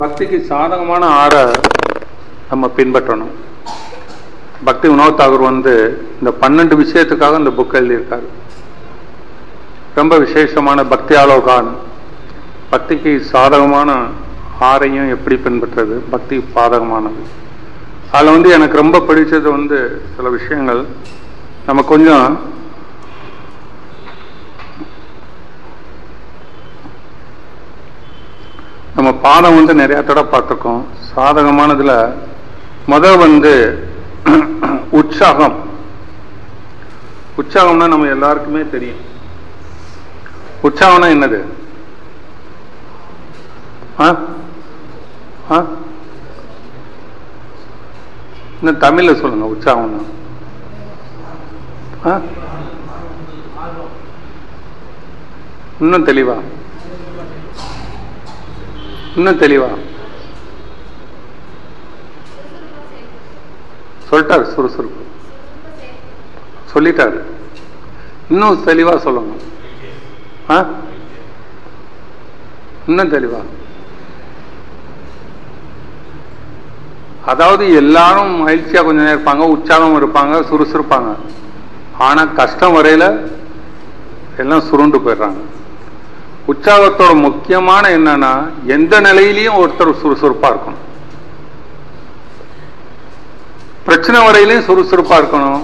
பக்திக்கு சாதகமான ஆற நம்ம பின்பற்றணும் பக்தி வினோத் தாகூர் வந்து இந்த பன்னெண்டு விஷயத்துக்காக இந்த புக் எழுதியிருக்காரு ரொம்ப விசேஷமான பக்தி ஆலோகான் பக்திக்கு சாதகமான ஆரையும் எப்படி பின்பற்றுறது பக்தி பாதகமானது அதில் வந்து எனக்கு ரொம்ப பிடிச்சது வந்து சில விஷயங்கள் நம்ம கொஞ்சம் நம்ம பாதம் வந்து நிறைய தடவை பார்த்துருக்கோம் சாதகமானதுல முத வந்து உற்சாகம் உற்சாகம்னா நம்ம எல்லாருக்குமே தெரியும் உற்சாகம்னா என்னது ஆ ஆ இன்னும் தமிழ்ல சொல்லுங்க உற்சாகம்னா ஆ இன்னும் தெளிவா இன்னும் தெளிவா சொல்லிட்டாரு சுறுசுறுப்பு சொல்லிட்டாரு இன்னும் தெளிவா சொல்லணும் ஆ இன்னும் தெளிவா அதாவது எல்லாரும் மகிழ்ச்சியா கொஞ்ச நேரம் இருப்பாங்க உற்சாகம் இருப்பாங்க சுறுசுறுப்பாங்க ஆனா கஷ்டம் வரையில எல்லாம் சுருண்டு போயிடுறாங்க உற்சாகத்தோட முக்கியமான என்னன்னா எந்த நிலையிலையும் ஒருத்தர் சுறுசுறுப்பா இருக்கணும் பிரச்சனை வரையிலையும் சுறுசுறுப்பா இருக்கணும்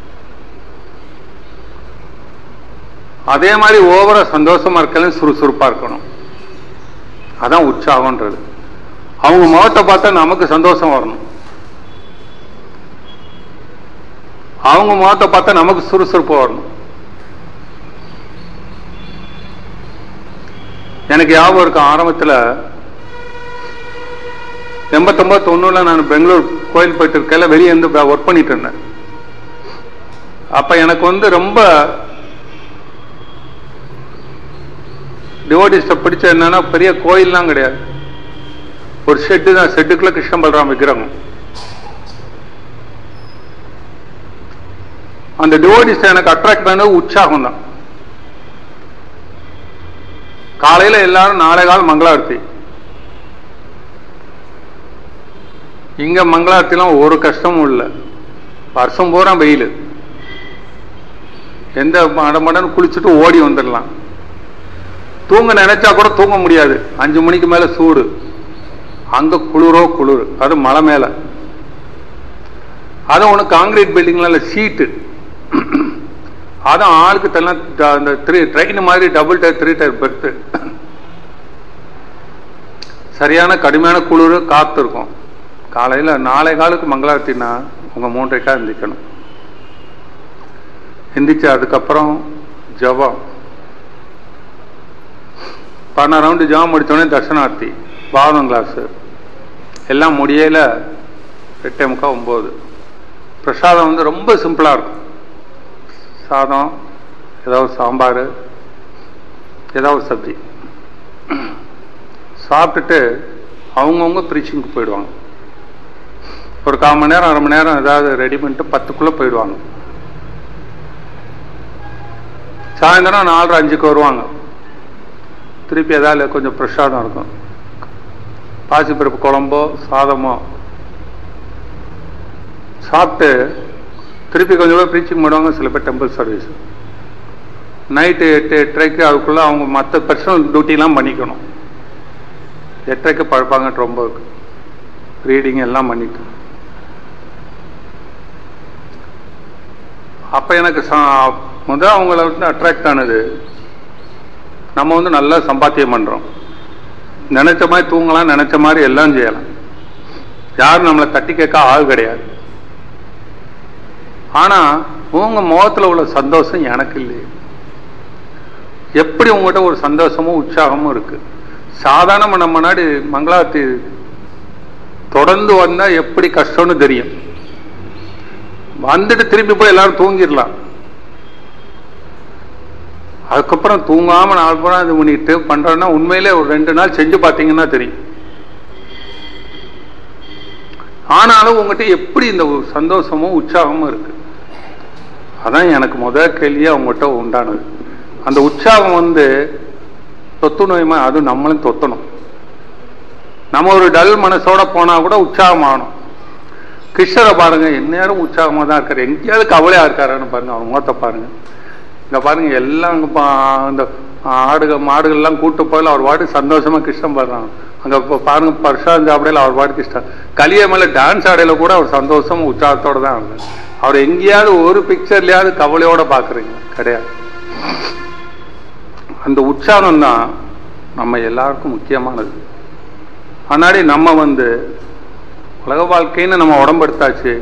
அதே மாதிரி ஓவரா சந்தோஷமா இருக்கலையும் சுறுசுறுப்பா இருக்கணும் அதான் உற்சாகம்ன்றது அவங்க முகத்தை பார்த்தா நமக்கு சந்தோஷம் வரணும் அவங்க முகத்தை பார்த்தா நமக்கு சுறுசுறுப்பு வரணும் எனக்கு ஞாபகம் இருக்கு ஆரம்பத்தில் எண்பத்தொன்பது தொண்ணூறுல நான் பெங்களூர் கோயில் போயிட்டு இருக்கையில வெளியே இருந்து ஒர்க் பண்ணிட்டு இருந்தேன் அப்ப எனக்கு வந்து ரொம்ப டிவோட்டிஸ்ட பிடிச்ச என்னன்னா பெரிய கோயில்லாம் கிடையாது ஒரு ஷெட்டு தான் ஷெட்டுக்குள்ள கிருஷ்ண பலராம் விக்கிரகம் அந்த டிவோட்டிஸ்ட எனக்கு அட்ராக்ட் பண்ணது உற்சாகம் தான் காலையில எல்லாரும் நாளை காலம் மங்களாரத்தி இங்க மங்களாரத்திலாம் ஒரு கஷ்டமும் இல்லை வருஷம் பூரா வெயில் எந்த மடமடன்னு குளிச்சுட்டு ஓடி வந்துடலாம் தூங்க நினைச்சா கூட தூங்க முடியாது அஞ்சு மணிக்கு மேல சூடு அங்க குளிரோ குளிர் அது மலை மேல அது ஒன்று காங்கிரீட் பில்டிங்ல இல்லை சீட்டு அதான் ஆளுக்கு தரலாம் அந்த த்ரீ ட்ரெயின் மாதிரி double tier three tier berth சரியான கடுமையான குளிர் காத்து இருக்கும் காலையில் நாளை காலுக்கு மங்களாரத்தினா உங்க மூன்றைக்கா எந்திக்கணும் எந்திரிச்சு அதுக்கப்புறம் ஜபம் பன்னெண்டு ரவுண்டு ஜபம் முடித்தோடனே தர்ஷனார்த்தி பாதம் கிளாஸு எல்லாம் முடியல எட்டே முக்கால் ஒம்பது பிரசாதம் வந்து ரொம்ப சிம்பிளாக இருக்கும் சாதம் ஏதாவது சாம்பார் ஏதாவது சப்ஜி சாப்பிட்டுட்டு அவங்கவுங்க ப்ரீச்சிங்க்கு போயிடுவாங்க ஒரு கால் மணி நேரம் அரை மணி நேரம் ஏதாவது ரெடி பண்ணிட்டு பத்துக்குள்ளே போயிடுவாங்க சாயந்தரம் நாலரை அஞ்சுக்கு வருவாங்க திருப்பி ஏதாவது கொஞ்சம் பிரசாதம் இருக்கும் பாசிப்பருப்பு குழம்போ சாதமோ சாப்பிட்டு திருப்பி கொஞ்சம் பேர் ப்ரீச்சிங் பண்ணுவாங்க சில பேர் டெம்பிள் சர்வீஸ் நைட்டு எட்டு எட்டரைக்கு அதுக்குள்ளே அவங்க மற்ற பர்சனல் டியூட்டிலாம் பண்ணிக்கணும் எட்டரைக்கு பழப்பாங்க ரொம்ப ரீடிங் எல்லாம் பண்ணிட்டு அப்போ எனக்கு முதல் அவங்கள வந்து அட்ராக்ட் ஆனது நம்ம வந்து நல்லா சம்பாத்தியம் பண்ணுறோம் நினைச்ச மாதிரி தூங்கலாம் நினைச்ச மாதிரி எல்லாம் செய்யலாம் யாரும் நம்மளை தட்டி கேட்க ஆள் கிடையாது ஆனா உங்க முகத்துல உள்ள சந்தோஷம் எனக்கு இல்லையே எப்படி உங்ககிட்ட ஒரு சந்தோஷமும் உற்சாகமும் இருக்கு சாதாரண நம்ம முன்னாடி மங்களாத்தி தொடர்ந்து வந்தா எப்படி கஷ்டம்னு தெரியும் வந்துட்டு திருப்பி போய் எல்லாரும் தூங்கிடலாம் அதுக்கப்புறம் தூங்காம நாலு பூரா இது பண்ணிட்டு பண்றோம்னா உண்மையிலே ஒரு ரெண்டு நாள் செஞ்சு பார்த்தீங்கன்னா தெரியும் ஆனாலும் உங்ககிட்ட எப்படி இந்த சந்தோஷமும் உற்சாகமும் இருக்கு அதான் எனக்கு முதல் கேள்வியே அவங்ககிட்ட உண்டானது அந்த உற்சாகம் வந்து தொத்து நோயமா அது நம்மளும் தொத்தணும் நம்ம ஒரு டல் மனசோட போனா கூட உற்சாகம் ஆகணும் கிருஷ்ணரை பாருங்க எந்நேரம் உற்சாகமா தான் இருக்காரு எங்கேயாவது கவலையா இருக்காருன்னு பாருங்க அவர் முகத்தை பாருங்க இங்க பாருங்க எல்லாம் இங்க பா- இந்த ஆடுகள் மாடுகள்லாம் கூட்டு போயில அவர் பாட்டு சந்தோஷமா கிருஷ்ணன் பாடுறாங்க அங்க இப்ப பாருங்க பிரசாந்த் சாப்பிடையில அவர் பாட்டு கிருஷ்ணன் கலிய மேல டான்ஸ் ஆடையில கூட அவர் சந்தோஷமா உற்சாகத்தோட தான் இருந்தார் அவர் எங்கேயாவது ஒரு பிக்சர்லயாவது கவலையோட பாக்குறீங்க கிடையாது அந்த உற்சாகம் தான் நம்ம எல்லாருக்கும் முக்கியமானது ஆனாடி நம்ம வந்து உலக வாழ்க்கைன்னு நம்ம உடம்பெடுத்தாச்சு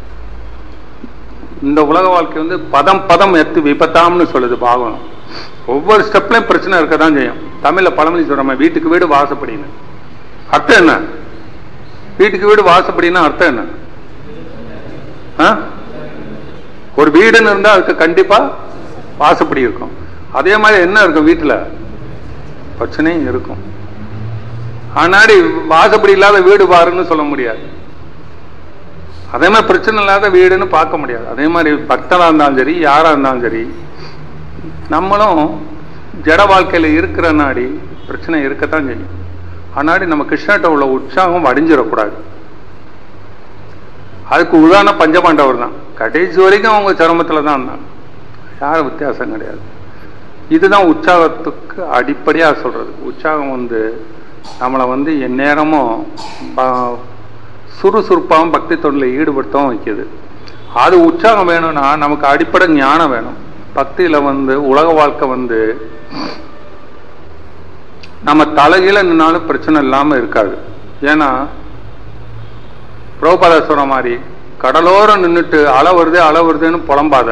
இந்த உலக வாழ்க்கை வந்து பதம் பதம் எத்து விபத்தாம்னு சொல்லுது பாகவனம் ஒவ்வொரு ஸ்டெப்லயும் பிரச்சனை இருக்க தான் செய்யும் தமிழ்ல பழமொழி சொல்றோம் வீட்டுக்கு வீடு வாசப்படின்னு அர்த்தம் என்ன வீட்டுக்கு வீடு வாசப்படின்னா அர்த்தம் என்ன ஆ? ஒரு வீடுன்னு இருந்தா அதுக்கு கண்டிப்பா வாசப்படி இருக்கும் அதே மாதிரி என்ன இருக்கும் வீட்டுல பிரச்சனையும் இருக்கும் ஆனாடி வாசப்படி இல்லாத வீடு பாருன்னு சொல்ல முடியாது அதே மாதிரி பிரச்சனை இல்லாத வீடுன்னு பார்க்க முடியாது அதே மாதிரி பக்தனா இருந்தாலும் சரி யாரா இருந்தாலும் சரி நம்மளும் ஜட வாழ்க்கையில இருக்கிற நாடி பிரச்சனை இருக்கத்தான் செய்யும் ஆனாடி நம்ம கிருஷ்ணகிட்ட உள்ள உற்சாகம் வடிஞ்சிடக்கூடாது அதுக்கு உதாரணம் பஞ்சபாண்டவர் தான் கடைசி வரைக்கும் அவங்க சிரமத்துல தான் இருந்தாங்க யாரும் வித்தியாசம் கிடையாது இதுதான் உற்சாகத்துக்கு அடிப்படையா சொல்றது உற்சாகம் வந்து நம்மளை வந்து எந்நேரமும் ப- சுறுசுறுப்பாகவும் பக்தி தொண்டில் ஈடுபடுத்தவும் வைக்குது அது உற்சாகம் வேணும்னா நமக்கு அடிப்படை ஞானம் வேணும் பக்தியில வந்து உலக வாழ்க்கை வந்து நம்ம தலைகீழ நின்னாலும் பிரச்சனை இல்லாம இருக்காது ஏன்னா பிரபுபாதா சொல்ற மாதிரி கடலோரம் நின்னுட்டு அலை வருது அலை வருதுன்னு புலம்பாத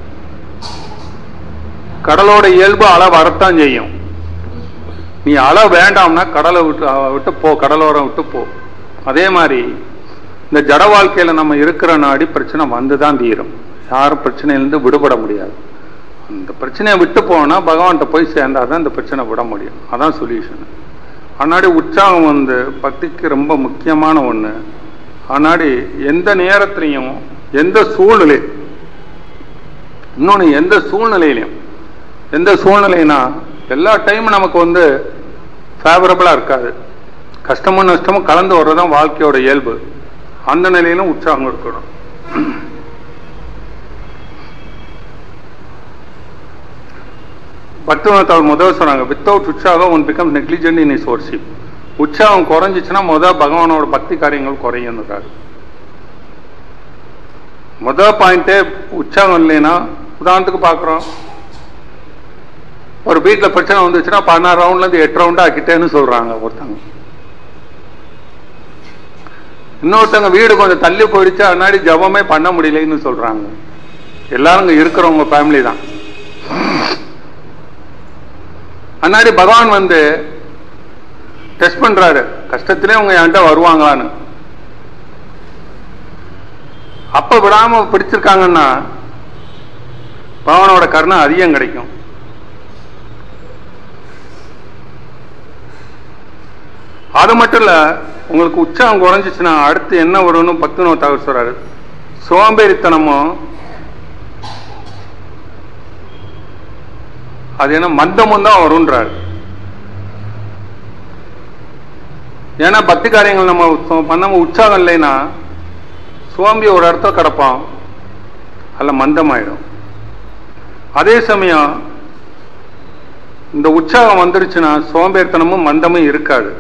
கடலோட இயல்பு அலை வரத்தான் செய்யும் நீ அலை வேண்டாம்னா கடலை விட்டு அஹ், விட்டு போ கடலோரம் விட்டு போ அதே மாதிரி இந்த ஜட வாழ்க்கையில நம்ம இருக்கிற நாடி பிரச்சனை வந்துதான் தீரும் யாரும் பிரச்சனையிலிருந்து விடுபட முடியாது அந்த பிரச்சனையை விட்டு போனா பகவான்கிட்ட போய் சேர்ந்தாதான் இந்த பிரச்சனை விட முடியும் அதான் சொல்யூஷன் ஆனாடி உற்சாகம் வந்து பக்திக்கு ரொம்ப முக்கியமான ஒண்ணு ஆனாடி எந்த நேரத்திலையும் எந்த சூழ்நிலை இன்னொன்னு எந்த சூழ்நிலையிலையும் எந்த சூழ்நிலைனா எல்லா டைமும் நமக்கு வந்து ஃபேவரபிளா இருக்காது கஷ்டமும் நஷ்டமும் கலந்து வர்றதுதான் வாழ்க்கையோட இயல்பு அந்த நிலையிலும் உற்சாகம் இருக்கணும் பக்திவனத்தால் முதல் சொன்னாங்க வித்தவுட் உற்சாகம் one become negligent in is worship உற்சாகம் குறைஞ்சிச்சுன்னா முதல் பகவானோட பக்தி காரியங்கள் குறையுன்றாரு முதல் பாயிண்டே உற்சாகம் இல்லைன்னா உதாரணத்துக்கு பார்க்குறோம் ஒரு வீட்டில் பிரச்சனை வந்துச்சுன்னா பதினாறு ரவுண்ட்ல இருந்து எட்டு ரவுண்ட் ஆக்கிட்டேன்னு சொல்றாங்க ஒருத்தங்க இன்னொருத்தங்க வீடு கொஞ்சம் தள்ளி போயிடுச்சு அதனாடி ஜபமே பண்ண முடியலைன்னு சொல்றாங்க எல்லாரும் இங்க இருக்கிறவங்க ஃபேமிலி தான் அன்னாடி பகவான் வந்து டெஸ்ட் பண்றாரு கஷ்டத்திலே உங்க என்கிட்ட வருவாங்களான்னு அப்ப விடாம பிடிச்சிருக்காங்கன்னா பகவானோட கருணை அதிகம் கிடைக்கும் அது மட்டும் இல்ல உங்களுக்கு உற்சாகம் குறைஞ்சிச்சுன்னா அடுத்து என்ன வரும்னு பக்தினோ தகவல் சொல்றாரு சோம்பேறித்தனமும் அது என்ன மந்தமும் தான் வரும்ன்றாரு ஏன்னா பக்தி காரியங்கள் நம்ம சோ- பண்ணாம உற்சாகம் இல்லைன்னா சோம்பி ஒரு இடத்துல கிடப்பான் அல்ல மந்தமாயிடும் அதே சமயம் இந்த உற்சாகம் வந்துருச்சுன்னா சோம்பேறித்தனமும் மந்தமும் இருக்காது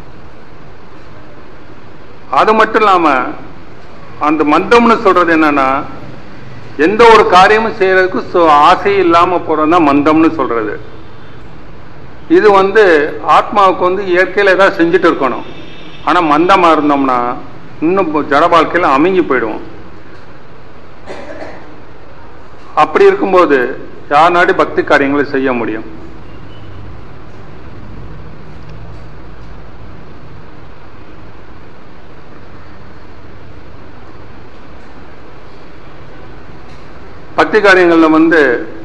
அது மட்டும் இல்லாம அந்த மந்தம்னு சொல்றது என்னன்னா எந்த ஒரு காரியமும் செய்யறதுக்கு சு- ஆசை இல்லாம போறதுதான் மந்தம்னு சொல்றது இது வந்து ஆத்மாவுக்கு வந்து இயற்கையில ஏதாவது செஞ்சுட்டு இருக்கணும் ஆனா மந்தமா இருந்தோம்னா இன்னும் ஜட வாழ்க்கையில அமுங்கி போயிடுவோம் அப்படி இருக்கும்போது யார் நாடி பக்தி காரியங்களை செய்ய முடியும் பக்தி காரியங்கள்ல வந்து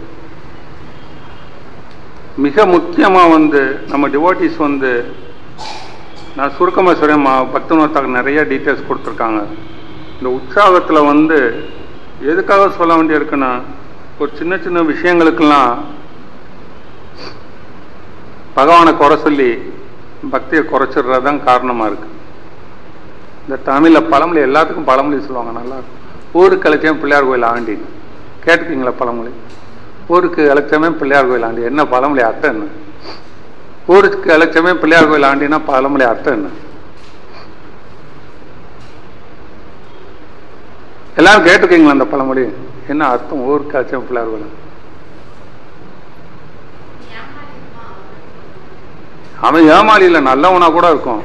மிக முக்கியமா வந்து நம்ம டிவோட்டிஸ் வந்து நான் சுருக்கமா சொல்றேன் பக்தனோத்தாக்கு நிறைய டீட்டெயில்ஸ் கொடுத்துருக்காங்க இந்த உற்சாகத்துல வந்து எதுக்காக சொல்ல வேண்டியிருக்குன்னா ஒரு சின்ன சின்ன விஷயங்களுக்கெல்லாம் பகவானை குறை சொல்லி பக்தியை குறைச்சிடுறது தான் காரணமா இருக்கு இந்த தமிழில் பழமொழி எல்லாத்துக்கும் பழமொழி சொல்லுவாங்க நல்லா இருக்கும் ஊருக்கு அழைச்சேன் பிள்ளையார் கோயில் ஆண்டின்னு கேட்டுக்கீங்களா பழமொழி ஊருக்கு அழைச்சமே பிள்ளையார் கோயில் ஆண்டி என்ன பழமொழி அர்த்தம் என்ன ஊருக்கு அழைச்சமே பிள்ளையார் கோயில் ஆண்டினா பழமொழி அர்த்தம் என்ன எல்லாரும் கேட்டிருக்கீங்களா அந்த பழமொழி என்ன அர்த்தம் ஊருக்கு அழைச்சமே பிள்ளையார் கோயில் அவன் ஏமாளி இல்லை நல்லவனா கூட இருக்கும்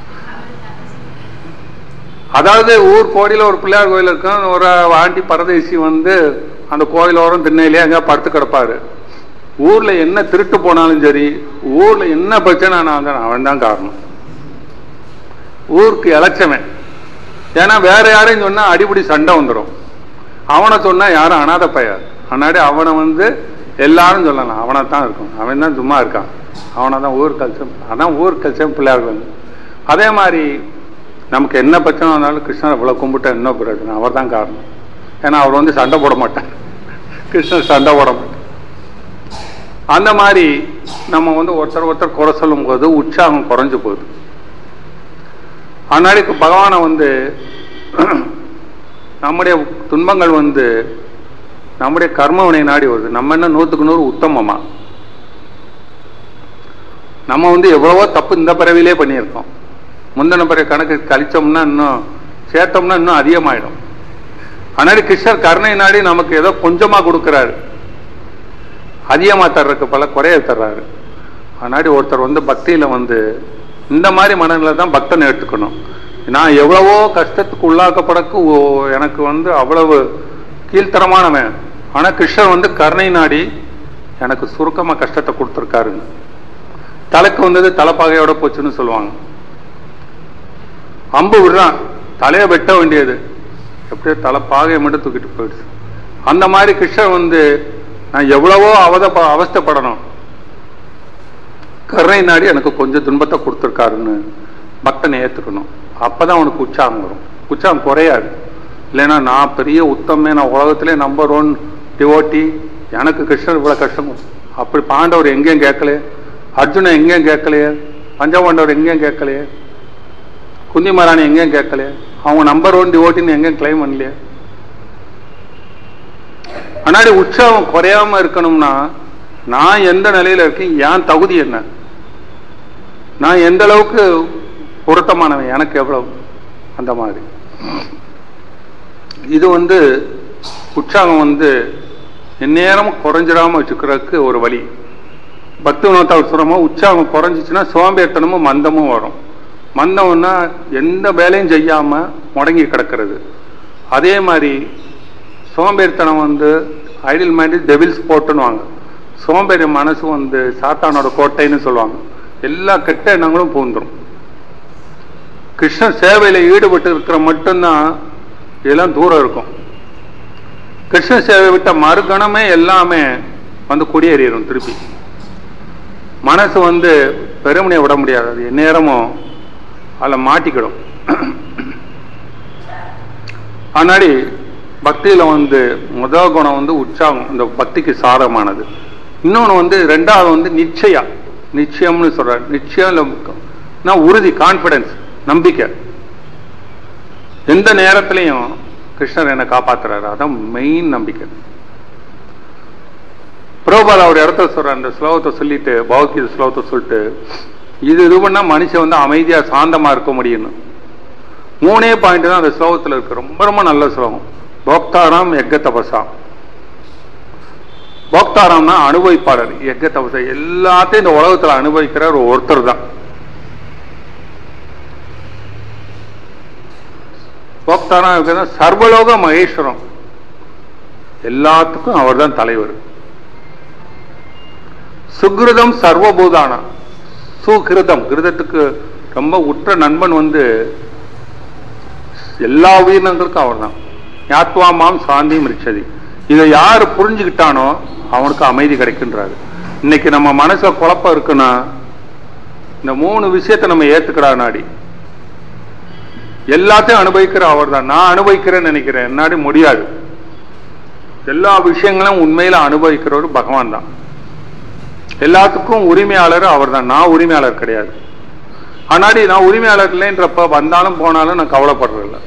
அதாவது ஊர் கோடியில் ஒரு பிள்ளையார் கோயில் இருக்கும் ஒரு ஆண்டி பரதேசி வந்து அந்த கோயிலோரம் திண்ணையிலே அங்கே படுத்து கிடப்பாரு ஊர்ல என்ன திருட்டு போனாலும் சரி ஊர்ல என்ன பிரச்சனை ஆனாலும் அவன் தான் காரணம் ஊருக்கு இழைச்சவன் ஏன்னா வேற யாரையும் சொன்னா அடிப்படி சண்டை வந்துடும் அவனை சொன்னா யாரும் அனாத பையன் அன்னாடி அவனை வந்து எல்லாரும் சொல்லலாம் அவனை தான் இருக்கும் அவன் தான் சும்மா இருக்கான் அவனை தான் ஊர் கல்ச்சம் அதான் ஊர் கல்ச்சம் பிள்ளையார் கோயில் அதே மாதிரி நமக்கு என்ன பிரச்சனை வந்தாலும் கிருஷ்ணர் இவ்வளோ கும்பிட்டா என்ன பிரச்சனை அவர் தான் காரணம் ஏன்னா அவர் வந்து சண்டை போட மாட்டார் கிருஷ்ணர் சண்டை போட மாட்டார் அந்த மாதிரி நம்ம வந்து ஒருத்தர் ஒருத்தர் குறை சொல்லும் போது உற்சாகம் குறைஞ்சு போகுது அதனால பகவானை வந்து நம்முடைய துன்பங்கள் வந்து நம்முடைய கர்மவினை நாடி வருது நம்ம என்ன நூற்றுக்கு நூறு உத்தமமா நம்ம வந்து எவ்வளவோ தப்பு இந்த பிறவிலே பண்ணியிருக்கோம் முந்தின பிறகு கணக்கு கழிச்சோம்னா இன்னும் சேர்த்தோம்னா இன்னும் அதிகமாயிடும் அதனால கிருஷ்ணர் கருணை நாடி நமக்கு ஏதோ கொஞ்சமா கொடுக்கிறாரு அதிகமா தர்றதுக்கு பல குறைய தர்றாரு அதனாடி ஒருத்தர் வந்து பக்தியில வந்து இந்த மாதிரி மனநிலை தான் பக்தனை எடுத்துக்கணும் நான் எவ்வளவோ கஷ்டத்துக்கு உள்ளாக்கப்படக்கு ஓ- எனக்கு வந்து அவ்வளவு கீழ்த்தரமானவன் ஆனா கிருஷ்ணர் வந்து கருணை நாடி எனக்கு சுருக்கமா கஷ்டத்தை கொடுத்துருக்காருங்க தலைக்கு வந்தது தலைப்பாகையோட போச்சுன்னு சொல்லுவாங்க அம்பு விடுறான் தலையை வெட்ட வேண்டியது எப்படியோ தலைப்பாகையை மட்டும் தூக்கிட்டு போயிடுச்சு அந்த மாதிரி கிருஷ்ணர் வந்து நான் எவ்வளவோ அவத அவஸ்தைப்படணும் கருணை நாடி எனக்கு கொஞ்சம் துன்பத்தை கொடுத்துருக்காருன்னு பக்தனை ஏத்துக்கணும் அப்பதான் அவனுக்கு உற்சாகம் வரும் உற்சாகம் குறையாது இல்லைன்னா நான் பெரிய உத்தமே நான் உலகத்திலே நம்பர் ஒன் டிவோட்டி எனக்கு கிருஷ்ணர் இவ்வளவு கஷ்டம் கொடுத்து- அப்படி பாண்டவர் எங்கேயும் கேட்கலையே அர்ஜுனன் எங்கேயும் கேட்கலையே பஞ்சபாண்டவர் எங்கேயும் கேட்கலையே குந்தி மகாராணி எங்கேயும் கேட்கலையே அவங்க நம்பர் ஒன் டிவோட்டின்னு எங்கேயும் கிளைம் பண்ணலையே ஆனாடி உற்சாகம் குறையாம இருக்கணும்னா நான் எந்த நிலையில இருக்கேன் என் தகுதி என்ன நான் எந்த அளவுக்கு பொருத்தமானவன் எனக்கு எவ்வளவு அந்த மாதிரி இது வந்து உற்சாகம் வந்து எந்நேரமும் குறைஞ்சிடாம வச்சுக்கிறதுக்கு ஒரு வழி பக்தி உணவத்தால் சொல்றோமோ உற்சாகம் குறைஞ்சிச்சுன்னா சோம்பேறித்தனமும் மந்தமும் வரும் மந்தம்னா எந்த வேலையும் செய்யாம முடங்கி கிடக்கிறது அதே மாதிரி சோம்பேறித்தனம் வந்து ஐடியல் மைண்ட் டெவில் ஸ்போர்ட்னுவாங்க சோம்பேறி மனசு வந்து சாத்தானோட கோட்டைன்னு சொல்லுவாங்க எல்லா கெட்ட எண்ணங்களும் பூந்துரும் கிருஷ்ண சேவையில ஈடுபட்டு இருக்கிற மட்டும்தான் இதெல்லாம் தூரம் இருக்கும் கிருஷ்ண சேவை விட்ட மறுகணமே எல்லாமே வந்து குடியேறிடும் திருப்பி மனசு வந்து பெருமனையை விட முடியாது அது எந்நேரமும் அதில் மாட்டிக்கிடும் ஆனாடி பக்தியில வந்து முதல் குணம் வந்து உற்சாகம் இந்த பக்திக்கு சாதகமானது இன்னொன்று வந்து ரெண்டாவது வந்து நிச்சயா நிச்சயம்னு சொல்றாரு நிச்சயம் இல்ல நான் உறுதி கான்பிடன்ஸ் நம்பிக்கை எந்த நேரத்திலையும் கிருஷ்ணர் என்னை காப்பாத்துறாரு அதான் மெயின் நம்பிக்கை பிரபுபால் அவர் இடத்துல சொல்ற அந்த ஸ்லோகத்தை சொல்லிட்டு பௌத்திக ஸ்லோகத்தை சொல்லிட்டு இது இது பண்ணா மனுஷன் வந்து அமைதியா சாந்தமா இருக்க முடியும்னு மூணே பாயிண்ட் தான் அந்த ஸ்லோகத்துல இருக்கு ரொம்ப ரொம்ப நல்ல ஸ்லோகம் போக்தாராம் எக்க தபசா போக்தாராம்னா அனுபவிப்பாளர் எக்க தபசா எல்லாத்தையும் இந்த உலகத்துல அனுபவிக்கிற ஒரு ஒருத்தர் தான் போக்தாராம் இருக்கிறது சர்வலோக மகேஸ்வரம் எல்லாத்துக்கும் அவர்தான் தலைவர் சுகிருதம் சர்வபூதானா சுகிருதம் கிருதத்துக்கு ரொம்ப உற்ற நண்பன் வந்து எல்லா உயிரினங்களுக்கும் அவர் தான் ஞாத்வாமாம் சாந்தியும் ரிச்சதி இதை யார் புரிஞ்சுக்கிட்டானோ அவனுக்கு அமைதி கிடைக்கின்றாரு இன்னைக்கு நம்ம மனசுல குழப்பம் இருக்குன்னா இந்த மூணு விஷயத்தை நம்ம ஏத்துக்கிறா நாடி எல்லாத்தையும் அனுபவிக்கிற அவர் தான் நான் அனுபவிக்கிறேன்னு நினைக்கிறேன் என்னாடி முடியாது எல்லா விஷயங்களும் உண்மையில அனுபவிக்கிறவர் பகவான் தான் எல்லாத்துக்கும் உரிமையாளர் அவர் தான் நான் உரிமையாளர் கிடையாது ஆனாடி நான் உரிமையாளர் இல்லைன்றப்ப வந்தாலும் போனாலும் நான் கவலைப்படுறதில்ல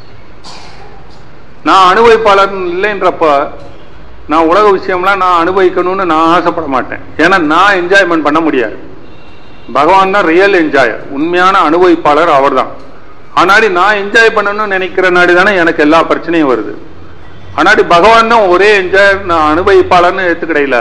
நான் அனுபவிப்பாளர் இல்லைன்றப்ப நான் உலக விஷயம்லாம் நான் அனுபவிக்கணும்னு நான் ஆசைப்பட மாட்டேன் ஏன்னா நான் என்ஜாய்மெண்ட் பண்ண முடியாது பகவான் தான் ரியல் என்ஜாயர் உண்மையான அனுபவிப்பாளர் அவர்தான் ஆனாடி நான் என்ஜாய் பண்ணணும்னு நினைக்கிற நாடி தானே எனக்கு எல்லா பிரச்சனையும் வருது ஆனாடி பகவான் தான் ஒரே என்ஜாய் நான் அனுபவிப்பாளர்னு ஏத்துக்கிடையில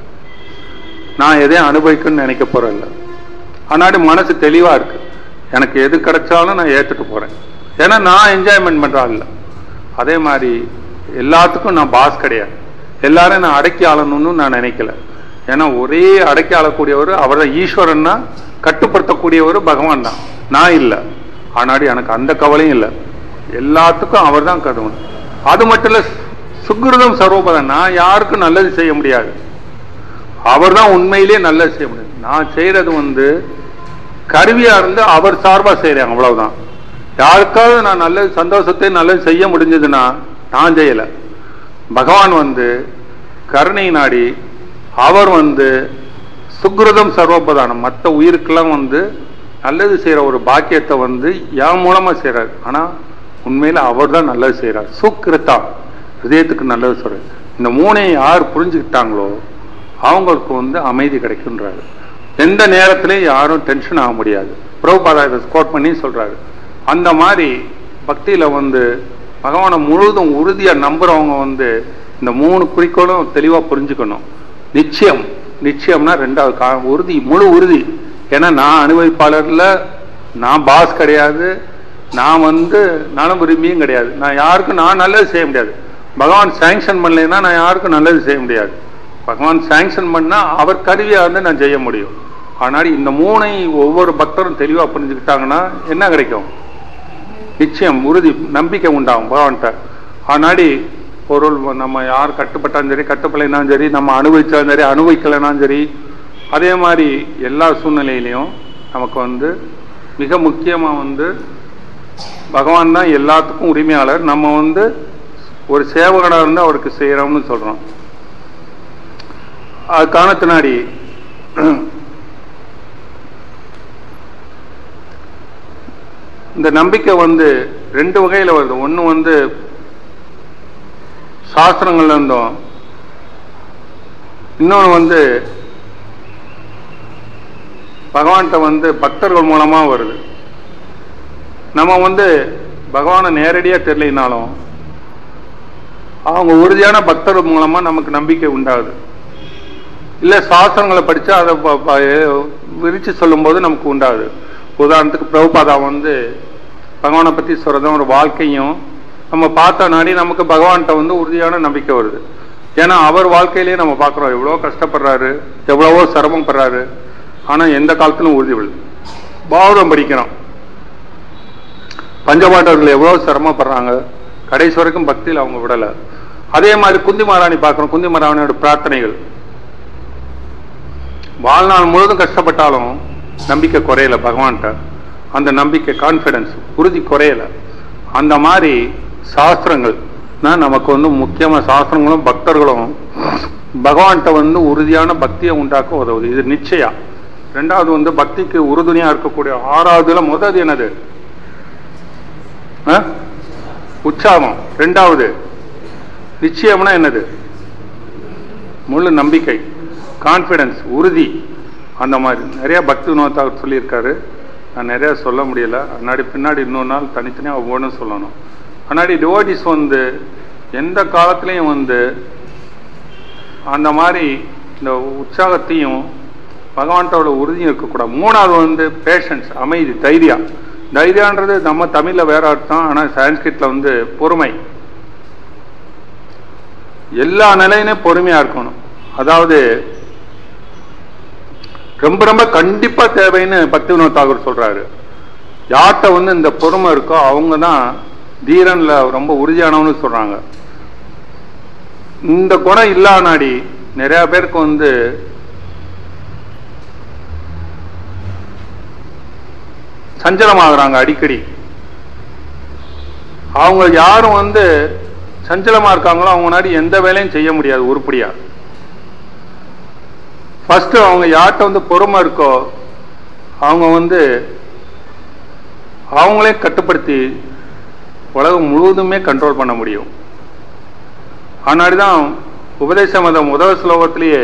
நான் எதையும் அனுபவிக்கணும்னு நினைக்க போறேன்ல ஆனாடி மனசு தெளிவா இருக்கு எனக்கு எது கிடைச்சாலும் நான் ஏத்துட்டு போறேன் ஏன்னா நான் என்ஜாய்மெண்ட் பண்ற ஆள் இல்ல அதே மாதிரி எல்லாத்துக்கும் நான் பாஸ் கிடையாது எல்லாரும் நான் அடக்கி ஆளணும்னு நான் நினைக்கல ஏன்னா ஒரே அடக்கி ஆளக்கூடியவர் அவர் தான் ஈஸ்வரன்னா கட்டுப்படுத்தக்கூடியவர் பகவான் தான் நான் இல்லை ஆனாடி எனக்கு அந்த கவலையும் இல்லை எல்லாத்துக்கும் அவர் தான் கதவன் அது மட்டும் இல்ல சுக்கிருதம் சர்வபதம் நான் யாருக்கும் நல்லது செய்ய முடியாது அவர் தான் உண்மையிலேயே நல்லது செய்ய முடியும் நான் செய்யறது வந்து கருவியா இருந்து அவர் சார்பா செய்யறேன் அவ்வளவுதான் யாருக்காவது நான் நல்லது சந்தோஷத்தை நல்லது செய்ய முடிஞ்சதுன்னா நான் செய்யல பகவான் வந்து கருணை நாடி அவர் வந்து சுக்ருதம் சர்வபதானம் மற்ற உயிருக்கெல்லாம் வந்து நல்லது செய்யற ஒரு பாக்கியத்தை வந்து என் மூலமா செய்யறாரு ஆனா உண்மையில அவர் தான் நல்லது செய்யறார் சுக்கிருத்தா ஹிருதயத்துக்கு நல்லது சொல்றாரு இந்த மூணையும் யார் புரிஞ்சுக்கிட்டாங்களோ அவங்களுக்கு வந்து அமைதி கிடைக்குன்றாரு எந்த நேரத்திலையும் யாரும் டென்ஷன் ஆக முடியாது பிரபுபாதா இதை கோட் பண்ணி சொல்றாரு அந்த மாதிரி பக்தியில வந்து பகவானை முழுதும் உறுதியா நம்புறவங்க வந்து இந்த மூணு குறிக்கோளும் தெளிவா புரிஞ்சுக்கணும் நிச்சயம் நிச்சயம்னா ரெண்டாவது கா- உறுதி முழு உறுதி ஏன்னா நான் அனுபவிப்பாளர்ல நான் பாஸ் கிடையாது நான் வந்து நலம் விரும்பியும் கிடையாது நான் யாருக்கும் நான் நல்லது செய்ய முடியாது பகவான் சாங்ஷன் பண்ணலைன்னா நான் யாருக்கும் நல்லது செய்ய முடியாது பகவான் சாங்ஷன் பண்ணா அவர் கருவியா இருந்து நான் செய்ய முடியும் ஆனால் இந்த மூணை ஒவ்வொரு பக்தரும் தெளிவா புரிஞ்சுக்கிட்டாங்கன்னா என்ன கிடைக்கும் நிச்சயம் உறுதி நம்பிக்கை உண்டாகும் பகவான்கிட்ட ஆனாடி பொருள் நம்ம யார் கட்டுப்பட்டாலும் சரி கட்டுப்படலைனாலும் சரி நம்ம அனுபவிச்சாலும் சரி அனுபவிக்கலைனாலும் சரி அதே மாதிரி எல்லா சூழ்நிலையிலையும் நமக்கு வந்து மிக முக்கியமா வந்து பகவான் தான் எல்லாத்துக்கும் உரிமையாளர் நம்ம வந்து ஒரு சேவகனா இருந்து அவருக்கு செய்யறோம்னு சொல்றோம் அதுக்கான பின்னாடி இந்த நம்பிக்கை வந்து ரெண்டு வகையில வருது ஒண்ணு வந்து சாஸ்திரங்கள்ல இருந்தும் இன்னொன்று வந்து பகவான்கிட்ட வந்து பக்தர்கள் மூலமா வருது நம்ம வந்து பகவானை நேரடியா தெரியலினாலும் அவங்க உறுதியான பக்தர்கள் மூலமா நமக்கு நம்பிக்கை உண்டாகுது இல்ல சாஸ்திரங்களை படிச்சா அதை ப- ப- விரிச்சு சொல்லும்போது நமக்கு உண்டாகுது உதாரணத்துக்கு பிரபுபாதா வந்து பகவானை பத்தி சொல்றதும் ஒரு வாழ்க்கையும் நம்ம பார்த்த நாடி நமக்கு பகவான்கிட்ட வந்து உறுதியான நம்பிக்கை வருது ஏன்னா அவர் வாழ்க்கையிலேயே நம்ம பார்க்குறோம் எவ்வளோ கஷ்டப்படுறாரு எவ்வளவோ சிரமப்படுறாரு ஆனா எந்த காலத்திலும் உறுதி விழுது பாரதம் படிக்கிறோம் பஞ்சபாண்டவர்கள் எவ்வளவு சிரமப்படுறாங்க கடைசி வரைக்கும் பக்தியில் அவங்க விடல அதே மாதிரி குந்தி மகாராணி பார்க்கிறோம் குந்தி மகாராணியோட பிரார்த்தனைகள் வாழ்நாள் முழுதும் கஷ்டப்பட்டாலும் நம்பிக்கை குறையல பகவான்கிட்ட அந்த நம்பிக்கை கான்ஃபிடன்ஸ் உறுதி குறையல அந்த மாதிரி சாஸ்திரங்கள் தான் நமக்கு வந்து முக்கியமா சாஸ்திரங்களும் பக்தர்களும் பகவான்கிட்ட வந்து உறுதியான பக்தியை உண்டாக்க உதவுது இது நிச்சயம் ரெண்டாவது வந்து பக்திக்கு உறுதுணையா இருக்கக்கூடிய ஆறாவதுல முதல் என்னது ஆ? உற்சாகம் ரெண்டாவது நிச்சயம்னா என்னது முழு நம்பிக்கை கான்ஃபிடன்ஸ் உறுதி அந்த மாதிரி நிறைய பக்தி வினோத்தாவர் சொல்லியிருக்காரு நான் நிறைய சொல்ல முடியல முன்னாடி பின்னாடி இன்னொரு நாள் தனித்தனியாக ஒவ்வொன்றும் சொல்லணும் முன்னாடி டிவோட்டிஸ் வந்து எந்த காலத்துலேயும் வந்து அந்த மாதிரி இந்த உற்சாகத்தையும் பகவான்கிட்ட உறுதியும் இருக்கக்கூடாது மூணாவது வந்து பேஷன்ஸ் அமைதி தைரியம் தைரியன்றது நம்ம தமிழ்ல வேற அர்த்தம் ஆனா சான்ஸ்கிரிட்ல வந்து பொறுமை எல்லா நிலையிலும் பொறுமையா இருக்கணும் அதாவது ரொம்ப ரொம்ப கண்டிப்பா தேவைன்னு பக்தி வினோத் தாகூர் சொல்றாரு யார்கிட்ட வந்து இந்த பொறுமை இருக்கோ அவங்க தான் தீரன்ல ரொம்ப உறுதியானவன்னு சொல்றாங்க இந்த குணம் இல்லானாடி நிறைய பேருக்கு வந்து சஞ்சலமாகறாங்க அடிக்கடி அவங்க யாரும் வந்து சஞ்சலமா இருக்காங்களோ அவங்க முன்னாடி எந்த வேலையும் செய்ய முடியாது உருப்படியா ஃபர்ஸ்ட் அவங்க யார்கிட்ட வந்து பொறுமை இருக்கோ அவங்க வந்து அவங்களே கட்டுப்படுத்தி உலகம் முழுவதுமே கண்ட்ரோல் பண்ண முடியும் ஆனாடி தான் உபதேச மதம் முதல் ஸ்லோகத்திலேயே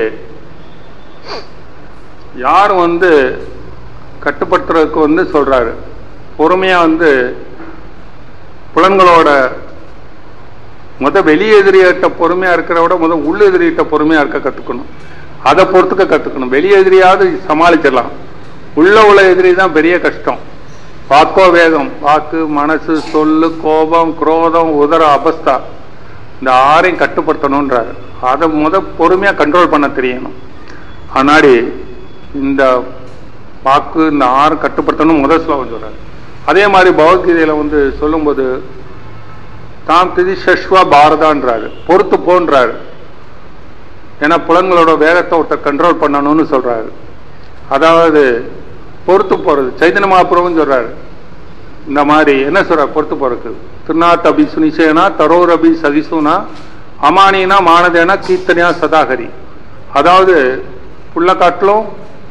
யார் வந்து கட்டுப்படுத்துறதுக்கு வந்து சொல்றாரு பொறுமையா வந்து புலன்களோட முத வெளி எதிரியிட்ட பொறுமையா இருக்கிறத விட முத உள்ள எதிரியிட்ட பொறுமையா இருக்க கத்துக்கணும் அதை பொறுத்துக்க கத்துக்கணும் வெளி எதிரியாவது சமாளிச்சிடலாம் உள்ள உள்ள எதிரி தான் பெரிய கஷ்டம் வாக்கோ வேகம் வாக்கு மனசு சொல்லு கோபம் குரோதம் உதர அபஸ்தா இந்த ஆறையும் கட்டுப்படுத்தணுன்றாரு அதை முத பொறுமையா கண்ட்ரோல் பண்ண தெரியணும் ஆனாடி இந்த வாக்கு இந்த ஆறு கட்டுப்படுத்தணும் முதல் ஸ்லோகம் சொல்றாரு அதே மாதிரி பகவத்கீதையில வந்து சொல்லும்போது தாம் திதி சஷ்வா பாரதான்றாரு பொறுத்து போன்றாரு ஏன்னா புலன்களோட வேகத்தை ஒருத்தர் கண்ட்ரோல் பண்ணணும்னு சொல்றாரு அதாவது பொறுத்து போறது சைதன்ய மகாபுரம்னு சொல்றாரு இந்த மாதிரி என்ன சொல்றாரு பொறுத்து போறதுக்கு திருநாத் அபி சுனிசேனா தரோர் அபி சகிசுனா அமானினா மானதேனா கீர்த்தனியா சதாகரி அதாவது புள்ள காட்டிலும்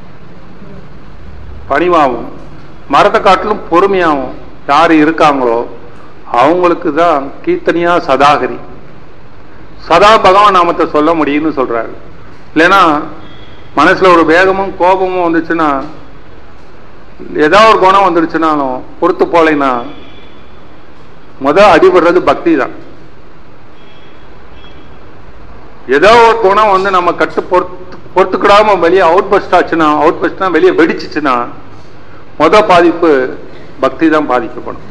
பணிவாகும் மரத்தை காட்டிலும் பொறுமையாகும் யார் இருக்காங்களோ அவங்களுக்கு தான் கீர்த்தனியா சதாகரி சதா பகவான் நாமத்தை சொல்ல முடியும்னு சொல்றாரு இல்லைன்னா மனசுல ஒரு வேகமும் கோபமும் வந்துச்சுன்னா ஏதாவது ஒரு குணம் வந்துருச்சுனாலும் பொறுத்து போலைன்னா முத அடிபடுறது பக்தி தான் ஏதோ ஒரு குணம் வந்து நம்ம கட்டு பொறுத்து பொறுத்துக்கிடாம வெளியே அவுட் பஸ்ட் ஆச்சுன்னா அவுட் பஸ்ட்னா வெளியே வெடிச்சிச்சுன்னா முத பாதிப்பு பக்தி தான் பாதிக்கப்படும்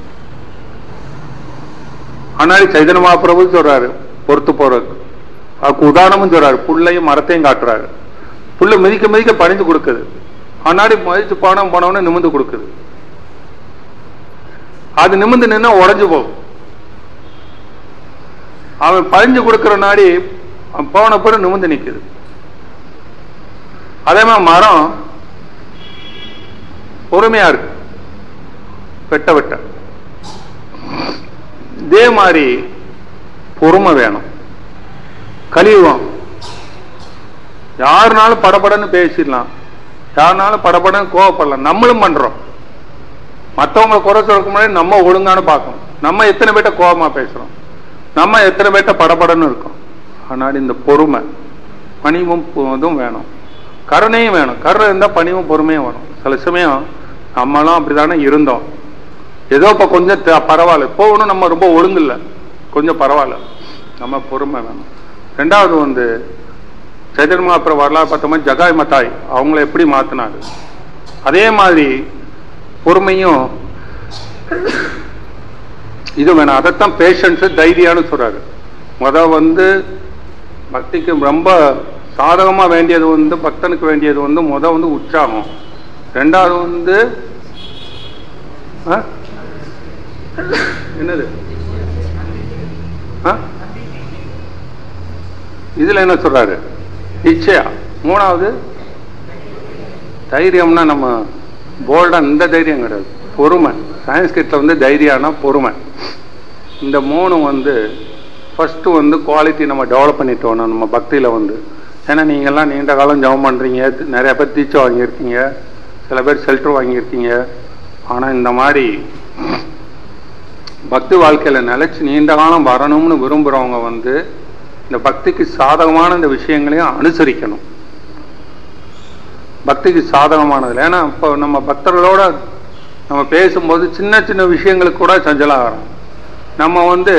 ஆனாலும் சைதன்ய மகாபிரபு சொல்றாரு பொறுத்து போறது அதுக்கு உதாரணமும் சொல்றாரு புல்லையும் மரத்தையும் காட்டுறாரு புல்ல மிதிக்க மிதிக்க பணிந்து கொடுக்குது ஆனாடி மதிச்சு பணம் போனவொன்னு நிமிந்து கொடுக்குது அது நிமிந்து நின்னா உடஞ்சு போகும் அவன் பழிஞ்சு கொடுக்கிற நாடி அவன் போன பிறகு நிமிந்து நிக்குது அதே மாதிரி மரம் பொறுமையா இருக்கு வெட்ட வெட்ட இதே மாதிரி பொறுமை வேணும் கலியுகம் யாருனாலும் படபடன்னு பேசிடலாம் யாருனாலும் படபடன்னு கோவப்படலாம் நம்மளும் பண்றோம் மற்றவங்களை குறை சொல்றதுக்கு முன்னாடி நம்ம ஒழுங்கானு பார்க்கணும் நம்ம எத்தனை பேர்ட்ட கோபமா பேசுறோம் நம்ம எத்தனை பேர்ட்ட படபடன்னு இருக்கோம் ஆனால் இந்த பொறுமை பணிவும் இதுவும் வேணும் கருணையும் வேணும் கருணை இருந்தால் பணிவும் பொறுமையும் வரும் சில சமயம் நம்மளும் அப்படிதானே இருந்தோம் ஏதோ இப்போ கொஞ்சம் த- பரவாயில்ல இப்போ ஒன்றும் நம்ம ரொம்ப ஒழுங்கு இல்லை கொஞ்சம் பரவாயில்ல நம்ம பொறுமை வேணும் ரெண்டாவது வந்து சைதன்மா அப்புறம் வரலாறு பார்த்தோமா ஜகாய் மத்தாய் அவங்கள எப்படி மாத்தினாரு அதே மாதிரி பொறுமையும் இது வேணும் அதைத்தான் பேஷன்ஸ் தைரியான்னு சொல்றாரு முத வந்து பக்திக்கு ரொம்ப சாதகமா வேண்டியது வந்து பக்தனுக்கு வேண்டியது வந்து முத வந்து உற்சாகம் ரெண்டாவது வந்து ஆ? என்னது ஆ? இதுல என்ன சொல்றாரு இச்சையா மூணாவது தைரியம்னா நம்ம போல்டா இந்த தைரியம் கிடையாது பொறுமை சயின்ஸ்கிரிட்ல வந்து தைரியம்னா பொறுமை இந்த மூணு வந்து ஃபர்ஸ்ட் வந்து குவாலிட்டி நம்ம டெவலப் பண்ணிட்டோம் நம்ம பக்தியில வந்து ஏன்னா நீங்கெல்லாம் நீண்ட காலம் ஜெபம் பண்றீங்க நிறைய பேர் தீட்சை வாங்கியிருக்கீங்க சில பேர் ஷெல்டர் வாங்கியிருக்கீங்க ஆனா இந்த மாதிரி பக்தி வாழ்க்கையில நிலைச்சு நீண்ட காலம் வரணும்னு விரும்புறவங்க வந்து இந்த பக்திக்கு சாதகமான இந்த விஷயங்களையும் அனுசரிக்கணும் பக்திக்கு சாதகமானது ஏன்னா இப்போ நம்ம பக்தர்களோட நம்ம பேசும்போது சின்ன சின்ன விஷயங்களுக்கு கூட சஞ்சலாகிறோம் நம்ம வந்து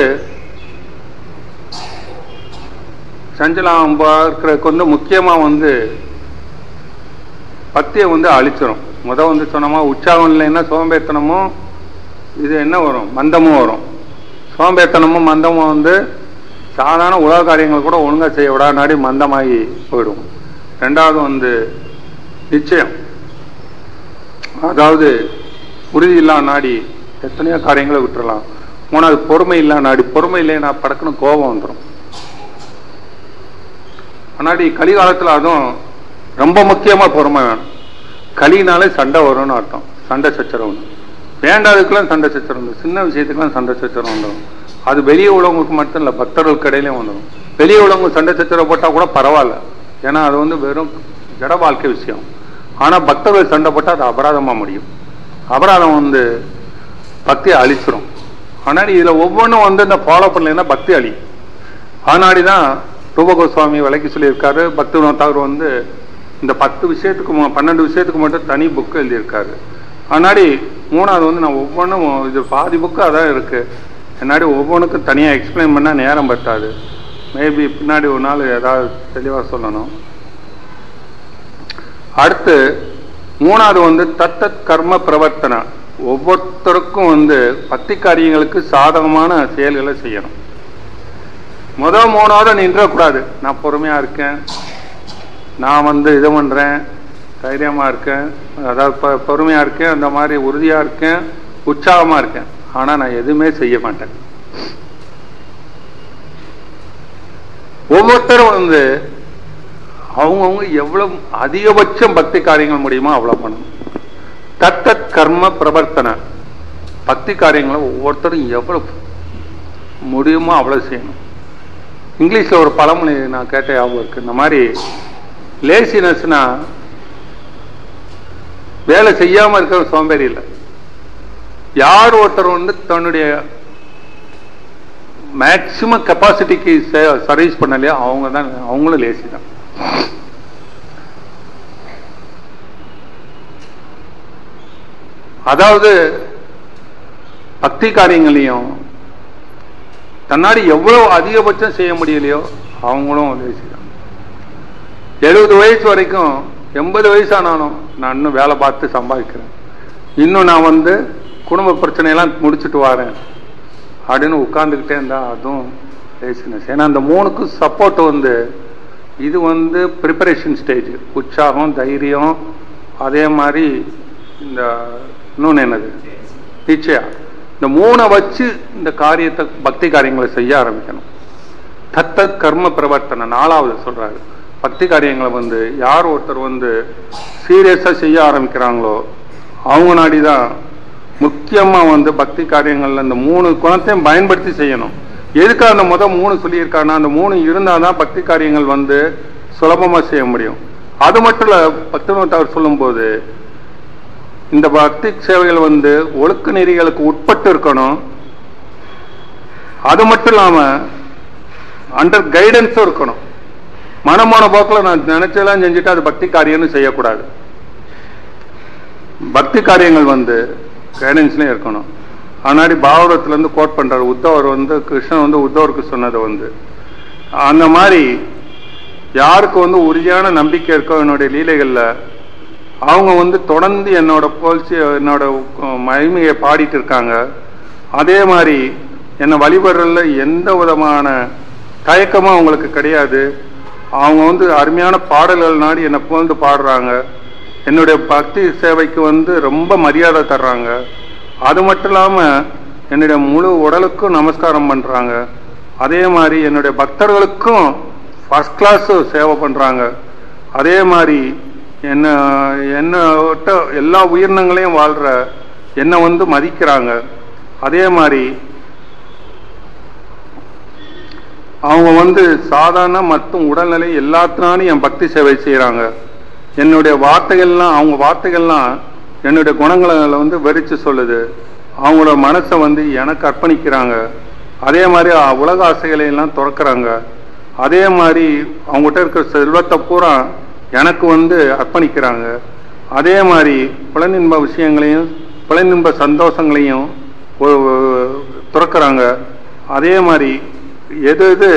சஞ்சலம் இருக்கிறதுக்கு வந்து முக்கியமா வந்து பக்தியை வந்து அழிச்சிரும் முத வந்து சொன்னோமா உற்சாகம் இல்லைன்னா சோம்பேத்தனமும் இது என்ன வரும் மந்தமும் வரும் சோம்பேத்தனமும் மந்தமும் வந்து சாதாரண உலக காரியங்கள் கூட ஒழுங்கா செய்ய விடாநாடி மந்தமாகி போயிடும் ரெண்டாவது வந்து நிச்சயம் அதாவது உறுதி இல்லா நாடி எத்தனையோ காரியங்களை விட்டுறலாம் மூணாவது பொறுமை இல்லா நாடி பொறுமை இல்லைன்னா படக்குன்னு கோபம் வந்துடும் முன்னாடி கலிகாலத்துல அதுவும் ரொம்ப முக்கியமா பொறுமை வேணும் கலினாலே சண்டை வரும்னு அர்த்தம் சண்டை சச்சரவுன்னு வேண்டாததுக்கெல்லாம் சண்டை சச்சரவு வந்துடும் சின்ன விஷயத்துக்கெல்லாம் சண்டை சச்சரவு வந்துடும் அது வெளியே உள்ளவங்களுக்கு மட்டும் இல்லை பக்தர்களுக்கு இடையிலையும் வந்துடும் வெளியே உள்ளவங்க சண்டை சச்சரவு போட்டால் கூட பரவாயில்ல ஏன்னா அது வந்து வெறும் ஜட வாழ்க்கை விஷயம் ஆனா பக்தர்கள் சண்டை போட்டால் அது அபராதமா முடியும் அபராதம் வந்து பக்தி அழிச்சிரும் ஆனால் இதுல ஒவ்வொன்றும் வந்து இந்த ஃபாலோ பண்ணலைன்னா பக்தி அழி அதனாடி தான் ரூப கோஸ்வாமி விலைக்கு சொல்லியிருக்காரு பக்தி தாகூர் வந்து இந்த பத்து விஷயத்துக்கு மு- பன்னெண்டு விஷயத்துக்கு மட்டும் தனி புக்கு எழுதியிருக்காரு அதனாடி மூணாவது வந்து நான் ஒவ்வொன்றும் இது பாதி புக்கு அதான் இருக்கு என்னாடி ஒவ்வொன்றுக்கும் தனியாக எக்ஸ்பிளைன் பண்ணால் நேரம் பத்தாது மேபி பின்னாடி ஒரு நாள் ஏதாவது தெளிவாக சொல்லணும் அடுத்து மூணாவது வந்து தத்தத் கர்ம பிரவர்த்தனை ஒவ்வொருத்தருக்கும் வந்து பக்தி காரியங்களுக்கு சாதகமான செயல்களை செய்யணும் முதல் மூணாவது நின்றக்கூடாது நான் பொறுமையா இருக்கேன் நான் வந்து இது பண்றேன் தைரியமா இருக்கேன் அதாவது பொ- பொறுமையா இருக்கேன் அந்த மாதிரி உறுதியா இருக்கேன் உற்சாகமா இருக்கேன் ஆனா நான் எதுவுமே செய்ய மாட்டேன் ஒவ்வொருத்தரும் வந்து அவங்கவுங்க எவ்வளவு அதிகபட்சம் பக்தி காரியங்கள் முடியுமோ அவ்வளவு பண்ணணும் தத்தத் கர்ம பிரவர்த்தனை பக்தி காரியங்களை ஒவ்வொருத்தரும் எவ்வளவு முடியுமோ அவ்வளவு செய்யணும் இங்கிலீஷ்ல ஒரு பழமொழி நான் கேட்ட ஞாபகம் இருக்கு இந்த மாதிரி லேசினஸ்னா வேலை செய்யாம இருக்கிற சோம்பேறி இல்லை யார் ஒருத்தர் வந்து தன்னுடைய மேக்சிமம் கெப்பாசிட்டிக்கு சர்வீஸ் பண்ணலையோ அவங்க தான் அவங்களும் லேசி தான் அதாவது பக்தி காரியங்களையும் தன்னாடி எவ்வளவு அதிகபட்சம் செய்ய முடியலையோ அவங்களும் லேசி தான் எழுபது வயசு வரைக்கும் எண்பது வயசானாலும் நான் இன்னும் வேலை பார்த்து சம்பாதிக்கிறேன் இன்னும் நான் வந்து குடும்ப பிரச்சனையெல்லாம் முடிச்சுட்டு வரேன் அப்படின்னு உட்கார்ந்துக்கிட்டே இருந்தா அதுவும் லேசினஸ் ஏன்னா அந்த மூணுக்கும் சப்போர்ட் வந்து இது வந்து ப்ரிப்பரேஷன் ஸ்டேஜ் உற்சாகம் தைரியம் அதே மாதிரி இந்த இன்னொன்று என்னது நிச்சயா இந்த மூணை வச்சு இந்த காரியத்தை பக்தி காரியங்களை செய்ய ஆரம்பிக்கணும் தத்தத் கர்ம பிரவர்த்தனை நாலாவது சொல்றாரு பக்தி காரியங்களை வந்து யார் ஒருத்தர் வந்து சீரியஸா செய்ய ஆரம்பிக்கிறாங்களோ அவங்க நாடிதான் முக்கியமா வந்து பக்தி காரியங்கள்ல இந்த மூணு குணத்தையும் பயன்படுத்தி செய்யணும் எதுக்கு அந்த முத மூணு சொல்லியிருக்காங்கன்னா அந்த மூணு இருந்தாதான் பக்தி காரியங்கள் வந்து சுலபமா செய்ய முடியும் அது மட்டும் இல்ல பக்தினோத்தார் சொல்லும்போது இந்த பக்தி சேவைகள் வந்து ஒழுக்க நெறிகளுக்கு உட்பட்டு இருக்கணும் அது மட்டும் இல்லாம அண்டர் கைடன்ஸும் இருக்கணும் மனமான போக்கில் நான் நினைச்சதெல்லாம் செஞ்சுட்டு அது பக்தி காரியம்னு செய்யக்கூடாது பக்தி காரியங்கள் வந்து கைடன்ஸ்லயும் இருக்கணும் ஆனாடி பாகவதத்துல இருந்து கோட் பண்றாரு உத்தவர் வந்து கிருஷ்ணன் வந்து உத்தவருக்கு சொன்னதை வந்து அந்த மாதிரி யாருக்கு வந்து உறுதியான நம்பிக்கை இருக்கோ என்னுடைய லீலைகள்ல அவங்க வந்து தொடர்ந்து என்னோட புகழ்ச்சி என்னோட அஹ், மகிமையை பாடிட்டு இருக்காங்க அதே மாதிரி என்னை வழிபடுறதுல எந்த விதமான தயக்கமும் அவங்களுக்கு கிடையாது அவங்க வந்து அருமையான பாடல்கள் நாடி என்னை புகழ்ந்து பாடுறாங்க என்னுடைய பக்தி சேவைக்கு வந்து ரொம்ப மரியாதை தர்றாங்க அது மட்டும் இல்லாம என்னுடைய முழு உடலுக்கும் நமஸ்காரம் பண்றாங்க அதே மாதிரி என்னுடைய பக்தர்களுக்கும் ஃபர்ஸ்ட் கிளாஸ் சேவை பண்றாங்க அதே மாதிரி என்ன என்ன விட்ட எல்லா உயிரினங்களையும் வாழ்ற என்னை வந்து மதிக்கிறாங்க அதே மாதிரி அவங்க வந்து சாதாரண மற்றும் உடல்நிலை எல்லாத்தினாலும் என் பக்தி சேவை செய்றாங்க என்னுடைய வார்த்தைகள்லாம் அவங்க வார்த்தைகள்லாம் என்னுடைய குணங்களை வந்து வெறிச்சு சொல்லுது அவங்களோட மனசை வந்து எனக்கு அர்ப்பணிக்கிறாங்க அதே மாதிரி அ- உலக ஆசைகளை எல்லாம் துறக்கிறாங்க அதே மாதிரி அவங்ககிட்ட இருக்கிற செல்வத்தை பூரா எனக்கு வந்து அர்ப்பணிக்கிறாங்க அதே மாதிரி புலனின்ப விஷயங்களையும் புலனின்ப சந்தோஷங்களையும் ஒ- ஒ- துறக்கிறாங்க அதே மாதிரி எது எது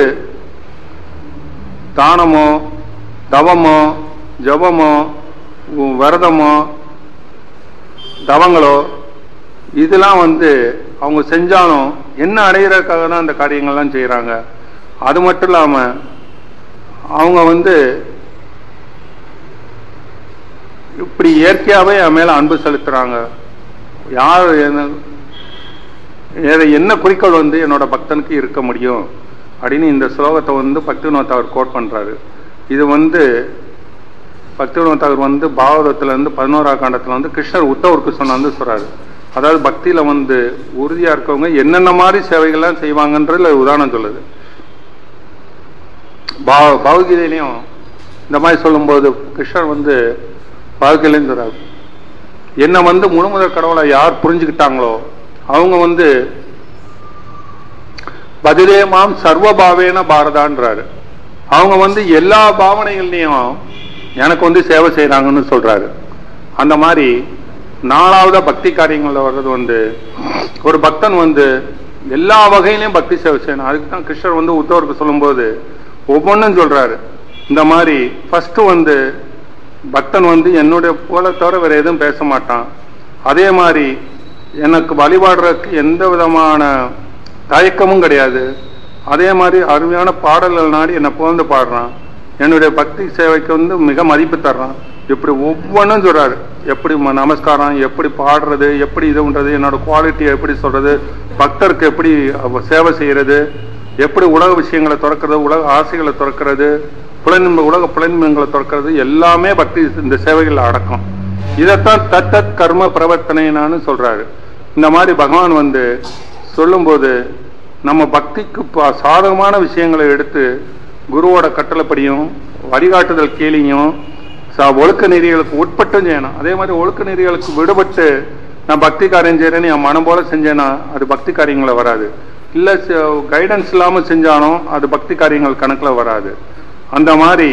தானமோ தவமோ ஜபமோ உ- விரதமோ தவங்களோ இதெல்லாம் வந்து அவங்க செஞ்சாலும் என்ன அடையிறதுக்காக தான் அந்த காரியங்கள்லாம் செய்கிறாங்க அது மட்டும் இல்லாமல் அவங்க வந்து இப்படி இயற்கையாகவே என் மேலே அன்பு செலுத்துகிறாங்க யார் என்ன ஏத- என்ன குறிக்கோள் வந்து என்னோட பக்தனுக்கு இருக்க முடியும் அப்படின்னு இந்த ஸ்லோகத்தை வந்து பக்திவினோத் அவர் கோட் பண்றாரு இது வந்து பக்திவினோத் அவர் வந்து பாகவதத்துல இருந்து பதினோரா காண்டத்துல வந்து கிருஷ்ணர் உத்தவருக்கு சொன்ன வந்து சொல்றாரு அதாவது பக்தியில வந்து உறுதியா இருக்கவங்க என்னென்ன மாதிரி சேவைகள்லாம் செய்வாங்கன்றதுல உதாரணம் சொல்லுது பா- பகவத்கீதையிலையும் இந்த மாதிரி சொல்லும்போது கிருஷ்ணர் வந்து பகவத்கீதையிலையும் சொல்றாரு என்னை வந்து முழுமுதற் கடவுளை யார் புரிஞ்சுக்கிட்டாங்களோ அவங்க வந்து பதிலே மாம் சர்வபாவேன பாரதான்றாரு அவங்க வந்து எல்லா பாவனைகள்லையும் எனக்கு வந்து சேவை செய்யறாங்கன்னு சொல்றாரு அந்த மாதிரி நாலாவது பக்தி காரியங்கள்ல வர்றது வந்து ஒரு பக்தன் வந்து எல்லா வகையிலையும் பக்தி சேவை செய்யணும் அதுக்கு தான் கிருஷ்ணர் வந்து உத்தவருக்கு சொல்லும்போது ஒவ்வொன்றும் சொல்றாரு இந்த மாதிரி ஃபர்ஸ்ட் வந்து பக்தன் வந்து என்னுடைய போல தவிர வேற எதுவும் பேச மாட்டான் அதே மாதிரி எனக்கு வழிபாடுறதுக்கு எந்த விதமான தயக்கமும் கிடையாது அதே மாதிரி அருமையான பாடல்கள் நாடி என்னை புகழ்ந்து பாடுறான் என்னுடைய பக்தி சேவைக்கு வந்து மிக மதிப்பு தர்றான் இப்படி ஒவ்வொன்றும் சொல்றாரு எப்படி ம- நமஸ்காரம் எப்படி பாடுறது எப்படி இது பண்றது என்னோட குவாலிட்டி எப்படி சொல்றது பக்தருக்கு எப்படி அவ சேவை செய்யறது எப்படி உலக விஷயங்களை திறக்கிறது உலக ஆசைகளை திறக்கிறது புலனின்ப உலக புலனின்பங்களை திறக்கிறது எல்லாமே பக்தி இந்த சேவைகள் அடக்கம் இதைத்தான் தத்தத் கர்ம பிரவர்த்தனைனான்னு சொல்றாரு இந்த மாதிரி பகவான் வந்து சொல்லும்போது நம்ம பக்திக்கு ப- சாதகமான விஷயங்களை எடுத்து குருவோட கட்டளைப்படியும் வழிகாட்டுதல் கீழியும் ச- ஒழுக்க நெறிகளுக்கு உட்பட்டும் செய்யணும் அதே மாதிரி ஒழுக்க நெறிகளுக்கு விடுபட்டு நான் பக்தி காரியம் செய்யறேன்னு என் மனம் போல செஞ்சேன்னா அது பக்தி காரியங்களை வராது இல்ல கைடன்ஸ் இல்லாம செஞ்சாலும் அது பக்தி காரியங்கள் கணக்குல வராது அந்த மாதிரி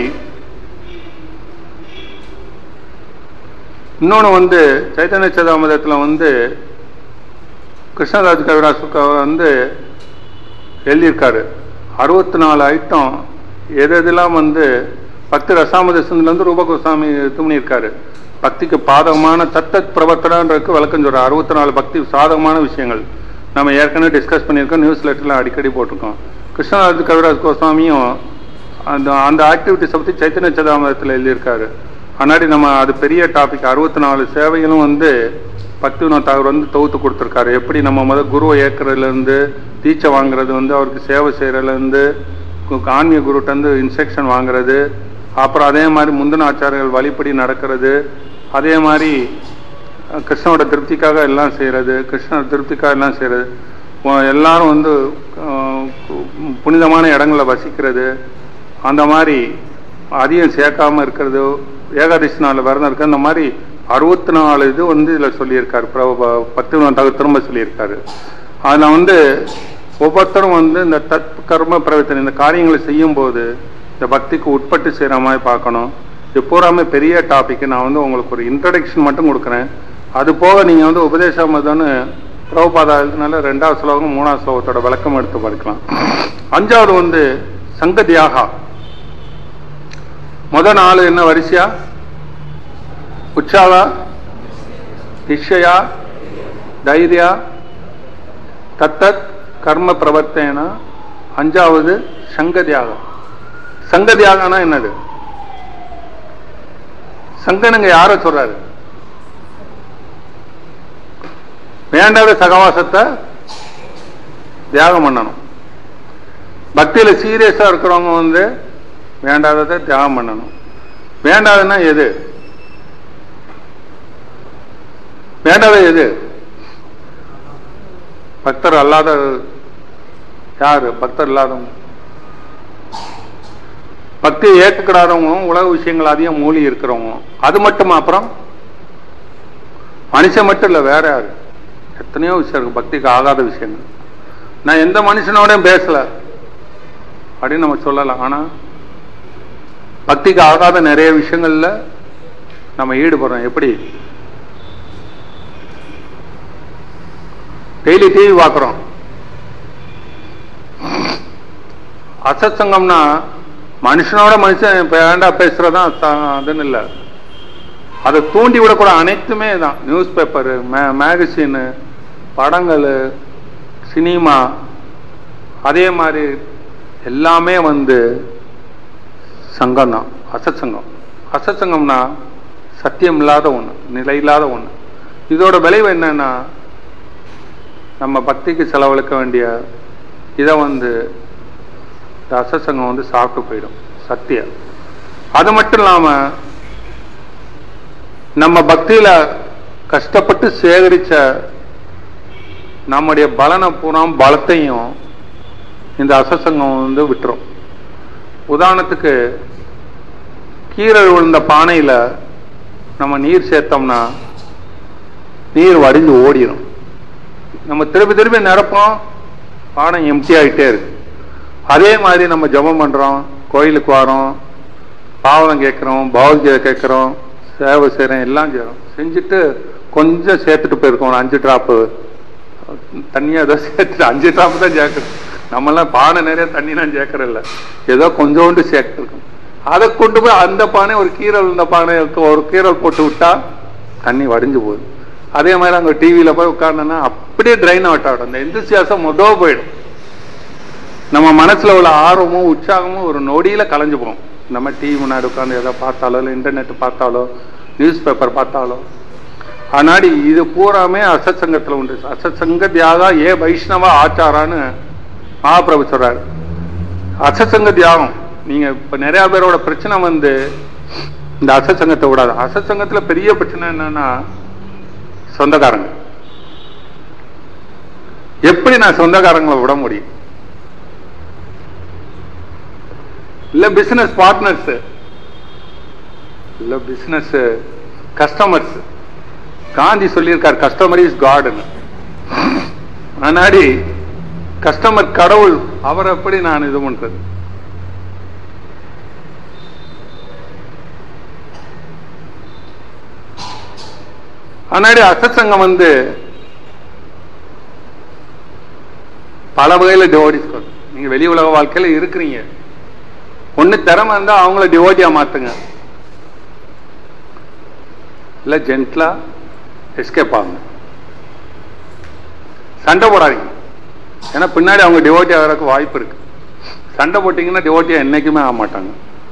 இன்னொன்னு வந்து சைத்தன்ய சதாமதத்துல வந்து கிருஷ்ணராஜ் கவிராஜ் வந்து எழுதியிருக்காரு அறுபத்தி நாலு ஐட்டம் எது எதெல்லாம் வந்து பக்தி ரசாமதேசத்துலேருந்து ரூப கோசாமி இது பண்ணியிருக்காரு பக்திக்கு பாதகமான தத்தத் பிரவர்த்தனன்றதுக்கு விளக்கம் சொல்ற அறுபத்தி நாலு பக்தி சாதகமான விஷயங்கள் நம்ம ஏற்கனவே டிஸ்கஸ் பண்ணியிருக்கோம் நியூஸ் லெட்டர்ல அடிக்கடி போட்டிருக்கோம் கிருஷ்ணராஜ் கவிராஜ் கோஸ்வாமியும் அந்த அந்த ஆக்டிவிட்டிஸை பற்றி சைத்தன்ய சதாமதத்தில் எழுதியிருக்காரு அதனாடி நம்ம அது பெரிய டாபிக் அறுபத்தி நாலு சேவைகளும் வந்து பக்திவினோத் தாகூர் வந்து தொகுத்து கொடுத்துருக்காரு எப்படி நம்ம முதல் குருவை ஏற்கிறதுலேருந்து தீட்சை வாங்குறது வந்து அவருக்கு சேவை செய்கிறதுலேருந்து ஆன்மீக குருட்ட இருந்து இன்ஸ்ட்ரக்ஷன் வாங்குறது அப்புறம் அதே மாதிரி முந்தின ஆச்சாரர்கள் வழிப்படி நடக்கிறது அதே மாதிரி அஹ், கிருஷ்ணனோட திருப்திக்காக எல்லாம் செய்கிறது கிருஷ்ணர் திருப்திக்காக எல்லாம் செய்கிறது எல்லாரும் வந்து அஹ், புனிதமான இடங்கள்ல வசிக்கிறது அந்த மாதிரி அதிகம் சேர்க்காம இருக்கிறது ஏகாதசி நாள் விரதம் இருக்கு அந்த மாதிரி அறுபத்தி நாலு இது வந்து இதுல சொல்லியிருக்காரு பிரபு- பத்து தக திரும்ப சொல்லியிருக்காரு அதுல வந்து ஒவ்வொருத்தரும் வந்து இந்த தத் கர்ம பிரவர்த்தனை இந்த காரியங்களை செய்யும் போது இந்த பக்திக்கு உட்பட்டு செய்யற மாதிரி பார்க்கணும் இது பூராமே பெரிய டாபிக் நான் வந்து உங்களுக்கு ஒரு இன்ட்ரடக்ஷன் மட்டும் கொடுக்குறேன் அது போக நீங்க வந்து உபதேசமதன்னு பிரபுபாதா எழுதினால ரெண்டாவது ஸ்லோகம் மூணாவது ஸ்லோகத்தோட விளக்கம் எடுத்து படிக்கலாம் அஞ்சாவது வந்து சங்க தியாகா முத நாலு என்ன வரிசையா உற்சாகா நிச்சயா தைரியா தத்தத் கர்ம பிரவர்த்தனா அஞ்சாவது சங்க தியாகம் சங்க தியாகம்னா என்னது சங்கனுங்க யார சொல்றாரு வேண்டாத சகவாசத்தை தியாகம் பண்ணணும் பக்தியில சீரியஸா இருக்கிறவங்க வந்து வேண்டாததை தியாகம் பண்ணணும் வேண்டாதுன்னா எது வேண்டாத எது பக்தர் அல்லாத யாரு பக்தர் இல்லாதவங்க பக்தியை ஏற்றுக்கிடாதவங்க உலக விஷயங்கள் அதிகம் மூழ்கி இருக்கிறவங்க அது மட்டுமா அப்புறம் மனுஷன் மட்டும் இல்ல வேற யாரு எத்தனையோ விஷயம் இருக்கு பக்திக்கு ஆகாத விஷயங்கள் நான் எந்த மனுஷனோடயும் பேசல அப்படின்னு நம்ம சொல்லலாம் ஆனா பக்திக்கு ஆகாத நிறைய விஷயங்கள்ல நம்ம ஈடுபடுறோம் எப்படி டெய்லி டிவி பார்க்குறோம் அசத் சங்கம்னா மனுஷனோட மனுஷன் இப்ப வேண்டா பேசுறதுதான் த- அதுன்னு இல்லை அதை தூண்டி விடக்கூட அனைத்துமே தான் நியூஸ் பேப்பரு மே மேகசினு படங்கள் சினிமா அதே மாதிரி எல்லாமே வந்து சங்கம் தான் அசத் சங்கம் அசத் சங்கம்னா சத்தியம் இல்லாத ஒன்று நிலை இல்லாத ஒன்று இதோட விளைவு என்னன்னா நம்ம பக்திக்கு செலவழிக்க வேண்டிய இதை வந்து இந்த அசத் சங்கம் வந்து சாப்பிட்டு போயிடும் சத்திய அது மட்டும் இல்லாம நம்ம பக்தியில கஷ்டப்பட்டு சேகரிச்ச நம்முடைய பலனை பூரா பலத்தையும் இந்த அசசங்கம் வந்து விட்டுரும் உதாரணத்துக்கு கீரை விழுந்த பானையில நம்ம நீர் சேர்த்தோம்னா நீர் வடிந்து ஓடிடும் நம்ம திருப்பி திருப்பி நிரப்போம் பானை எம்டி ஆகிட்டே இருக்கு அதே மாதிரி நம்ம ஜெபம் பண்றோம் கோயிலுக்கு வரோம் பாவம் கேட்குறோம் பௌத்திய கேட்குறோம் சேவை செய்கிறோம் எல்லாம் செய்கிறோம் செஞ்சுட்டு கொஞ்சம் சேர்த்துட்டு போயிருக்கோம் ஒரு அஞ்சு ட்ராப்பு தண்ணியாக ஏதோ சேர்த்துட்டு அஞ்சு ட்ராப்பு தான் சேர்க்கணும் நம்மளாம் பானை நிறைய தண்ணிலாம் சேர்க்கறதில்ல ஏதோ கொஞ்சோண்டு சேர்த்துருக்கோம் அதை கொண்டு போய் அந்த பானை ஒரு கீரல் இந்த பானை ஒரு கீரல் போட்டு விட்டா தண்ணி வடிஞ்சு போகுது அதே மாதிரி அங்கே டிவியில் போய் உட்கார்ந்தோன்னா அப்படியே ட்ரைன் அவுட் ஆகிடும் அந்த எந்திசியாசம் மொதோ போயிடும் நம்ம மனசுல உள்ள ஆர்வமும் உற்சாகமும் ஒரு நொடியில கலைஞ்சு போகும் நம்ம டிவி முன்னாடி உட்காந்து எதை பார்த்தாலோ இல்லை இன்டர்நெட் பார்த்தாலோ நியூஸ் பேப்பர் பார்த்தாலோ ஆனாடி இது பூராமே அசத்சங்கத்துல உண்டு அசத்சங்க தியாகா ஏ வைஷ்ணவ ஆச்சாரான்னு மகாபிரபு சொல்றாரு அசத்சங்க தியாகம் நீங்க இப்ப நிறைய பேரோட பிரச்சனை வந்து இந்த அசத்சங்கத்தை விடாது அசத்சங்கத்துல பெரிய பிரச்சனை என்னன்னா சொந்தக்காரங்க எப்படி நான் சொந்தக்காரங்களை விட முடியும் இல்ல பிசினஸ் பார்ட்னர்ஸ் இல்ல பிசினஸ் கஸ்டமர்ஸ் காந்தி சொல்லியிருக்கார் கஸ்டமர் இஸ் காடுன்னு முன்னாடி கஸ்டமர் கடவுள் அவர் எப்படி நான் இது பண்றது முன்னாடி அசத்சங்கம் வந்து பல வகையில டிவோடிஸ் நீங்க வெளி உலக வாழ்க்கையில இருக்கிறீங்க ஒண்ணு திறமை இருந்தா அவங்கள டிவோட்டியா மாத்துங்க இல்ல ஜென்ட்லா எஸ்கேப் ஆகுங்க சண்டை போடாதீங்க ஏன்னா பின்னாடி அவங்க டிவோட்டி ஆகிறதுக்கு வாய்ப்பு இருக்கு சண்டை போட்டீங்கன்னா டிவோட்டியா என்னைக்குமே ஆக மாட்டாங்க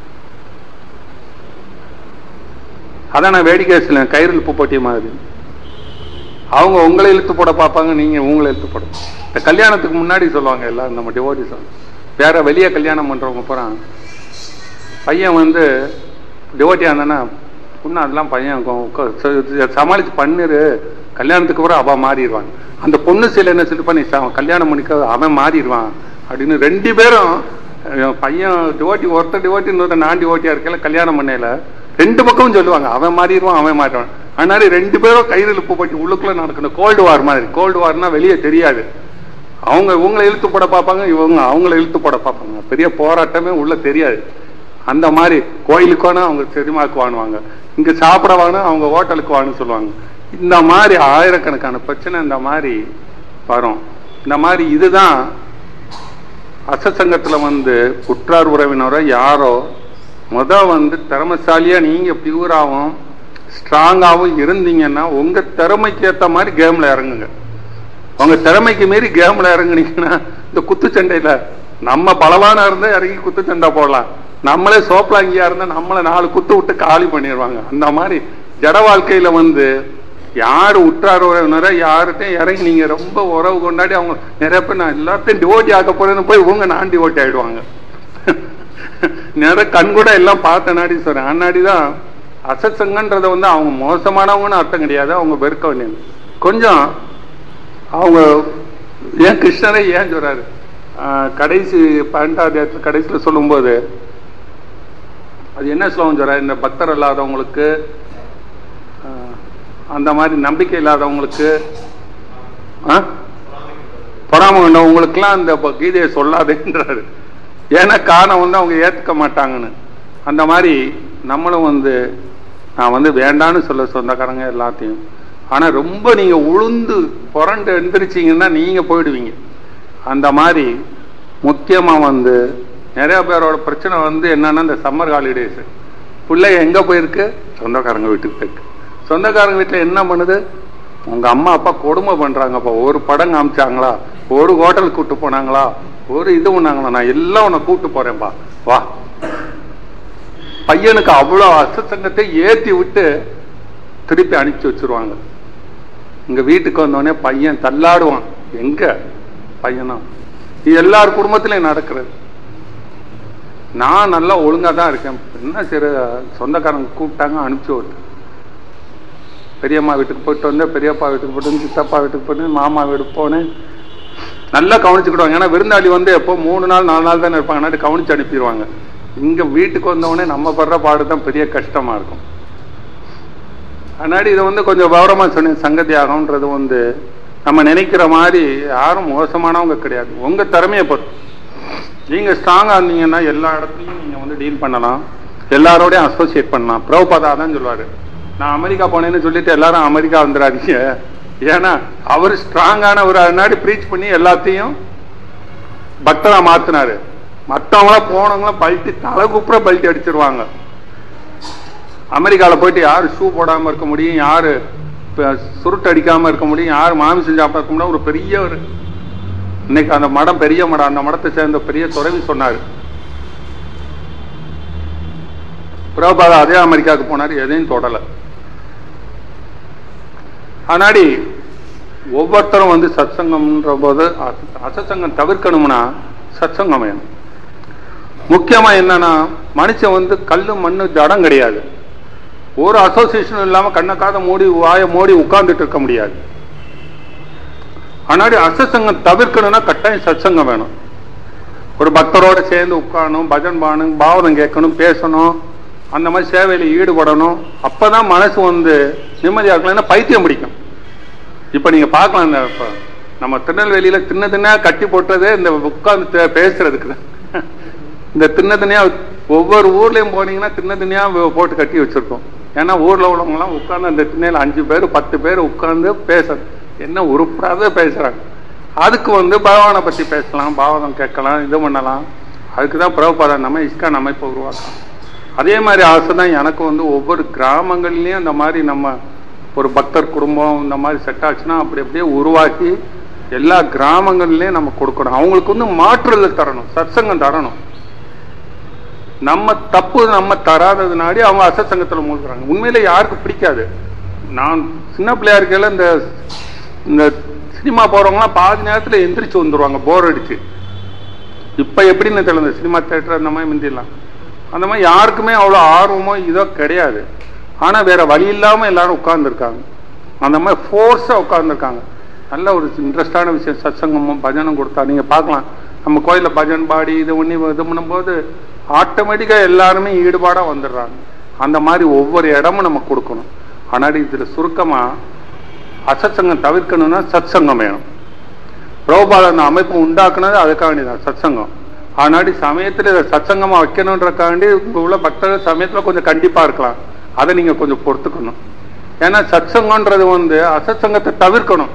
அதான் நான் வேடிக்கை சில கயிறு இழுப்பு போட்டிய மாதிரி அவங்க உங்களை இழுத்து போட பார்ப்பாங்க நீங்க உங்களை இழுத்து போட இந்த கல்யாணத்துக்கு முன்னாடி சொல்லுவாங்க எல்லாரும் நம்ம டிவோட்டிஸ் வேற வெளியே கல்யாணம் பண்றவங்க போறான் பையன் வந்து டிவோட்டியா இருந்தானா பொண்ணு அதெல்லாம் பையன் கொ- கொ- ச- சமாளிச்சு பண்ணிரு கல்யாணத்துக்கு கூட அவ மாறிடுவாங்க அந்த பொண்ணு சில என்ன சொல்லிட்டு பண்ணி ச- கல்யாணம் பண்ணிக்க அவன் மாறிடுவான் அப்படின்னு ரெண்டு பேரும் அஹ், பையன் டிவோட்டி ஒருத்தர் டிவோட்டி இன்னொருத்தர் நான் டிவோட்டியா இருக்கல கல்யாணம் பண்ணையில ரெண்டு பக்கமும் சொல்லுவாங்க அவன் மாறிடுவான் அவன் மாறிடுவான் அதனால ரெண்டு பேரும் கையில் இழுப்பு போட்டு உள்ளுக்குள்ள நடக்கணும் கோல்டு வார் மாதிரி கோல்டு வார்னா வெளியே தெரியாது அவங்க இவங்களை இழுத்து போட பார்ப்பாங்க இவங்க அவங்கள இழுத்து போட பார்ப்பாங்க பெரிய போராட்டமே உள்ள தெரியாது அந்த மாதிரி கோயிலுக்கு வேணும் அவங்க சினிமாவுக்கு வாங்குவாங்க இங்க சாப்பிட வேணும் அவங்க ஹோட்டலுக்கு வான்னு சொல்லுவாங்க இந்த மாதிரி ஆயிரக்கணக்கான பிரச்சனை இந்த மாதிரி வரும் இந்த மாதிரி இதுதான் அசசங்கத்துல வந்து உற்றார் உறவினரோ யாரோ முத வந்து திறமைசாலியா நீங்க பியூராவும் ஸ்ட்ராங்காவும் இருந்தீங்கன்னா உங்க திறமைக்கு ஏத்த மாதிரி கேம்ல இறங்குங்க உங்க திறமைக்கு மீறி கேம்ல இறங்குனீங்கன்னா இந்த குத்துச்சண்டையில நம்ம பலவானா இருந்தா இறங்கி குத்துச்சண்டை போடலாம் நம்மளே சோப்பலாங்கியா இருந்தா நம்மள நாலு குத்து விட்டு காலி பண்ணிடுவாங்க அந்த மாதிரி ஜட வாழ்க்கையில வந்து யாரு உற்றார் உறவினரோ யார்கிட்டையும் இறங்கி நீங்க ரொம்ப உறவு கொண்டாடி அவங்க நிறைய பேர் நான் எல்லாத்தையும் டிவோட்டி ஆக்க போறேன்னு போய் இவங்க நான் டிவோட்டி ஆயிடுவாங்க நிறைய கண் கூட எல்லாம் பார்த்த நாடி சொல்றேன் அந்நாடி தான் அசத்சங்கன்றதை வந்து அவங்க மோசமானவங்கன்னு அர்த்தம் கிடையாது அவங்க வெறுக்க வேண்டியது கொஞ்சம் அவங்க ஏன் கிருஷ்ணரே ஏன் சொல்றாரு ஆஹ் கடைசி பன்னெண்டாவது கடைசியில் சொல்லும்போது அது என்ன ஸ்லோகம் சொல்றாரு இந்த பக்தர் இல்லாதவங்களுக்கு ஆஹ் அந்த மாதிரி நம்பிக்கை இல்லாதவங்களுக்கு ஆ? பொறாம வேண்டவங்களுக்குலாம் அந்த ப- கீதையை சொல்லாதேன்றாரு ஏன்னா காரணம் வந்து அவங்க ஏத்துக்க மாட்டாங்கன்னு அந்த மாதிரி நம்மளும் வந்து நான் வந்து வேண்டான்னு சொல்ல சொந்தக்காரங்க எல்லாத்தையும் ஆனா ரொம்ப நீங்க உளுந்து புரண்டு எந்திரிச்சிங்கன்னா நீங்க போயிடுவீங்க அந்த மாதிரி முக்கியமா வந்து நிறைய பேரோட பிரச்சனை வந்து என்னன்னா இந்த சம்மர் ஹாலிடேஸ் பிள்ளை எங்க போயிருக்கு சொந்தக்காரங்க வீட்டுக்கு போயிருக்கு சொந்தக்காரங்க வீட்டுல என்ன பண்ணுது உங்க அம்மா அப்பா கொடுமை பண்றாங்கப்பா ஒரு படம் காமிச்சாங்களா ஒரு ஹோட்டலுக்கு கூட்டு போனாங்களா ஒரு இது பண்ணாங்களா நான் எல்லாம் உன்னை கூட்டு போறேன்பா வா பையனுக்கு அவ்வளவு அசசங்கத்தை ஏத்தி விட்டு திருப்பி அனுப்பிச்சு வச்சிருவாங்க இங்க வீட்டுக்கு வந்தோடனே பையன் தள்ளாடுவான் எங்க பையனா இது எல்லார் குடும்பத்திலையும் நடக்கிறது நான் நல்லா ஒழுங்கா தான் இருக்கேன் என்ன சரி சொந்தக்காரங்க கூப்பிட்டாங்க அனுப்பிச்சு விட்டு பெரியம்மா வீட்டுக்கு போயிட்டு வந்தேன் பெரியப்பா வீட்டுக்கு போயிட்டு வந்து சித்தப்பா வீட்டுக்கு போயிட்டு மாமா வீட்டுக்கு போனேன் நல்லா கவனிச்சுக்கிடுவாங்க ஏன்னா விருந்தாளி வந்து எப்போ மூணு நாள் நாலு நாள் தானே இருப்பாங்க அதனால கவனிச்சு அனுப்பிடுவாங்க இங்க வீட்டுக்கு வந்தவொடனே நம்ம படுற பாடு தான் பெரிய கஷ்டமா இருக்கும் அதனால இதை வந்து கொஞ்சம் விவரமா சொன்னேன் சங்க தியாகம்ன்றது வந்து நம்ம நினைக்கிற மாதிரி யாரும் மோசமானவங்க கிடையாது உங்க திறமையை பொறுத்து நீங்க ஸ்ட்ராங்கா இருந்தீங்கன்னா எல்லா இடத்துலையும் நீங்க வந்து டீல் பண்ணலாம் எல்லாரோடையும் அசோசியேட் பண்ணலாம் பிரபுபாதா தான் சொல்லுவாரு நான் அமெரிக்கா போனேன்னு சொல்லிட்டு எல்லாரும் அமெரிக்கா வந்துடாதீங்க ஏன்னா அவர் ஸ்ட்ராங்கான ஒரு முன்னாடி ப்ரீச் பண்ணி எல்லாத்தையும் பக்தரா மாத்தினாரு மற்றவங்களாம் போனவங்களாம் பல்ட்டி தலை குப்புற பல்ட்டி அடிச்சிருவாங்க அமெரிக்காவில் போயிட்டு யார் ஷூ போடாமல் இருக்க முடியும் யார் சுருட்டு அடிக்காமல் இருக்க முடியும் யார் மாமிசம் சாப்பிட இருக்க முடியும் ஒரு பெரிய ஒரு இன்னைக்கு அந்த மடம் பெரிய மடம் அந்த மடத்தை சேர்ந்த பெரிய துறவி சொன்னார் பிரபாதா அதே அமெரிக்காவுக்கு போனார் எதையும் தொடலை ஆனாடி ஒவ்வொருத்தரும் வந்து சத்சங்கம்ன்ற போது அச- அசத்சங்கம் தவிர்க்கணும்னா சத்சங்கம் வேணும் முக்கியமா என்னன்னா மனுஷன் வந்து கல்லு மண்ணு ஜடம் கிடையாது ஒரு அசோசியேஷனும் இல்லாம கண்ணை காதை மூடி வாயை மூடி உட்கார்ந்துட்டு இருக்க முடியாது ஆனாடி அசத்சங்கம் தவிர்க்கணும்னா கட்டாயம் சத்சங்கம் வேணும் ஒரு பக்தரோட சேர்ந்து உட்காரணும் பஜன் பாடணும் பாவதம் கேட்கணும் பேசணும் அந்த மாதிரி சேவையில ஈடுபடணும் அப்பதான் மனசு வந்து நிம்மதியா இருக்கலாம் ஏன்னா பைத்தியம் பிடிக்கும் இப்ப நீங்க பார்க்கலாம் இந்த இப்ப நம்ம திருநெல்வேலியில தின்ன தின்னா கட்டி போட்டதே இந்த உட்கார்ந்து தே- பேசுறதுக்கு தான் இந்த தின்ன தினியா ஒவ்வொரு ஊர்லயும் போனீங்கன்னா தின்ன தினியா வ- போட்டு கட்டி வச்சிருக்கோம் ஏன்னா ஊர்ல உள்ளவங்க எல்லாம் உட்கார்ந்து அந்த திண்ணையில அஞ்சு பேர் பத்து பேர் உட்கார்ந்து பேச என்ன உருப்படாத பேசுறாங்க அதுக்கு வந்து பகவானை பத்தி பேசலாம் பாவனம் கேட்கலாம் இது பண்ணலாம் அதுக்கு தான் பிரபுபாதா நம்ம இஸ்கான் அமைப்பை உருவாக்கலாம் அதே மாதிரி ஆசை தான் எனக்கு வந்து ஒவ்வொரு கிராமங்கள்லயும் இந்த மாதிரி நம்ம ஒரு பக்தர் குடும்பம் இந்த மாதிரி செட் ஆச்சுன்னா அப்படி அப்படியே உருவாக்கி எல்லா கிராமங்கள்லயும் நம்ம கொடுக்கணும் அவங்களுக்கு வந்து மாற்றுதல் தரணும் சத்சங்கம் தரணும் நம்ம தப்பு நம்ம தராததுனாடி அவங்க அசத்சங்கத்துல மூழ்கிறாங்க உண்மையில யாருக்கு பிடிக்காது நான் சின்ன பிள்ளையா இருக்கையில இந்த இந்த சினிமா போறவங்கலாம் பாதி நேரத்துல எந்திரிச்சு வந்துருவாங்க போர் அடிச்சு இப்ப எப்படின்னு தெரியல இந்த சினிமா தேட்டர் அந்த மாதிரி முந்திடலாம் அந்த மாதிரி யாருக்குமே அவ்வளோ ஆர்வமோ இதோ கிடையாது ஆனா வேற வழி இல்லாம எல்லாரும் உட்கார்ந்துருக்காங்க அந்த மாதிரி ஃபோர்ஸா உட்கார்ந்துருக்காங்க நல்ல ஒரு இன்ட்ரெஸ்டான விஷயம் சத்சங்கமும் பஜனும் கொடுத்தா நீங்க பார்க்கலாம் நம்ம கோயில்ல பஜன் பாடி இது பண்ணி இது பண்ணும்போது ஆட்டோமேட்டிக்கா எல்லாருமே ஈடுபாடா வந்துடுறாங்க அந்த மாதிரி ஒவ்வொரு இடமும் நம்ம கொடுக்கணும் ஆனால் இதுல சுருக்கமா அசத்சங்கம் தவிர்க்கணும்னா சத்சங்கம் வேணும் பிரபுபாத அந்த அமைப்பு உண்டாக்குனது அதுக்காண்டி தான் சத்சங்கம் ஆனாடி சமயத்துல இதை சத்சங்கமா வைக்கணுன்றக்காண்டி இங்க உள்ள பக்தர்கள் சமயத்துல கொஞ்சம் கண்டிப்பா இருக்கலாம் அதை நீங்க கொஞ்சம் பொறுத்துக்கணும் ஏன்னா சத்சங்கம்ன்றது வந்து அசத்சங்கத்தை தவிர்க்கணும்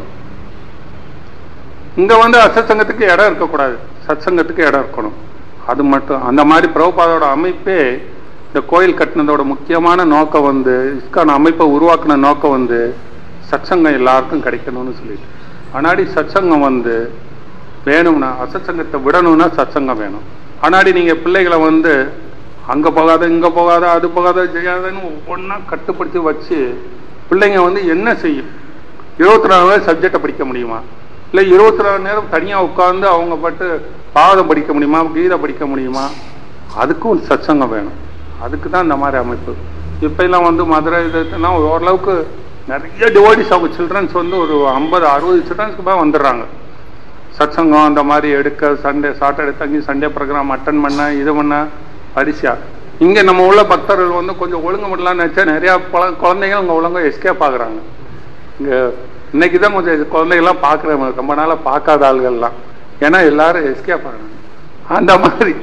இங்க வந்து அசத்சங்கத்துக்கு இடம் இருக்கக்கூடாது சத்சங்கத்துக்கு இடம் இருக்கணும் அது மட்டும் அந்த மாதிரி பிரபுபாதோட அமைப்பே இந்த கோயில் கட்டினதோட முக்கியமான நோக்கம் வந்து இஸ்கான் அமைப்பை உருவாக்குன நோக்கம் வந்து சத்சங்கம் எல்லாருக்கும் கிடைக்கணும்னு சொல்லிட்டு ஆனாடி சத்சங்கம் வந்து வேணும்னா அசத்சங்கத்தை விடணும்னா சத்சங்கம் வேணும் ஆனாடி நீங்க பிள்ளைகளை வந்து அங்க போகாத இங்க போகாத அது போகாத செய்யாதன்னு ஒவ்வொன்றா கட்டுப்படுத்தி வச்சு பிள்ளைங்க வந்து என்ன செய்யும் இருபத்தி நாலு நேரம் சப்ஜெக்டை படிக்க முடியுமா இல்லை இருபத்தி நாலு நேரம் தனியாக உட்கார்ந்து அவங்க பட்டு பாதம் படிக்க முடியுமா கீதை படிக்க முடியுமா அதுக்கும் ஒரு சத்சங்கம் வேணும் அதுக்கு தான் இந்த மாதிரி அமைப்பு இப்ப எல்லாம் வந்து மதுரை இதெல்லாம் ஓரளவுக்கு நிறைய டிவோடிஸ் அவங்க சில்ட்ரன்ஸ் வந்து ஒரு ஐம்பது அறுபது சில்ட்ரன்ஸ்க்கு மேலே வந்துடுறாங்க சத்சங்கம் அந்த மாதிரி எடுக்க சண்டே சாட்டர்டே தங்கி சண்டே ப்ரோக்ராம் அட்டன் பண்ண இது பண்ண வரிசையா இங்க நம்ம உள்ள பக்தர்கள் வந்து கொஞ்சம் ஒழுங்கு முடியலாம்னு நினைச்சா நிறைய பல- குழந்தைங்க அவங்க ஒழுங்கா எஸ்கேப் ஆகுறாங்க இங்க இன்னைக்கு தான் கொஞ்சம் இது குழந்தைகள்லாம் பார்க்குறேன் ரொம்ப நாளா பார்க்காத ஆளுகள்லாம் ஏன்னா எல்லாரும் எஸ்கேப் ஆகுறாங்க அந்த மாதிரி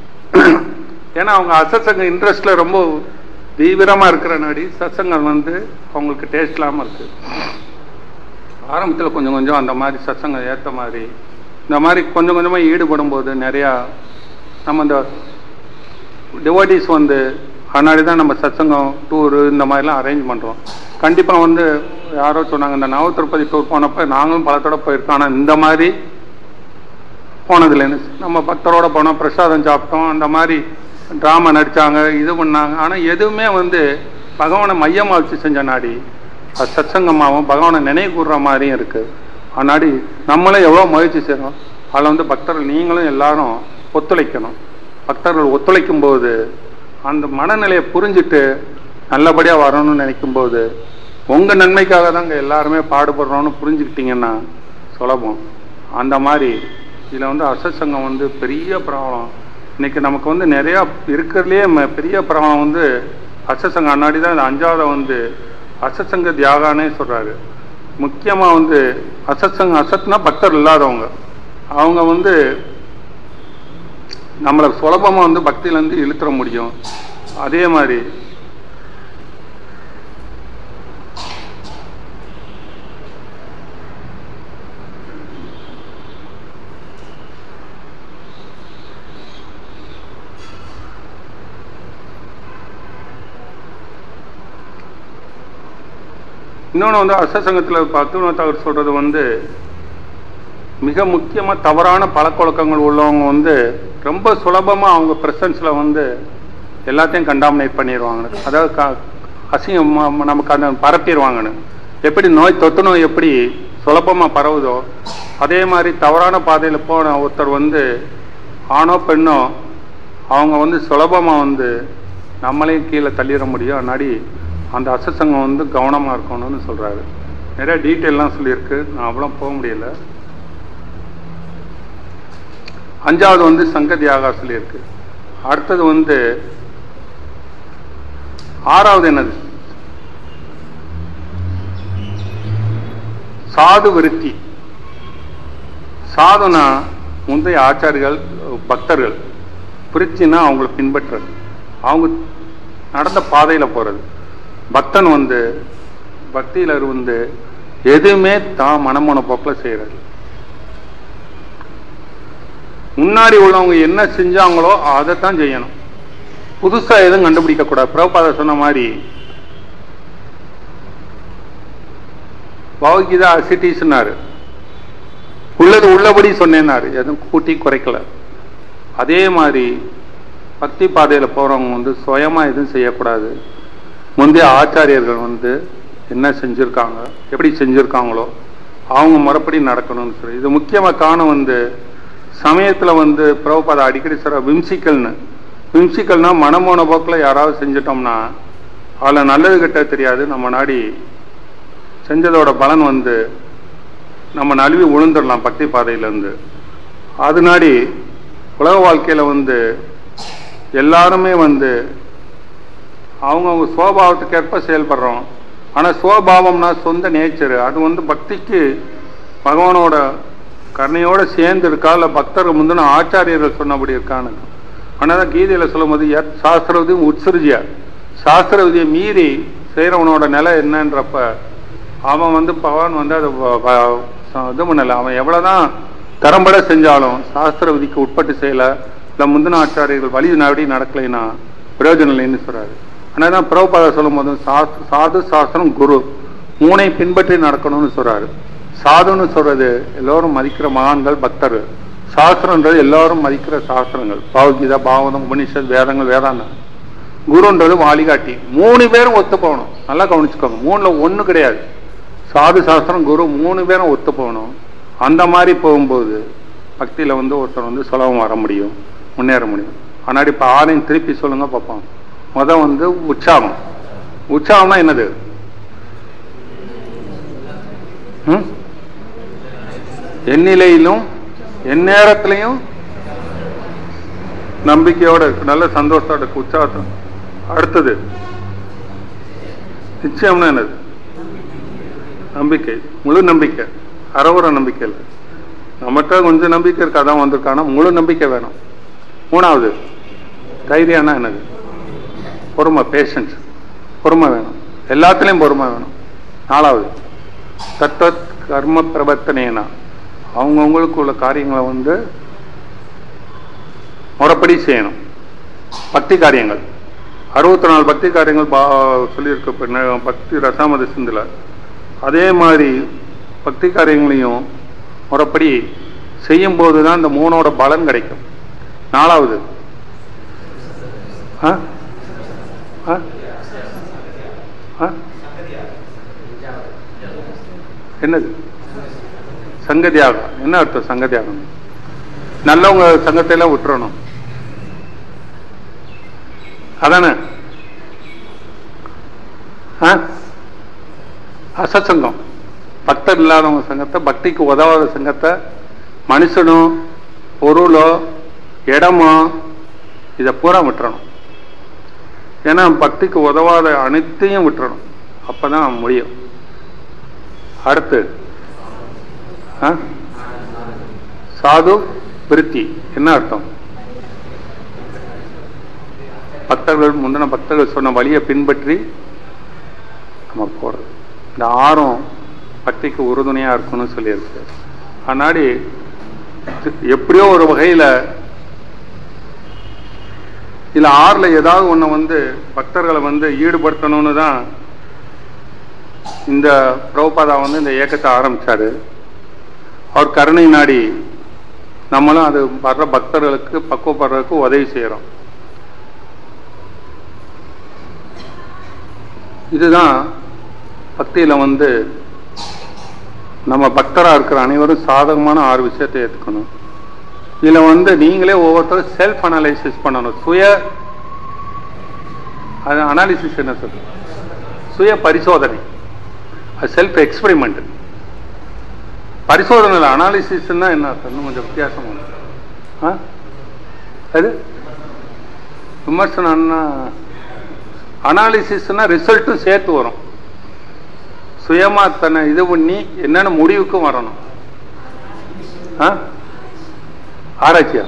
ஏன்னா அவங்க அசத்சங்க இன்ட்ரெஸ்ட்ல ரொம்ப தீவிரமா இருக்கிற நாடி சத்சங்கம் வந்து அவங்களுக்கு டேஸ்ட் இல்லாம இருக்கு ஆரம்பத்தில் கொஞ்சம் கொஞ்சம் அந்த மாதிரி சத்சங்கம் ஏற்ற மாதிரி இந்த மாதிரி கொஞ்சம் கொஞ்சமாக ஈடுபடும் போது நிறையா நம்ம இந்த டிவோட்டிஸ் வந்து அதனாடி தான் நம்ம சத்சங்கம் டூரு இந்த மாதிரிலாம் அரேஞ்ச் பண்ணுறோம் கண்டிப்பாக வந்து யாரோ சொன்னாங்க இந்த நவ திருப்பதி டூர் போனப்போ நாங்களும் பல தடவை போயிருக்கோம் ஆனால் இந்த மாதிரி போனதில்லைன்னு நம்ம பக்தரோட போனோம் பிரசாதம் சாப்பிட்டோம் அந்த மாதிரி ட்ராமா நடிச்சாங்க இது பண்ணாங்க ஆனால் எதுவுமே வந்து பகவானை மையமாக வச்சு செஞ்ச நாடி அது சத்சங்கமாகவும் பகவானை நினைவு கூறுற மாதிரியும் இருக்கு ஆனாடி நம்மளே எவ்வளோ முயற்சி செய்யணும் அதில் வந்து பக்தர்கள் நீங்களும் எல்லாரும் ஒத்துழைக்கணும் பக்தர்கள் ஒத்துழைக்கும் போது அந்த மனநிலையை புரிஞ்சுட்டு நல்லபடியாக வரணும்னு நினைக்கும் போது உங்கள் நன்மைக்காக தாங்க எல்லாருமே பாடுபடுறோம்னு புரிஞ்சுக்கிட்டீங்கன்னா சுலபம் அந்த மாதிரி இதில் வந்து அசத்சங்கம் வந்து பெரிய ப்ராப்ளம் இன்னைக்கு நமக்கு வந்து நிறையா இருக்கிறதுலே ம- பெரிய ப்ராப்ளம் வந்து அசத்சங்கம் அன்னாடி தான் இந்த அஞ்சாவது வந்து அசத்சங்க தியாகானே சொல்றாரு முக்கியமா வந்து அசத்சங்க அசத்னா பக்தர் இல்லாதவங்க அவங்க வந்து நம்மளை சுலபமா வந்து பக்தியில இருந்து இழுத்துற முடியும் அதே மாதிரி இன்னொன்று வந்து அசசங்கத்தில் பத்துணத்து அவர் சொல்றது வந்து மிக முக்கியமாக தவறான பழக்கவழக்கங்கள் உள்ளவங்க வந்து ரொம்ப சுலபமாக அவங்க ப்ரெசன்ஸில் வந்து எல்லாத்தையும் கண்டாமினேட் பண்ணிடுவாங்க அதாவது க அசிங்கம் ம- நமக்கு அந்த பரப்பிடுவாங்கன்னு எப்படி நோய் தொத்து நோய் எப்படி சுலபமாக பரவுதோ அதே மாதிரி தவறான பாதையில் போன ஒருத்தர் வந்து ஆணோ பெண்ணோ அவங்க வந்து சுலபமாக வந்து நம்மளையும் கீழே தள்ளிட முடியும் அதனாடி அந்த அசசங்கம் வந்து கவனமாக இருக்கணும்னு சொல்கிறாரு நிறைய டீட்டெயிலாம் சொல்லியிருக்கு நான் அவ்வளோ போக முடியல அஞ்சாவது வந்து சங்க தியாகா சொல்லியிருக்கு அடுத்தது வந்து ஆறாவது என்னது சாது விருத்தி சாதுனா முந்தைய ஆச்சாரிகள் பக்தர்கள் பிரிச்சுன்னா அவங்கள பின்பற்றுறது அவங்க நடந்த பாதையில் போகிறது பக்தன் வந்து பக்தியில் வந்து எதுவுமே தான் மனமோன போக்கில் செய்கிறது முன்னாடி உள்ளவங்க என்ன செஞ்சாங்களோ அதை தான் செய்யணும் புதுசா எதுவும் கண்டுபிடிக்க கூடாது பிரபுபாத சொன்ன மாதிரி பகவத்கீதா அசிட்டிஸ்னாரு உள்ளது உள்ளபடி சொன்னேன்னாரு எதுவும் கூட்டி குறைக்கல அதே மாதிரி பக்தி பாதையில் போறவங்க வந்து சுயமா எதுவும் செய்யக்கூடாது முந்தைய ஆச்சாரியர்கள் வந்து என்ன செஞ்சிருக்காங்க எப்படி செஞ்சிருக்காங்களோ அவங்க முறைப்படி நடக்கணும்னு சொல்லி இது முக்கியமா காரணம் வந்து சமயத்துல வந்து பிரபுபாத அடிக்கடி சொல்ற விம்சிக்கல்னு விம்சிக்கல்னா மனமோன போக்கில் யாராவது செஞ்சிட்டோம்னா அதில் நல்லது கெட்ட தெரியாது நம்ம நாடி செஞ்சதோட பலன் வந்து நம்ம நழுவி விழுந்துடலாம் பக்தி பாதையிலேருந்து அதனாடி உலக வாழ்க்கையில் வந்து எல்லாருமே வந்து அவங்கவுங்க சுவாபாவத்துக்கு ஏற்ப செயல்படுறோம் ஆனால் சுவபாவம்னா சொந்த நேச்சர் அது வந்து பக்திக்கு பகவானோட கருணையோட சேர்ந்து இருக்கா இல்லை பக்தர்கள் முந்தின ஆச்சாரியர்கள் சொன்னபடி இருக்கான்னு ஆனால் தான் கீதையில் சொல்லும்போது யத் சாஸ்திரவதியும் உத்சிருஜியா சாஸ்திரவதியை மீறி செய்கிறவனோட நிலை என்னன்றப்ப அவன் வந்து பகவான் வந்து அதை வ- வ- ச- இது பண்ணலை அவன் எவ்வளோதான் திறம்பட செஞ்சாலும் சாஸ்திர விதிக்கு உட்பட்டு செய்யலை இல்லை முந்தின ஆச்சாரியர்கள் வழி நாடி நடக்கலைன்னா பிரயோஜனம் இல்லைன்னு சொல்றாரு ஆனால் தான் பிரபுபாதா சொல்லும் போது சாஸ்து சாது சாஸ்திரம் குரு மூனை பின்பற்றி நடக்கணும்னு சொல்றாரு சாதுன்னு சொல்றது எல்லோரும் மதிக்கிற மகான்கள் பக்தர் சாஸ்திரன்றது எல்லாரும் மதிக்கிற சாஸ்திரங்கள் பகவத்கீதா பாகவதம் உபனிஷத் வேதங்கள் வேதாந்தம் குருன்றது வாலிகாட்டி மூணு பேரும் ஒத்து போகணும் நல்லா கவனிச்சுக்கோங்க மூணுல ஒண்ணு கிடையாது சாது சாஸ்திரம் குரு மூணு பேரும் ஒத்து போகணும் அந்த மாதிரி போகும்போது பக்தியில வந்து ஒருத்தர் வந்து சுலபம் வர முடியும் முன்னேற முடியும் ஆனால் இப்ப ஆணையும் திருப்பி சொல்லுங்க பார்ப்போம் முத வந்து உற்சாகம் உற்சாகம்னா என்னது ம்? எந்நிலையிலும் எந்நேரத்திலையும் நம்பிக்கையோட இருக்கு நல்ல சந்தோஷத்தோட இருக்கு உற்சாகத்தோட அடுத்தது நிச்சயம்னா என்னது நம்பிக்கை முழு நம்பிக்கை அறவுற நம்பிக்கை இல்லை நம்மகிட்ட கொஞ்சம் நம்பிக்கை இருக்கு அதான் வந்திருக்கானா முழு நம்பிக்கை வேணும் மூணாவது தைரியம்னா என்னது பொறுமை பேஷன்ஸ் பொறுமை வேணும் எல்லாத்துலேயும் பொறுமை வேணும் நாலாவது தத்துவ கர்ம பிரவர்த்தனேனா அவங்கவுங்களுக்கு உள்ள காரியங்களை வந்து முறைப்படி செய்யணும் பக்தி காரியங்கள் அறுபத்தி நாலு பக்தி காரியங்கள் பா சொல்லியிருக்கு இப்ப ந- பக்தி ரசாமத சிந்துல அதே மாதிரி பக்தி காரியங்களையும் முறைப்படி செய்யும்போது தான் இந்த மூணோட பலன் கிடைக்கும் நாலாவது ஆ? ஆ? ஆ? என்னது சங்க தியாகம் என்ன அர்த்தம் சங்க தியாகம் நல்லவங்க சங்கத்தை எல்லாம் விட்டுறணும் அதானே ஆ? அசத்சங்கம் பக்தர் இல்லாதவங்க சங்கத்தை பக்திக்கு உதவாத சங்கத்தை மனுஷனோ பொருளோ இடமோ இதை பூரா விட்டுறணும் ஏன்னா பக்திக்கு உதவாத அனைத்தையும் விட்டுறணும் அப்பதான் முடியும் அடுத்து ஆ? சாது விருத்தி என்ன அர்த்தம் பக்தர்கள் முந்தின பக்தர்கள் சொன்ன வழியை பின்பற்றி நம்ம போறது இந்த ஆறும் பக்திக்கு உறுதுணையா இருக்கணும்னு சொல்லியிருக்கு அதனாடி எப்படியோ ஒரு வகையில இதுல ஆறுல ஏதாவது ஒண்ணு வந்து பக்தர்களை வந்து ஈடுபடுத்தணும்னு தான் இந்த பிரபுபாதா வந்து இந்த இயக்கத்தை ஆரம்பிச்சாரு அவர் கருணை நாடி நம்மளும் அது வர்ற பக்தர்களுக்கு பக்குவப்படுறதுக்கு உதவி செய்யறோம் இதுதான் பக்தியில வந்து நம்ம பக்தரா இருக்கிற அனைவரும் சாதகமான ஆறு விஷயத்தை ஏத்துக்கணும் இதுல வந்து நீங்களே ஒவ்வொருத்தரும் செல்ஃப் அனாலிசிஸ் பண்ணணும் சுய அது அனாலிசிஸ் என்ன சொல்றது சுய பரிசோதனை அது செல்ஃப் எக்ஸ்பெரிமெண்ட் பரிசோதனையில் அனாலிசிஸ்னா என்ன அர்த்தம்? இன்னும் கொஞ்சம் வித்தியாசம் உண்டு. ஆ அது விமர்சனம்னா அனாலிசிஸ்னா ரிசல்ட்டும் சேர்த்து வரும் சுயமா தன்னை இது பண்ணி என்னென்ன முடிவுக்கும் வரணும் ஆ? ஆராய்ச்சியா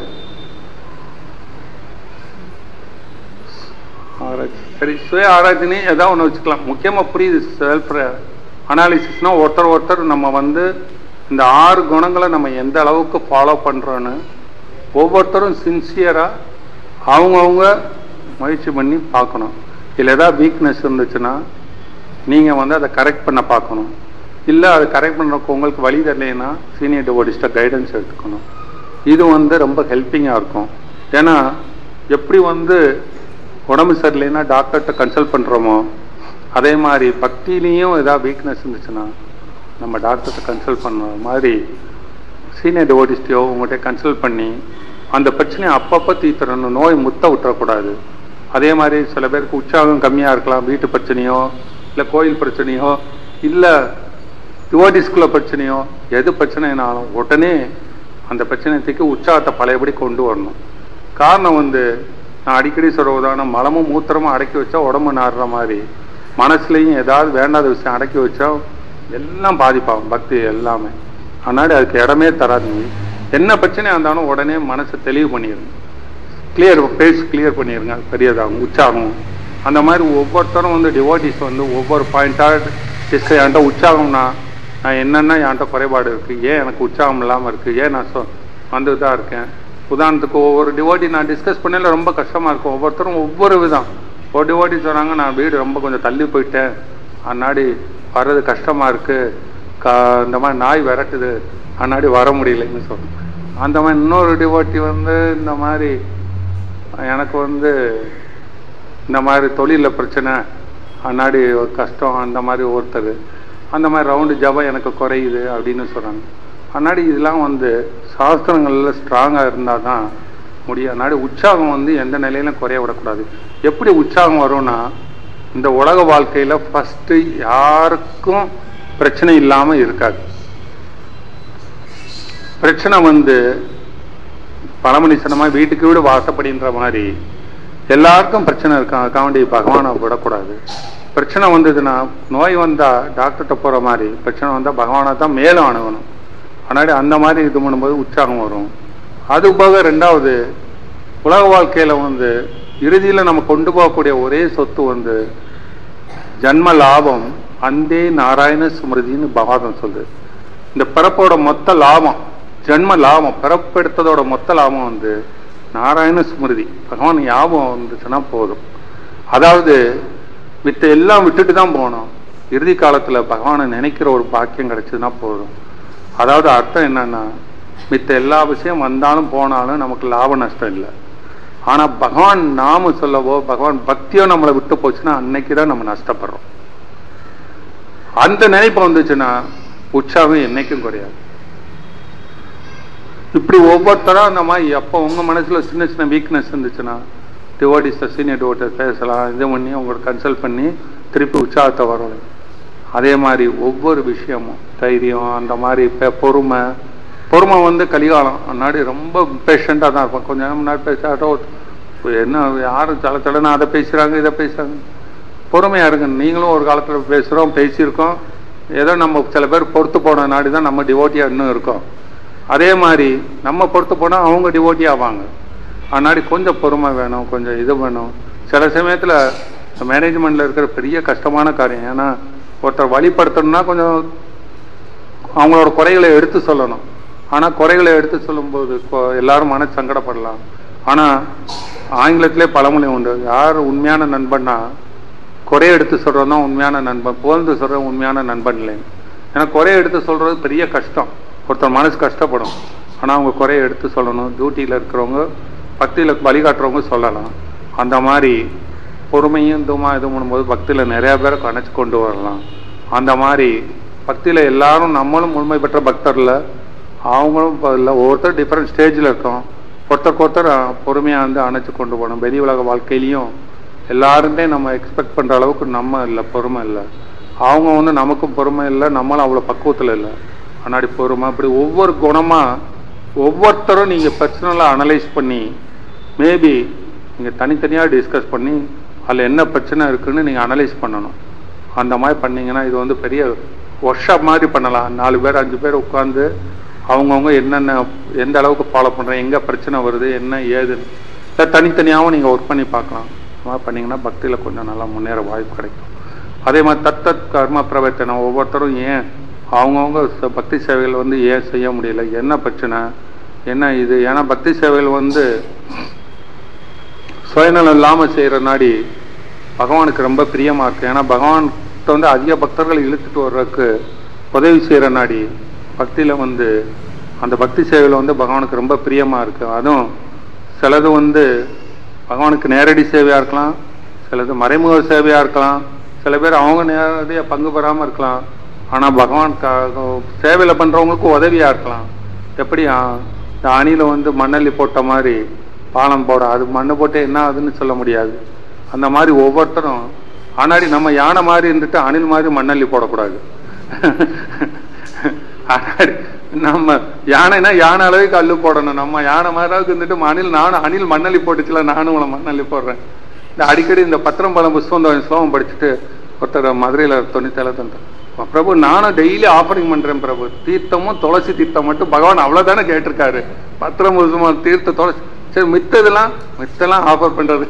ஆராய்ச்சி சரி சுய ஆராய்ச்சினே ஏதாவது ஒன்று வச்சுக்கலாம் முக்கியமா புரியுது செல்ஃப் அனாலிசிஸ்னா ஒருத்தர் ஒருத்தர் நம்ம வந்து இந்த ஆறு குணங்களை நம்ம எந்த அளவுக்கு ஃபாலோ பண்றோன்னு ஒவ்வொருத்தரும் சின்சியரா அவங்கவுங்க முயற்சி பண்ணி பார்க்கணும் இல்லை ஏதாவது வீக்னஸ் இருந்துச்சுன்னா நீங்க வந்து அதை கரெக்ட் பண்ண பார்க்கணும் இல்லை அதை கரெக்ட் பண்ணுறதுக்கு உங்களுக்கு வழி தெரியலைன்னா சீனியர் டிவோடிஸ்ட கைடன்ஸ் எடுத்துக்கணும் இது வந்து ரொம்ப ஹெல்ப்பிங்காக இருக்கும் ஏன்னா எப்படி வந்து உடம்பு சரியில்லைன்னா டாக்டர்கிட்ட கன்சல்ட் பண்ணுறோமோ அதே மாதிரி பக்தியிலையும் ஏதாவது வீக்னஸ் இருந்துச்சுன்னா நம்ம டாக்டர்கிட்ட கன்சல்ட் பண்ணுற மாதிரி சீனியர் டிவோடிஸ்டையோ உங்கள்கிட்ட கன்சல்ட் பண்ணி அந்த பிரச்சனையை அப்பப்போ தீர்த்துறணும் நோய் முத்த விட்டுறக்கூடாது அதே மாதிரி சில பேருக்கு உற்சாகம் கம்மியாக இருக்கலாம் வீட்டு பிரச்சனையோ இல்லை கோயில் பிரச்சனையோ இல்லை டிவோடிஸ்குள்ள பிரச்சனையோ எது பிரச்சனைனாலும் உடனே அந்த பிரச்சனைக்கு உற்சாகத்தை பழையபடி கொண்டு வரணும் காரணம் வந்து நான் அடிக்கடி சொல்ற உதாரணம் மலமும் மூத்திரமும் அடக்கி வச்சா உடம்பு நாடுற மாதிரி மனசுலையும் ஏதாவது வேண்டாத விஷயம் அடக்கி வச்சா எல்லாம் பாதிப்பாகும் பக்தி எல்லாமே அதனால அதுக்கு இடமே தராதீங்க என்ன பிரச்சனையா இருந்தாலும் உடனே மனசை தெளிவு பண்ணிடுங்க கிளியர் பேஸ் கிளியர் பண்ணிடுங்க பெரியதாகும் உற்சாகம் அந்த மாதிரி ஒவ்வொருத்தரும் வந்து டிவோட்டிஸ் வந்து ஒவ்வொரு பாயிண்டாக டிஸ்க என்கிட்ட உற்சாகம்னா நான் என்னென்ன என்கிட்ட குறைபாடு இருக்கு ஏன் எனக்கு உற்சாகம் இல்லாமல் இருக்கு ஏன் நான் சொ வந்து தான் இருக்கேன் உதாரணத்துக்கு ஒவ்வொரு டிவோட்டி நான் டிஸ்கஸ் பண்ணல ரொம்ப கஷ்டமா இருக்கும் ஒவ்வொருத்தரும் ஒவ்வொரு விதம் ஒரு டிவோட்டி சொன்னாங்க நான் வீடு ரொம்ப கொஞ்சம் தள்ளி போயிட்டேன் அன்னாடி வர்றது கஷ்டமா இருக்கு கா இந்த மாதிரி நாய் விரட்டுது அன்னாடி வர முடியலைன்னு சொல்றேன் அந்த மாதிரி இன்னொரு டிவோட்டி வந்து இந்த மாதிரி எனக்கு வந்து இந்த மாதிரி தொழிலில் பிரச்சனை அன்னாடி ஒரு கஷ்டம் அந்த மாதிரி ஒருத்தர் அந்த மாதிரி ரவுண்டு ஜபம் எனக்கு குறையுது அப்படின்னு சொல்கிறாங்க அன்னாடி இதெல்லாம் வந்து சாஸ்திரங்களில் ஸ்ட்ராங்காக இருந்தால் தான் முடியும் அன்னாடி உற்சாகம் வந்து எந்த நிலையிலும் குறைய விடக்கூடாது எப்படி உற்சாகம் வரும்னா இந்த உலக வாழ்க்கையில் ஃபஸ்ட்டு யாருக்கும் பிரச்சனை இல்லாமல் இருக்காது பிரச்சனை வந்து பழமொழி சொன்ன மாதிரி வீட்டுக்கு வீடு வாசப்படின்ற மாதிரி எல்லாருக்கும் பிரச்சனை இருக்கும் அதுக்காண்டி பகவானை விடக்கூடாது பிரச்சனை வந்ததுன்னா நோய் வந்தா டாக்டர்கிட்ட போற மாதிரி பிரச்சனை வந்தா பகவானை தான் மேலும் அணுகணும் ஆனால் அந்த மாதிரி இது பண்ணும்போது உற்சாகம் வரும் அது போக ரெண்டாவது உலக வாழ்க்கையில வந்து இறுதியில நம்ம கொண்டு போகக்கூடிய ஒரே சொத்து வந்து ஜன்ம லாபம் அந்தே நாராயண ஸ்மிருதின்னு பகவாதம் சொல்லுது இந்த பிறப்போட மொத்த லாபம் ஜென்ம லாபம் பிறப்பெடுத்ததோட மொத்த லாபம் வந்து நாராயண ஸ்மிருதி பகவான் ஞாபகம் வந்துச்சுன்னா போதும் அதாவது மித்த எல்லாம் விட்டுட்டு தான் போகணும் இறுதி காலத்துல பகவானை நினைக்கிற ஒரு பாக்கியம் கிடைச்சதுன்னா போதும் அதாவது அர்த்தம் என்னன்னா மித்த எல்லா விஷயம் வந்தாலும் போனாலும் நமக்கு லாப நஷ்டம் இல்லை ஆனா பகவான் நாம சொல்லவோ பகவான் பக்தியோ நம்மளை விட்டு போச்சுன்னா அன்னைக்கு தான் நம்ம நஷ்டப்படுறோம் அந்த நினைப்பு வந்துச்சுன்னா உற்சாகம் என்னைக்கும் குறையாது இப்படி ஒவ்வொருத்தரா அந்த மாதிரி எப்போ உங்க மனசுல சின்ன சின்ன வீக்னஸ் இருந்துச்சுன்னா டிவோடிஸ் சீனியர் டிவோட்டர் பேசலாம் இது பண்ணி உங்களை கன்சல்ட் பண்ணி திருப்பி உற்சாகத்தை வரணும் அதே மாதிரி ஒவ்வொரு விஷயமும் தைரியம் அந்த மாதிரி பெ- பொறுமை பொறுமை வந்து கலிகாலம் முன்னாடி ரொம்ப பேஷண்ட்டாக தான் இருப்போம் கொஞ்ச நேரம் முன்னாடி பேசாட்டோ என்ன யாரும் தலை தலைன்னு அதை பேசுகிறாங்க இதை பேசுகிறாங்க பொறுமையாக இருங்க நீங்களும் ஒரு காலத்தில் பேசுகிறோம் பேசியிருக்கோம் ஏதோ நம்ம சில பேர் பொறுத்து போன நாடி தான் நம்ம டிவோட்டியாக இன்னும் இருக்கோம் அதே மாதிரி நம்ம பொறுத்து போனால் அவங்க டிவோட்டி ஆவாங்க அதனாடி கொஞ்சம் பொறுமை வேணும் கொஞ்சம் இது வேணும் சில சமயத்தில் மேனேஜ்மெண்ட்டில் இருக்கிற பெரிய கஷ்டமான காரியம் ஏன்னா ஒருத்தர் வழிபடுத்தணும்னா கொஞ்சம் அவங்களோட குறைகளை எடுத்து சொல்லணும் ஆனால் குறைகளை எடுத்து சொல்லும்போது கொ- எல்லாரும் மன சங்கடப்படலாம் ஆனால் ஆங்கிலத்திலே பழமொழி உண்டு யார் உண்மையான நண்பன்னா குறைய எடுத்து சொல்கிறது தான் உண்மையான நண்பன் புகழ்ந்து சொல்கிறது உண்மையான நண்பன் இல்லைன்னு ஏன்னா குறைய எடுத்து சொல்கிறது பெரிய கஷ்டம் ஒருத்தர் மனசு கஷ்டப்படும் ஆனால் அவங்க குறைய எடுத்து சொல்லணும் டியூட்டியில் இருக்கிறவங்க பக்தியில் வழிகாட்டுறவங்க சொல்லலாம் அந்த மாதிரி பொறுமையும் இதுமா இது பண்ணும்போது பக்தியில் நிறைய பேரை கணச்சு கொண்டு வரலாம் அந்த மாதிரி பக்தியில் எல்லாரும் நம்மளும் முழுமை பெற்ற பக்தர்ல அவங்களும் இப்போ இல்லை ஒவ்வொருத்தர் டிஃப்ரெண்ட் ஸ்டேஜில் இருக்கோம் ஒருத்தருக்கு ஒருத்தர் பொறுமையாக வந்து அணைச்சு கொண்டு போகணும் வெளி உலக வாழ்க்கையிலையும் எல்லாருமே நம்ம எக்ஸ்பெக்ட் பண்ணுற அளவுக்கு நம்ம இல்லை பொறுமை இல்லை அவங்க வந்து நமக்கும் பொறுமை இல்லை நம்மளும் அவ்வளோ பக்குவத்தில் இல்லை முன்னாடி பொறுமை அப்படி ஒவ்வொரு குணமாக ஒவ்வொருத்தரும் நீங்கள் பர்சனலாக அனலைஸ் பண்ணி மேபி நீங்கள் தனித்தனியாக டிஸ்கஸ் பண்ணி அதில் என்ன பிரச்சனை இருக்குன்னு நீங்கள் அனலைஸ் பண்ணணும் அந்த மாதிரி பண்ணீங்கன்னா இது வந்து பெரிய ஒர்க் ஷாப் மாதிரி பண்ணலாம் நாலு பேர் அஞ்சு பேர் உட்காந்து அவங்கவுங்க என்னென்ன எந்த அளவுக்கு ஃபாலோ பண்ணுறேன் எங்கே பிரச்சனை வருது என்ன ஏதுன்னு இல்லை தனித்தனியாகவும் நீங்கள் ஒர்க் பண்ணி பார்க்கலாம் அந்த மாதிரி பண்ணீங்கன்னா பக்தியில் கொஞ்சம் நல்லா முன்னேற வாய்ப்பு கிடைக்கும் அதே மாதிரி தத்தத் கர்ம பிரவர்த்தனம் ஒவ்வொருத்தரும் ஏன் அவங்கவுங்க ச- பக்தி சேவைகள் வந்து ஏன் செய்ய முடியல என்ன பிரச்சனை என்ன இது ஏன்னா பக்தி சேவைகள் வந்து சுயநலம் இல்லாமல் செய்கிற நாடி பகவானுக்கு ரொம்ப பிரியமா இருக்கு ஏன்னா பகவான்கிட்ட வந்து அதிக பக்தர்கள் இழுத்துட்டு வர்றதுக்கு உதவி செய்கிற நாடி பக்தியில் வந்து அந்த பக்தி சேவையில் வந்து பகவானுக்கு ரொம்ப பிரியமா இருக்கு அதுவும் சிலது வந்து பகவானுக்கு நேரடி சேவையாக இருக்கலாம் சிலது மறைமுக சேவையாக இருக்கலாம் சில பேர் அவங்க நேரடியாக பங்கு பெறாமல் இருக்கலாம் ஆனால் பகவான் சேவையில் பண்ணுறவங்களுக்கும் உதவியாக இருக்கலாம் எப்படி ஆ, இந்த அணில வந்து மண்ணள்ளி போட்ட மாதிரி பாலம் போட அது மண்ணு போட்டு என்ன ஆகுதுன்னு சொல்ல முடியாது அந்த மாதிரி ஒவ்வொருத்தரும் ஆனாடி நம்ம யானை மாதிரி இருந்துட்டு அணில் மாதிரி மண்ணள்ளி போடக்கூடாது ஆனாடி நம்ம யானைனா யானை அளவுக்கு அள்ளு போடணும் நம்ம யானை மாதிரி அளவுக்கு இருந்துட்டு அணில் நானும் அணில் மண்ணள்ளி போட்டுச்சுல நானும் உங்களை மண்ணள்ளி போடுறேன் இந்த அடிக்கடி இந்த பத்திரம் பழம் புஷ்பந்தம் ஸ்லோகம் படிச்சுட்டு ஒருத்தர் மதுரையில் தொண்ணூத்தேழு தந்தார் பிரபு நானும் டெய்லி ஆஃபரிங் பண்றேன் பிரபு தீர்த்தமும் துளசி தீர்த்தம் மட்டும் பகவான் அவ்வளவுதானே கேட்டிருக்காரு பத்திரம் புஷ்பம் தீர்த்த துளசி சரி மித்ததெல்லாம் மித்தெல்லாம் ஆஃபர் பண்றது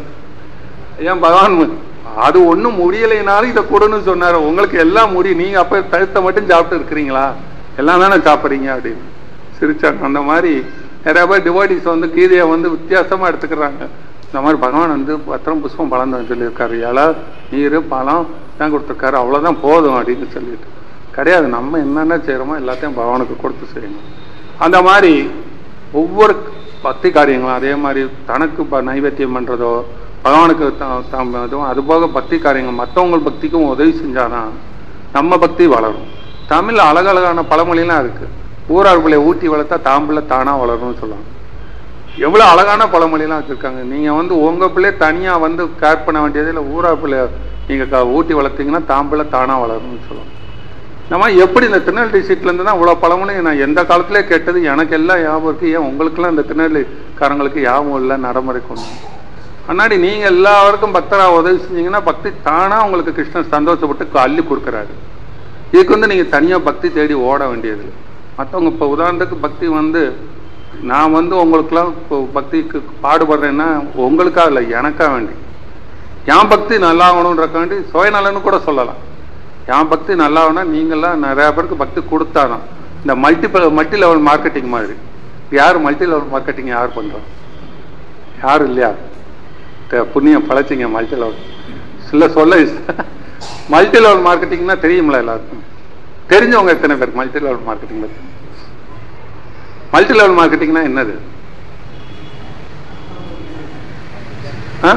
ஏன் பகவான் மு- அது ஒண்ணும் முடியலைனாலும் இதை கொடுன்னு சொன்னாரு உங்களுக்கு எல்லாம் முடியும் நீங்க அப்ப தழுத்த மட்டும் சாப்பிட்டு இருக்கிறீங்களா எல்லாம் தானே சாப்பிட்றீங்க அப்படின்னு சிரிச்சாங்க அந்த மாதிரி நிறைய பேர் டிவோட்டிஸ் வந்து கீதையை வந்து வித்தியாசமா எடுத்துக்கிறாங்க இந்த மாதிரி பகவான் வந்து பத்திரம் புஷ்பம் பழம் தான் சொல்லியிருக்காரு இலை நீர் பழம் தான் கொடுத்துருக்காரு அவ்வளவுதான் போதும் அப்படின்னு சொல்லிட்டு கிடையாது நம்ம என்னென்ன செய்யறோமோ எல்லாத்தையும் பகவானுக்கு கொடுத்து செய்யணும் அந்த மாதிரி ஒவ்வொரு பக்தி காரியங்களும் அதே மாதிரி தனக்கு ப- நைவேத்தியம் பண்றதோ பகவானுக்கு த- தாம் இதுவும் அதுபோக பக்தி காரியங்கள் மற்றவங்க பக்திக்கும் உதவி செஞ்சாதான் நம்ம பக்தி வளரும் தமிழ் அழகழகான பழமொழிலாம் இருக்கு ஊரார் பிள்ளைய ஊட்டி வளர்த்தா தாம்பிள்ளை தானா வளரும்னு சொல்லுவாங்க எவ்வளவு அழகான பழமொழிலாம் வச்சிருக்காங்க நீங்க வந்து உங்க பிள்ளை தனியா வந்து கேர் பண்ண வேண்டியது இல்லை ஊரார் பிள்ளை நீங்க க- ஊட்டி வளர்த்தீங்கன்னா தாம்பிள்ளை தானா வளரும்னு சொல்லுவாங்க நம்ம எப்படி இந்த திருநெல்வேலி சீட்ல இருந்து தான் இவ்வளவு பழமொழி நான் எந்த காலத்திலே கேட்டது எனக்கு எல்லாம் ஞாபகம் இருக்கு ஏன் உங்களுக்கெல்லாம் இந்த திருநெல்வேலிக்காரங்களுக்கு ஞாபகம் இல்லை நடைமுறை கொண்டு முன்னாடி நீங்க எல்லாருக்கும் பக்தரா உதவி செஞ்சீங்கன்னா பக்தி தானா உங்களுக்கு கிருஷ்ணன் சந்தோஷப்பட்டு அள்ளி கொடுக்குறாரு இதுக்கு வந்து நீங்க தனியா பக்தி தேடி ஓட வேண்டியது இல்லை. மத்தவங்க இப்ப உதாரணத்துக்கு பக்தி வந்து நான் வந்து உங்களுக்கெல்லாம் இப்போ பக்திக்கு பாடுபடுறேன்னா உங்களுக்காக இல்லை எனக்கா வேண்டி என் பக்தி நல்லா ஆகணுன்றக்காண்டி சுயநலன்னு கூட சொல்லலாம் என் பக்தி நல்லா ஆகணும்னா நீங்கள்லாம் நிறைய பேருக்கு பக்தி கொடுத்தாதான் இந்த மல்டிபிள் மல்டி லெவல் மார்க்கெட்டிங் மாதிரி யார் மல்டி லெவல் மார்க்கெட்டிங் யார் பண்றா யாரும் இல்லையா த- புண்ணியம் பழச்சிங்க மல்டி லெவல் சில சொல்ல மல்டி லெவல் மார்க்கெட்டிங்னா தெரியுங்களா எல்லாருக்கும் தெரிஞ்சவங்க எத்தனை பேர் மல்டி லெவல் மார்க்கெட்டிங் பத்தி மல்டி லெவல் மார்க்கெட்டிங்னா என்னது ஆ?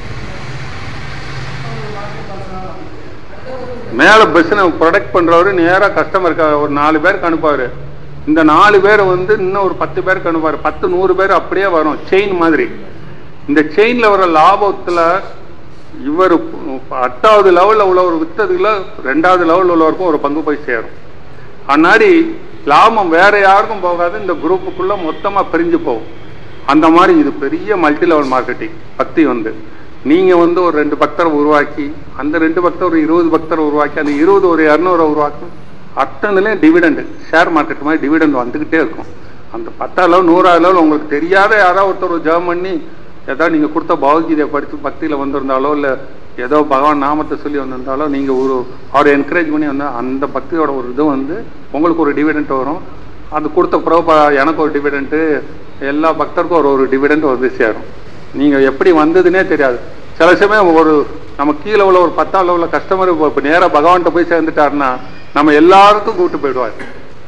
மேல பிசினஸ் ப்ரொடக்ட் பண்றவரு நேரா கஸ்டமருக்கு ஒரு நாலு பேருக்கு அனுப்புவாரு இந்த நாலு பேர் வந்து இன்னும் ஒரு பத்து பேருக்கு அனுப்புவாரு பத்து நூறு பேர் அப்படியே வரும் செயின் மாதிரி இந்த செயின்ல வர லாபத்துல இவர் எட்டாவது லெவல்ல உள்ளவர் வித்ததுல ரெண்டாவது லெவல்ல உள்ளவருக்கும் ஒரு பங்கு போய் சேரும் அன்னாடி லாபம் வேற யாருக்கும் போகாது இந்த குரூப்புக்குள்ள மொத்தமா பிரிஞ்சு போகும் அந்த மாதிரி இது பெரிய மல்டி லெவல் மார்க்கெட்டிங் பக்தி வந்து நீங்க வந்து ஒரு ரெண்டு பக்தரை உருவாக்கி அந்த ரெண்டு பக்தர் ஒரு இருபது பக்தரை உருவாக்கி அந்த இருபது ஒரு இரநூறு உருவாக்கி அத்தனைலையும் டிவிடெண்ட் ஷேர் மார்க்கெட் மாதிரி டிவிடெண்ட் வந்துக்கிட்டே இருக்கும் அந்த பத்தாயிரம் லெவல் நூறாயிரம் லெவல் உங்களுக்கு தெரியாத யாராவது ஒருத்தர் ஜெபம் பண்ணி ஏதாவது நீங்கள் கொடுத்த பகவத்கீதையை படித்து பக்தியில் வந்திருந்தாலோ இல்லை ஏதோ பகவான் நாமத்தை சொல்லி வந்திருந்தாலோ நீங்கள் ஒரு அவரை என்கரேஜ் பண்ணி வந்தால் அந்த பக்தியோட ஒரு இது வந்து உங்களுக்கு ஒரு டிவிடெண்ட் வரும் அது கொடுத்த பிறகு எனக்கு ஒரு டிவிடெண்ட்டு எல்லா பக்தருக்கும் ஒரு ஒரு டிவிடெண்ட் வந்து சேரும் நீங்கள் எப்படி வந்ததுன்னே தெரியாது சில சமயம் ஒரு நம்ம கீழே உள்ள ஒரு பத்தாம் லெவலில் கஸ்டமர் இப்போ நேராக பகவான்கிட்ட போய் சேர்ந்துட்டாருன்னா நம்ம எல்லாருக்கும் கூப்பிட்டு போயிடுவார்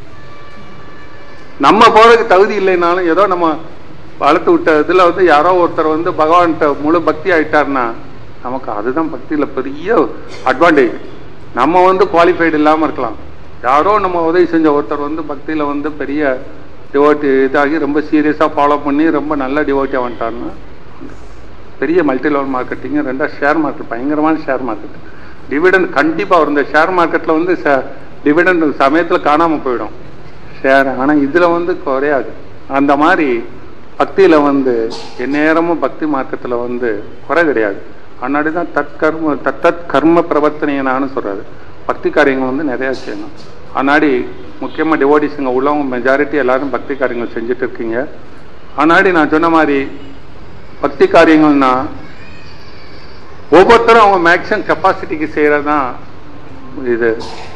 நம்ம போறதுக்கு தகுதி இல்லைனாலும் ஏதோ நம்ம வளர்த்து விட்ட இதுல வந்து யாரோ ஒருத்தர் வந்து பகவான்கிட்ட முழு பக்தி ஆயிட்டாருன்னா நமக்கு அதுதான் பக்தியில பெரிய அட்வான்டேஜ் நம்ம வந்து குவாலிஃபைடு இல்லாம இருக்கலாம் யாரோ நம்ம உதவி செஞ்ச ஒருத்தர் வந்து பக்தியில வந்து பெரிய டிவோட்டி இதாகி ரொம்ப சீரியஸா ஃபாலோ பண்ணி ரொம்ப நல்ல டிவோட்டியா வந்துட்டாருன்னா பெரிய மல்டி லெவல் மார்க்கெட்டிங் ரெண்டா ஷேர் மார்க்கெட் பயங்கரமான ஷேர் மார்க்கெட் டிவிடெண்ட் கண்டிப்பா வரும் இந்த ஷேர் மார்க்கெட்ல வந்து டிவிடெண்ட் சமயத்துல காணாம போயிடும் ஷேர் ஆனா இதுல வந்து குறையாது அந்த மாதிரி பக்தியில வந்து எந்நேரமும் பக்தி மார்க்கத்துல வந்து குறை கிடையாது அன்னாடி தான் தற்கர்ம தத்தத் கர்ம பிரவர்த்தனையனான்னு சொல்றாரு பக்தி காரியங்கள் வந்து நிறைய செய்யணும் அன்னாடி முக்கியமா டிவோடிஸுங்க உள்ளவங்க மெஜாரிட்டி எல்லாரும் பக்தி காரியங்கள் செஞ்சுட்டு இருக்கீங்க அன்னாடி நான் சொன்ன மாதிரி பக்தி காரியங்கள்னா ஒவ்வொருத்தரும் அவங்க மேக்ஸிமம் கெப்பாசிட்டிக்கு செய்யறது தான் இது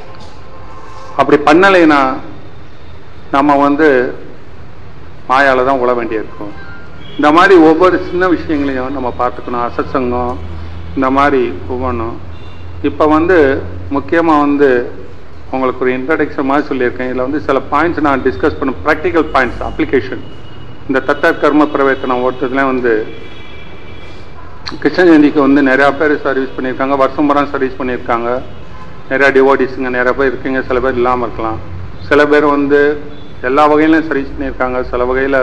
அப்படி பண்ணலைன்னா நம்ம வந்து மாயால தான் உழ வேண்டியிருக்கும் இந்த மாதிரி ஒவ்வொரு சின்ன விஷயங்களையும் நம்ம பார்த்துக்கணும் அசத்சங்கம் இந்த மாதிரி ஒவ்வொன்றும் இப்போ வந்து முக்கியமாக வந்து உங்களுக்கு ஒரு இன்ட்ரடக்ஷன் மாதிரி சொல்லியிருக்கேன் இதில் வந்து சில பாயிண்ட்ஸ் நான் டிஸ்கஸ் பண்ண ப்ராக்டிக்கல் பாயிண்ட்ஸ் அப்ளிகேஷன் இந்த தத்த கர்ம பிரவேத்தனம் ஓட்டத்துலேயும் வந்து கிருஷ்ண ஜெயந்திக்கு வந்து நிறையா பேர் சர்வீஸ் பண்ணியிருக்காங்க வருஷம் பூரா சர்வீஸ் பண்ணியிருக்காங்க நிறையா டிவோடிஸுங்க நிறையா பேர் இருக்கீங்க சில பேர் இல்லாமல் இருக்கலாம் சில பேர் வந்து எல்லா வகையிலும் சர்வீஸ் பண்ணியிருக்காங்க சில வகையில்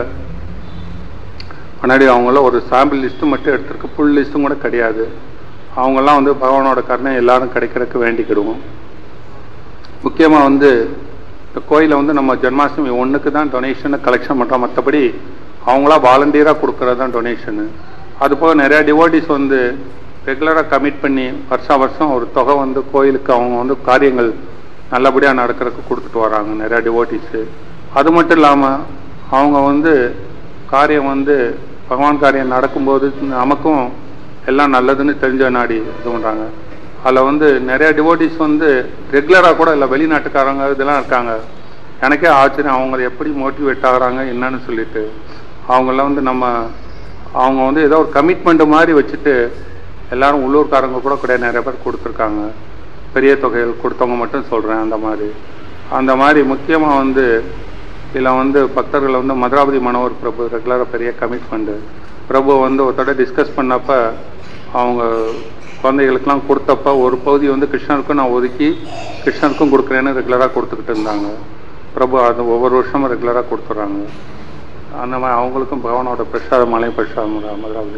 முன்னாடி அவங்கள ஒரு சாம்பிள் லிஸ்ட்டு மட்டும் எடுத்திருக்கு ஃபுல் லிஸ்ட்டும் கூட கிடையாது அவங்கெல்லாம் வந்து பகவானோட கருணை எல்லாரும் கிடைக்கிறதுக்கு வேண்டிக்கிடுவோம் முக்கியமாக வந்து இந்த கோயிலை வந்து நம்ம ஜென்மாஷ்டமி ஒன்றுக்கு தான் டொனேஷனை கலெக்ஷன் பண்ணுறோம் மற்றபடி அவங்களா வாலண்டியராக கொடுக்கறது தான் டொனேஷனு அதுபோக நிறையா டிவோட்டிஸ் வந்து ரெகுலராக கமிட் பண்ணி வருஷா வருஷம் ஒரு தொகை வந்து கோயிலுக்கு அவங்க வந்து காரியங்கள் நல்லபடியாக நடக்கிறதுக்கு கொடுத்துட்டு வராங்க நிறையா டிவோட்டிஸு அது மட்டும் இல்லாமல் அவங்க வந்து காரியம் வந்து பகவான் காரியம் நடக்கும்போது நமக்கும் எல்லாம் நல்லதுன்னு தெரிஞ்ச நாடி இது பண்ணுறாங்க அதில் வந்து நிறைய டிவோட்டிஸ் வந்து ரெகுலராக கூட இல்லை வெளிநாட்டுக்காரங்க இதெல்லாம் இருக்காங்க எனக்கே ஆச்சரியம் அவங்க எப்படி மோட்டிவேட் ஆகுறாங்க என்னன்னு சொல்லிட்டு அவங்கெல்லாம் வந்து நம்ம அவங்க வந்து ஏதோ ஒரு கமிட்மெண்ட் மாதிரி வச்சுட்டு எல்லாரும் உள்ளூர்காரங்க கூட கூட நிறைய பேர் கொடுத்துருக்காங்க பெரிய தொகைகள் கொடுத்தவங்க மட்டும் சொல்கிறேன் அந்த மாதிரி அந்த மாதிரி முக்கியமாக வந்து இதில் வந்து பக்தர்களை வந்து மதுராபதி மனோகர் பிரபு ரெகுலராக பெரிய கமிட்மெண்ட்டு பிரபு வந்து ஒருத்தட டிஸ்கஸ் பண்ணப்ப அவங்க குழந்தைகளுக்கெல்லாம் கொடுத்தப்ப ஒரு பகுதி வந்து கிருஷ்ணருக்கும் நான் ஒதுக்கி கிருஷ்ணருக்கும் கொடுக்குறேன்னு ரெகுலராக கொடுத்துக்கிட்டு இருந்தாங்க பிரபு அது ஒவ்வொரு வருஷமும் ரெகுலராக கொடுத்துட்றாங்க அந்த மாதிரி அவங்களுக்கும் பகவானோட பிரசாத மலை பிரசாதம் மதுராபதி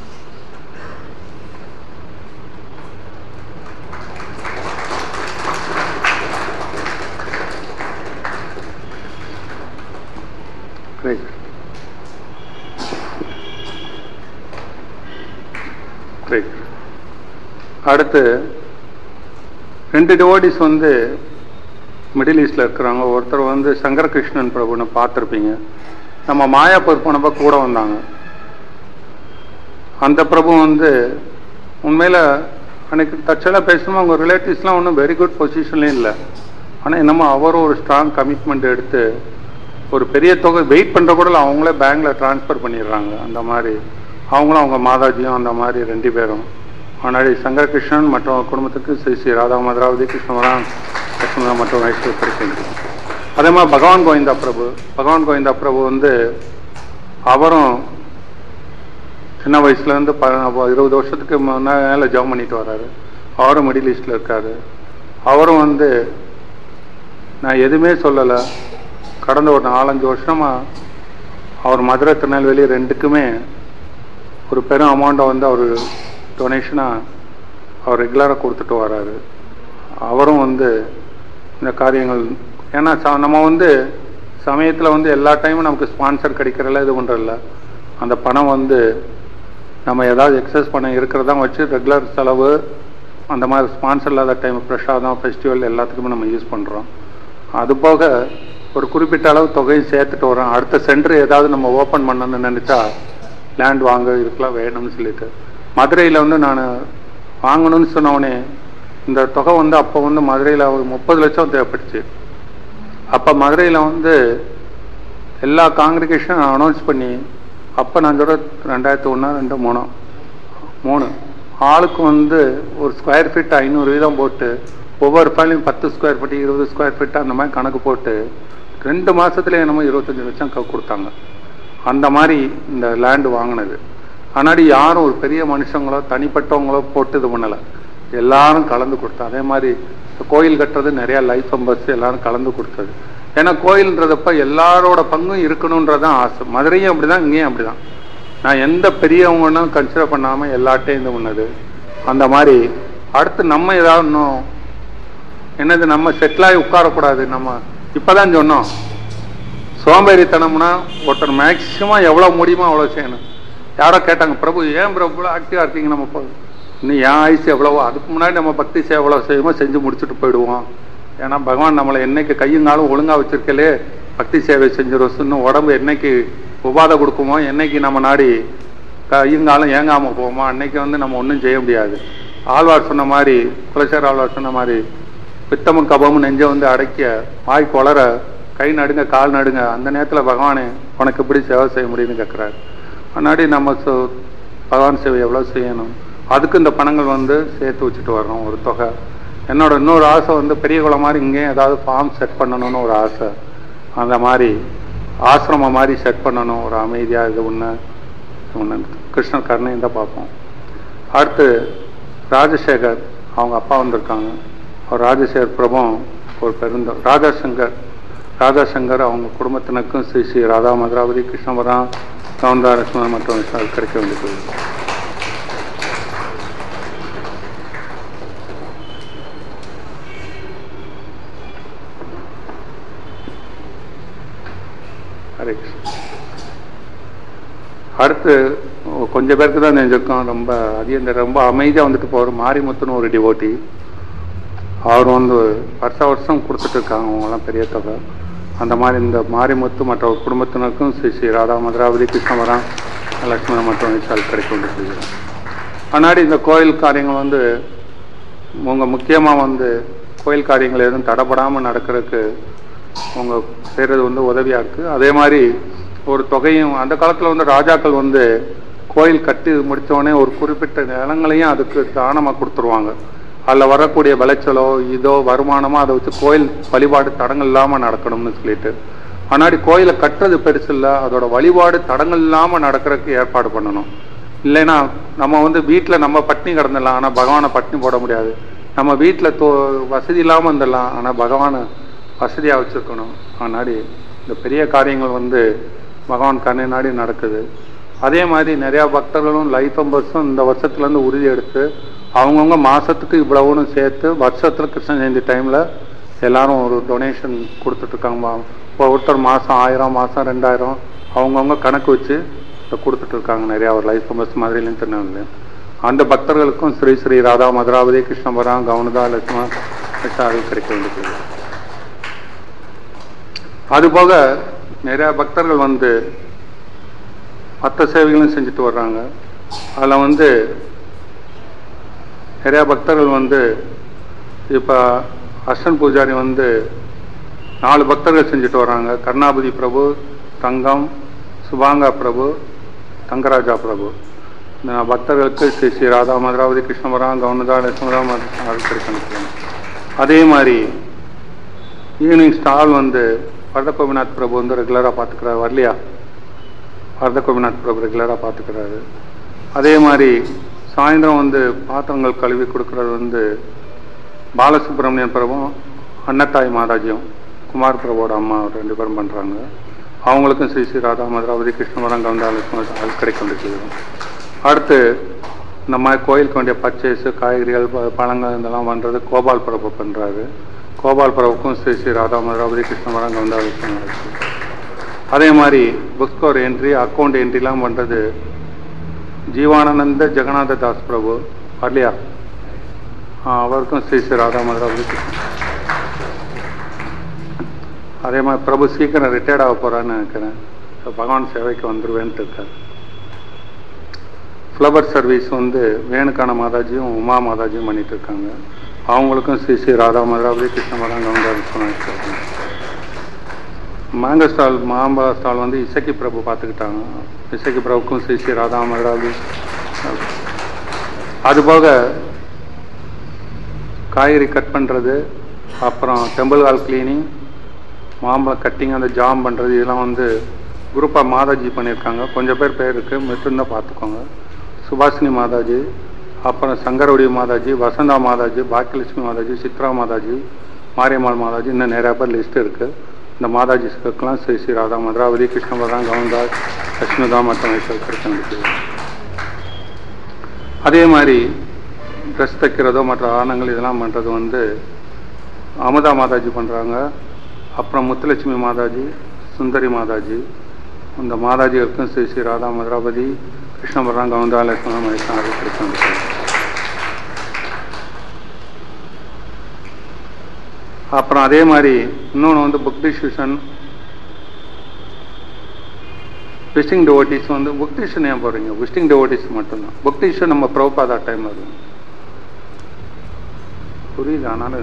கிரேட் கிரேட் அடுத்து ரெண்டு டிவோடிஸ் வந்து மிடில் ஈஸ்டில் இருக்கிறாங்க ஒருத்தர் வந்து சங்கரகிருஷ்ணன் பிரபுன்னு பார்த்துருப்பீங்க நம்ம மாயாப்பூர் போனப்போ கூட வந்தாங்க அந்த பிரபு வந்து உண்மையில் அன்னைக்கு தற்செயலாக பேசணுமா அவங்க ரிலேட்டிவ்ஸ்லாம் ஒன்றும் வெரி குட் பொசிஷன்லேயும் இல்லை ஆனால் என்னமோ அவரும் ஒரு ஸ்ட்ராங் கமிட்மெண்ட் எடுத்து ஒரு பெரிய தொகை வெயிட் பண்ணுற கூட இல்லை அவங்களே பேங்க்ல டிரான்ஸ்ஃபர் பண்ணிடுறாங்க அந்த மாதிரி அவங்களும் அவங்க மாதாஜியும் அந்த மாதிரி ரெண்டு பேரும் முன்னாடி சங்கரகிருஷ்ணன் மற்றும் குடும்பத்துக்கு ஸ்ரீ ஸ்ரீ ராதா மதுராவதி கிருஷ்ணவரான் கிருஷ்ணரா மற்றும் வைஷ்ணவ அதே மாதிரி பகவான் கோவிந்தா பிரபு பகவான் கோவிந்தா பிரபு வந்து அவரும் சின்ன வயசுலேருந்து ப இருபது வருஷத்துக்கு மேலே ஜாப் பண்ணிட்டு வர்றாரு அவரும் மிடில் ஈஸ்டில் இருக்காரு அவரும் வந்து நான் எதுவுமே சொல்லலை கடந்த ஒரு நாலஞ்சு வருஷமா அவர் மதுரை திருநெல்வேலி ரெண்டுக்குமே ஒரு பெரும் அமௌண்ட்டை வந்து அவர் டொனேஷனாக அவர் ரெகுலராக கொடுத்துட்டு வர்றாரு அவரும் வந்து இந்த காரியங்கள் ஏன்னா ச- நம்ம வந்து சமயத்தில் வந்து எல்லா டைமும் நமக்கு ஸ்பான்சர் கிடைக்கிறதில்ல இது பண்ணுறதில்ல அந்த பணம் வந்து நம்ம ஏதாவது எக்ஸஸ் பணம் இருக்கிறதா வச்சு ரெகுலர் செலவு அந்த மாதிரி ஸ்பான்சர் இல்லாத டைம் பிரசாதம் ஃபெஸ்டிவல் எல்லாத்துக்குமே நம்ம யூஸ் பண்ணுறோம் அது போக ஒரு குறிப்பிட்ட அளவு தொகையும் சேர்த்துட்டு வரோம் அடுத்த சென்டர் ஏதாவது நம்ம ஓப்பன் பண்ணணும்னு நினச்சா லேண்ட் வாங்க இருக்கலாம் வேணும்னு சொல்லிட்டு மதுரையில் வந்து நான் வாங்கணும்னு சொன்னவொடனே இந்த தொகை வந்து அப்போ வந்து மதுரையில் ஒரு முப்பது லட்சம் தேவைப்பட்டுச்சு அப்போ மதுரையில் வந்து எல்லா காங்கிரிகேஷனும் அனௌன்ஸ் பண்ணி அப்போ நான் சொல்ற ரெண்டாயிரத்தி ஒன்றா ரெண்டு மூணு மூணு ஆளுக்கு வந்து ஒரு ஸ்கொயர் ஃபீட் ஐநூறு வீதம் போட்டு ஒவ்வொரு ஃபைலையும் பத்து ஸ்கொயர் ஃபீட் இருபது ஸ்கொயர் ஃபீட் அந்த மாதிரி கணக்கு போட்டு ரெண்டு மாசத்துல என்னமோ இருபத்தஞ்சு லட்சம் க- கொடுத்தாங்க அந்த மாதிரி இந்த லேண்டு வாங்கினது ஆனாடி யாரும் ஒரு பெரிய மனுஷங்களோ தனிப்பட்டவங்களோ போட்டு இது பண்ணலை எல்லாரும் கலந்து கொடுத்தோம் அதே மாதிரி இந்த கோயில் கட்டுறது நிறைய லைஃப் மெம்பர்ஸ் எல்லாரும் கலந்து கொடுத்தது ஏன்னா கோயில்ன்றதப்ப எல்லாரோட பங்கும் இருக்கணுன்றதான் ஆசை மதுரையும் அப்படிதான் இங்கேயும் அப்படிதான் நான் எந்த பெரியவங்கன்னு கன்சிடர் பண்ணாம எல்லாட்டையும் இது பண்ணது அந்த மாதிரி அடுத்து நம்ம ஏதாவது இன்னும் என்னது நம்ம செட்டில் ஆகி உட்காரக்கூடாது நம்ம இப்பதான் சொன்னோம் சோம்பேறித்தனம்னா ஒருத்தர் மேக்சிமம் எவ்வளவு முடியுமோ அவ்வளவு செய்யணும் யாரோ கேட்டாங்க பிரபு ஏன் பிரபு ஆக்டிவா இருக்கீங்க நம்ம போ- இன்னும் என் ஆயுசு எவ்வளவோ அதுக்கு முன்னாடி நம்ம பக்தி சேவை எவ்வளவு செய்யுமோ செஞ்சு முடிச்சுட்டு போயிடுவோம் ஏன்னா பகவான் நம்மளை என்னைக்கு கையும் காலும் ஒழுங்கா வச்சிருக்கலே பக்தி சேவை செஞ்சிடும் இன்னும் உடம்பு என்னைக்கு உபாதை கொடுக்குமோ என்னைக்கு நம்ம நாடி கையும் காலும் ஏங்காம போவோமோ அன்னைக்கு வந்து நம்ம ஒன்றும் செய்ய முடியாது ஆழ்வார் சொன்ன மாதிரி குலசேர ஆழ்வார் சொன்ன மாதிரி பித்தமும் கபமும் நெஞ்ச வந்து அடைக்க வாய் கொளற கை நடுங்க கால் நடுங்க அந்த நேரத்துல பகவானே உனக்கு எப்படி சேவை செய்ய முடியும்னு கேட்குறாரு முன்னாடி நம்ம சொ- பகவான் சேவை எவ்வளவு செய்யணும் அதுக்கு இந்த பணங்கள் வந்து சேர்த்து வச்சுட்டு வர்றோம் ஒரு தொகை என்னோட இன்னொரு ஆசை வந்து பெரிய குளம் மாதிரி இங்கேயும் ஏதாவது ஃபார்ம் செட் பண்ணணும்னு ஒரு ஆசை அந்த மாதிரி ஆசிரமம் மாதிரி செட் பண்ணணும் ஒரு அமைதியா இது ஒன்று ஒன்று கிருஷ்ணர் கருணையும் தான் பார்ப்போம் அடுத்து ராஜசேகர் அவங்க அப்பா வந்திருக்காங்க அவர் ராஜசேகர் பிரபம் ஒரு பெருந்த ராஜாசங்கர் ராஜாசங்கர் அவங்க குடும்பத்தினருக்கும் ஸ்ரீ ஸ்ரீ ராதா மதுராவதி கிருஷ்ணவரம் கவுண்டாரஸ்மன் மற்றும் விஷால் கிடைக்க வேண்டியது ஹரே கிருஷ்ணா அடுத்து கொஞ்சம் பேருக்கு தான் தெரிஞ்சிருக்கோம் ரொம்ப அதிகம் இந்த ரொம்ப அமைதியாக வந்துட்டு போகிற மாரிமுத்துன்னு ஒரு டிவோட்டி அவர் வந்து வருஷ வருஷம் கொடுத்துட்டு இருக்காங்க அவங்கெல்லாம் பெரிய தொகை அந்த மாதிரி இந்த மாரிமுத்து மற்ற குடும்பத்தினருக்கும் ஸ்ரீ ஸ்ரீ ராதா மதுராவதி கிருஷ்ணவரம் லட்சுமணன் மற்றும் விஷால் கிடைக்க வேண்டியது முன்னாடி இந்த கோயில் காரியங்கள் வந்து உங்க முக்கியமா வந்து கோயில் காரியங்கள் எதுவும் தடைபடாம நடக்கிறதுக்கு உங்க செய்யறது வந்து உதவியா இருக்கு அதே மாதிரி ஒரு தொகையும் அந்த காலத்துல வந்து ராஜாக்கள் வந்து கோயில் கட்டி முடிச்ச உடனே ஒரு குறிப்பிட்ட நிலங்களையும் அதுக்கு தானமா கொடுத்துருவாங்க அதுல வரக்கூடிய விளைச்சலோ இதோ வருமானமோ அதை வச்சு கோயில் வழிபாடு தடங்கள் இல்லாம நடக்கணும்னு சொல்லிட்டு ஆனாடி கோயிலை கட்டுறது பெருசு இல்ல அதோட வழிபாடு தடங்கள் இல்லாம நடக்கிறதுக்கு ஏற்பாடு பண்ணணும் இல்லைன்னா நம்ம வந்து வீட்டுல நம்ம பட்னி கிடந்துடலாம் ஆனா பகவானை பட்னி போட முடியாது நம்ம வீட்டுல தோ வசதி இல்லாம இருந்துடலாம் ஆனா பகவானை வசதியா வச்சிருக்கணும் ஆனாடி இந்த பெரிய காரியங்கள் வந்து பகவான் கண்ணை நாடி நடக்குது அதே மாதிரி நிறைய பக்தர்களும் லைஃப் மெம்பர்ஸும் இந்த வருஷத்துல இருந்து உறுதி எடுத்து அவங்கவுங்க மாசத்துக்கு இவ்வளவுன்னு சேர்த்து வருஷத்துல கிருஷ்ண ஜெயந்தி டைம்ல எல்லாரும் ஒரு டொனேஷன் கொடுத்துட்டு இருக்காங்க இப்போ ஒருத்தர் மாசம் ஆயிரம் மாசம் ரெண்டாயிரம் அவங்கவுங்க கணக்கு வச்சு இதை கொடுத்துட்டு இருக்காங்க நிறைய ஒரு லைஃப் மெம்பர்ஸ் மாதிரிலையும் திருநெல்வேலியும் அந்த பக்தர்களுக்கும் ஸ்ரீ ஸ்ரீ ராதா மதுராவதி கிருஷ்ணபுரம் கவுனதா லட்சுமண விஷால் கிடைக்க வேண்டியது அதுபோக நிறைய பக்தர்கள் வந்து மற்ற சேவைகளும் செஞ்சுட்டு வர்றாங்க அதில் வந்து நிறைய பக்தர்கள் வந்து இப்போ அர்ஷன் பூஜாரி வந்து நாலு பக்தர்கள் செஞ்சுட்டு வர்றாங்க கருணாபதி பிரபு தங்கம் சுபாங்கா பிரபு தங்கராஜா பிரபு இந்த பக்தர்களுக்கு ஸ்ரீ ஸ்ரீ ராதா மதுராவதி கிருஷ்ணபுரம் கவுனதா லட்சுமணம் கிடைக்கணும் அதே மாதிரி ஈவினிங் ஸ்டால் வந்து வரத கோபிநாத் பிரபு வந்து ரெகுலராக பார்த்துக்கிறாரு வரலையா வரத கோபிநாத் பிரபு ரெகுலராக பார்த்துக்கிறாரு அதே மாதிரி சாயந்தரம் வந்து பாத்திரங்கள் கழுவி கொடுக்கறது வந்து பாலசுப்ரமணியன் பிரபும் அன்னத்தாய் மாதாஜியும் குமார் பிரபுவோட அம்மா ரெண்டு பேரும் பண்ணுறாங்க அவங்களுக்கும் ஸ்ரீ ஸ்ரீ ராதா மதுராவதி கிருஷ்ணவரம் கவுண்டாலட்சுமி அது கிடைக்க வேண்டியது அடுத்து இந்த மாதிரி கோயிலுக்கு வேண்டிய பர்ச்சேஸு காய்கறிகள் ப- பழங்கள் இதெல்லாம் பண்ணுறது கோபால் பிரபு பண்ணுறாரு கோபால் பிரபுக்கும் ஸ்ரீ ஸ்ரீ ராதா மதுராவதி கிருஷ்ணவரம் கவுண்டாலட்சுமி இருக்கு. அதே மாதிரி புக் ஒரு என்ட்ரி அக்கௌண்ட் என்ட்ரிலாம் பண்ணுறது ஜீவானந்த ஜெகநாத தாஸ் பிரபு வரலையா ஆ, அவருக்கும் ஸ்ரீ ஸ்ரீ ராதா மதுராவதி கிருஷ்ண அதே மாதிரி பிரபு சீக்கிரம் ரிட்டையர்ட் ஆக போகிறான்னு நினைக்கிறேன் ஸோ பகவான் சேவைக்கு வந்துருவேன்ட்டு இருக்காரு ஃப்ளவர் சர்வீஸ் வந்து வேணுக்கான மாதாஜியும் உமா மாதாஜியும் பண்ணிட்டு இருக்காங்க அவங்களுக்கும் ஸ்ரீ ஸ்ரீ ராதா மதுராபதி கிருஷ்ணமரம் கவுண்டர் சொன்னாங்க மேங்கோ ஸ்டால் மாம்பா ஸ்டால் வந்து இசக்கி பிரபு பார்த்துக்கிட்டாங்க இசக்கி பிரபுக்கும் ஸ்ரீ ஸ்ரீ ராதா மதுராபதி அதுபோக காய்கறி கட் பண்ணுறது அப்புறம் டெம்பிள் ஹால் கிளீனிங் மாம்பழம் கட்டிங் அந்த ஜாம் பண்ணுறது இதெல்லாம் வந்து குரூப்பாக மாதாஜி பண்ணியிருக்காங்க கொஞ்சம் பேர் பேர் இருக்குது மட்டும்தான் பார்த்துக்கோங்க சுபாஷினி மாதாஜி அப்புறம் சங்கரவடி மாதாஜி வசந்தா மாதாஜி பாக்கியலட்சுமி மாதாஜி சித்ரா மாதாஜி மாரியம்மாள் மாதாஜி இன்னும் நிறையா பேர் லிஸ்ட் இருக்குது இந்த மாதாஜிஸ்க்கெல்லாம் ஸ்ரீ ஸ்ரீ ராதா மதுராவதி கிருஷ்ணபுரம் கவுந்தாஸ் லட்சுமிதா மற்றும் வைசல்கிறது அதே மாதிரி ட்ரெஸ் தைக்கிறதோ மற்ற ஆரணங்கள் இதெல்லாம் பண்ணுறது வந்து அமுதா மாதாஜி பண்ணுறாங்க அப்புறம் முத்துலட்சுமி மாதாஜி சுந்தரி மாதாஜி இந்த மாதாஜிகளுக்கும் ஸ்ரீ ஸ்ரீ ராதா மதுராபதி கிருஷ்ணபுரம் கவுந்தா லட்சுமண மகேஷன் கிருஷ்ணன் அப்புறம் அதே மாதிரி இன்னொன்று வந்து புக் டிஸ்ட்ரிபியூஷன் விசிட்டிங் டிவோட்டிஸ் வந்து புக் டிஸ்ட்ரிபியூஷன் ஏன் போடுறீங்க விசிட்டிங் டிவோட்டிஸ் மட்டும்தான் புக் டிஸ்ட்ரிபியூஷன் நம்ம ப்ரோபாதா டைம் வரும் புரியுது ஆனாலும்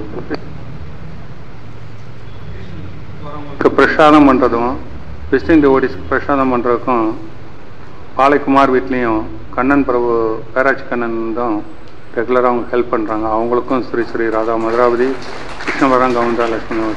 பிரசாதம் பண்ணுறதும் விசிட்டிங் டிவோட்டிஸ்க்கு பிரசாதம் பண்ணுறதுக்கும் பாலைக்குமார் வீட்லேயும் கண்ணன் பிரபு பேராட்சி கண்ணன் தான் ரெகுலராக அவங்க ஹெல்ப் பண்ணுறாங்க அவங்களுக்கும் ஸ்ரீ ஸ்ரீ ராதா மதுராவதி கிருஷ்ணவரம் கவுண்டா லட்சுமி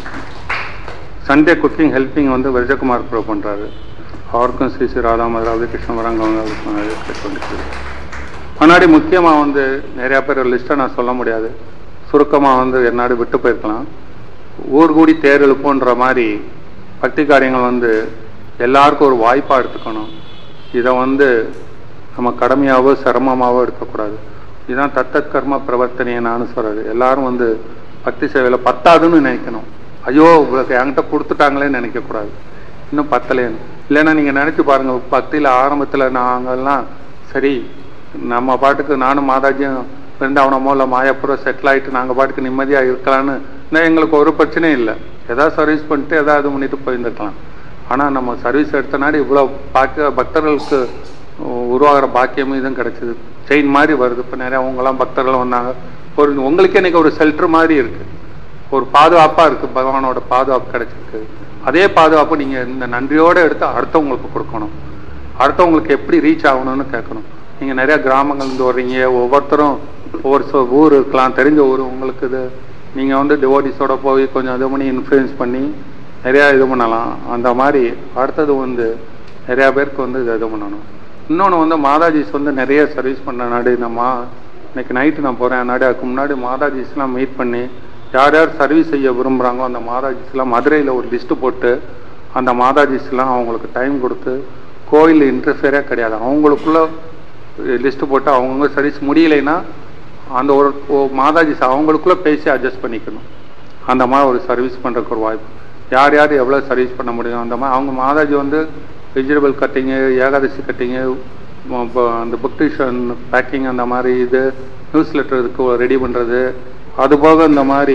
சண்டே குக்கிங் ஹெல்ப்பிங் வந்து விஜயகுமார் ப்ரோ பண்ணுறாரு அவருக்கும் ஸ்ரீ ஸ்ரீ ராதா மதுராவதி கிருஷ்ணவரம் கவுண்டா லட்சுமி முன்னாடி முக்கியமாக வந்து நிறையா பேர் லிஸ்ட்டை நான் சொல்ல முடியாது சுருக்கமாக வந்து என்னாடு விட்டு போயிருக்கலாம் ஊர் கூடி தேர் எழுப்புன்ற மாதிரி பக்தி காரியங்கள் வந்து எல்லாருக்கும் ஒரு வாய்ப்பாக எடுத்துக்கணும் இதை வந்து நம்ம கடமையாவோ சிரமமாவோ எடுக்கக்கூடாது இதுதான் தத்தத் கர்ம பிரவர்த்தனையை நானும் சொல்றது எல்லாரும் வந்து பக்தி சேவையில் பத்தாதுன்னு நினைக்கணும் ஐயோ உங்களுக்கு என்கிட்ட கொடுத்துட்டாங்களேன்னு நினைக்கக்கூடாது இன்னும் பத்தலேன்னு இல்லைன்னா நீங்கள் நினச்சி பாருங்கள் பக்தியில் ஆரம்பத்தில் நாங்கள்லாம் சரி நம்ம பாட்டுக்கு நானும் மாதாஜியும் பிருந்தாவனமோ இல்லை மாயாப்புரோ செட்டில் ஆகிட்டு நாங்கள் பாட்டுக்கு நிம்மதியாக இருக்கலான்னு இன்னும் எங்களுக்கு ஒரு பிரச்சனையும் இல்லை ஏதாவது சர்வீஸ் பண்ணிட்டு ஏதாவது இது பண்ணிட்டு போயிருந்துருக்கலாம் ஆனால் நம்ம சர்வீஸ் எடுத்தனாடி இவ்வளோ பாக்க பக்தர்களுக்கு உருவாகிற பாக்கியமும் இதுவும் கிடைச்சிது செயின் மாதிரி வருது இப்போ நிறையா அவங்கெல்லாம் பக்தர்கள் வந்தாங்க ஒரு உங்களுக்கே இன்னைக்கு ஒரு ஷெல்டர் மாதிரி இருக்கு ஒரு பாதுகாப்பாக இருக்கு பகவானோட பாதுகாப்பு கிடைச்சிருக்கு அதே பாதுகாப்பு நீங்கள் இந்த நன்றியோடு எடுத்து அடுத்தவங்களுக்கு கொடுக்கணும் அடுத்தவங்களுக்கு எப்படி ரீச் ஆகணும்னு கேட்கணும் நீங்கள் நிறைய கிராமங்கள்லேருந்து வர்றீங்க ஒவ்வொருத்தரும் ஒவ்வொரு சொ- ஊர் இருக்கலாம் தெரிஞ்ச ஊர் உங்களுக்கு இது நீங்கள் வந்து டிவோட்டிஸோட போய் கொஞ்சம் இது பண்ணி இன்ஃப்ளூயன்ஸ் பண்ணி நிறையா இது பண்ணலாம் அந்த மாதிரி அடுத்தது வந்து நிறையா பேருக்கு வந்து இது இது பண்ணணும் இன்னொன்று வந்து மாதாஜிஸ் வந்து நிறைய சர்வீஸ் பண்ண நாடு நம்ம இன்னைக்கு நைட்டு நான் போகிறேன் நாடு அதுக்கு முன்னாடி மாதாஜிஸ்லாம் மீட் பண்ணி யார் யார் சர்வீஸ் செய்ய விரும்புகிறாங்களோ அந்த மாதாஜிஸ்லாம் மதுரையில் ஒரு லிஸ்ட்டு போட்டு அந்த மாதாஜிஸ்லாம் அவங்களுக்கு டைம் கொடுத்து கோயில் இன்டர்ஃபியரே கிடையாது அவங்களுக்குள்ள லிஸ்ட்டு போட்டு அவங்கவுங்க சர்வீஸ் முடியலைன்னா அந்த ஒரு ஒ- மாதாஜிஸ் அவங்களுக்குள்ள பேசி அட்ஜஸ்ட் பண்ணிக்கணும் அந்த மாதிரி ஒரு சர்வீஸ் பண்ணுறதுக்கு ஒரு வாய்ப்பு யார் யார் எவ்வளோ சர்வீஸ் பண்ண முடியும் அந்த மாதிரி அவங்க மாதாஜி வந்து வெஜிடபிள் கட்டிங்கு ஏகாதசி கட்டிங்கு அந்த புக் டியூஷன் பேக்கிங் அந்த மாதிரி இது நியூஸ் லெட்டர் இதுக்கு ரெடி பண்ணுறது அதுபோக இந்த மாதிரி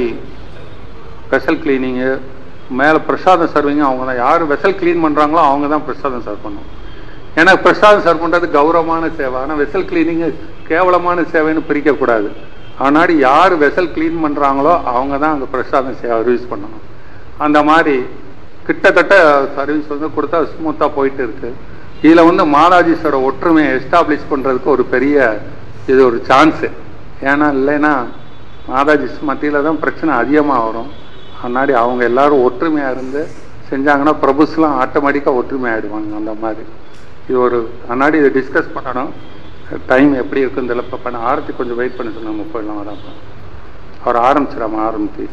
வெசல் கிளீனிங்கு மேலே பிரசாதம் சர்விங்க அவங்க தான் யார் வெசல் க்ளீன் பண்ணுறாங்களோ அவங்க தான் பிரசாதம் சர்வ் பண்ணணும் ஏன்னா பிரசாதம் சர்வ் பண்ணுறது கௌரவமான சேவை ஆனால் வெசல் கிளீனிங்கு கேவலமான சேவைன்னு பிரிக்கக்கூடாது ஆனால் யார் வெசல் க்ளீன் பண்ணுறாங்களோ அவங்க தான் அங்கே பிரசாதம் சேவை சர்வீஸ் பண்ணணும் அந்த மாதிரி கிட்டத்தட்ட சர்வீஸ் வந்து கொடுத்தா ஸ்மூத்தாக போயிட்டு இருக்கு இதில் வந்து மாதாஜிஸோட ஒற்றுமையை எஸ்டாப்ளிஷ் பண்ணுறதுக்கு ஒரு பெரிய இது ஒரு சான்ஸு ஏன்னா இல்லைன்னா மாதாஜிஸ் மத்தியில் தான் பிரச்சனை அதிகமாக வரும் முன்னாடி அவங்க எல்லாரும் ஒற்றுமையாக இருந்து செஞ்சாங்கன்னா பிரபுஸ்லாம் ஆட்டோமேட்டிக்காக ஒற்றுமையாயிடுவாங்க அந்த மாதிரி இது ஒரு முன்னாடி இதை டிஸ்கஸ் பண்ணணும் டைம் எப்படி இருக்குன்னு தெரியல இப்போ பண்ண ஆரத்தி கொஞ்சம் வெயிட் பண்ணி சொன்னா நம்ம போயிடலாம் அதான் அவர் ஆரம்பிச்சிடாம ஆரம்பிச்சு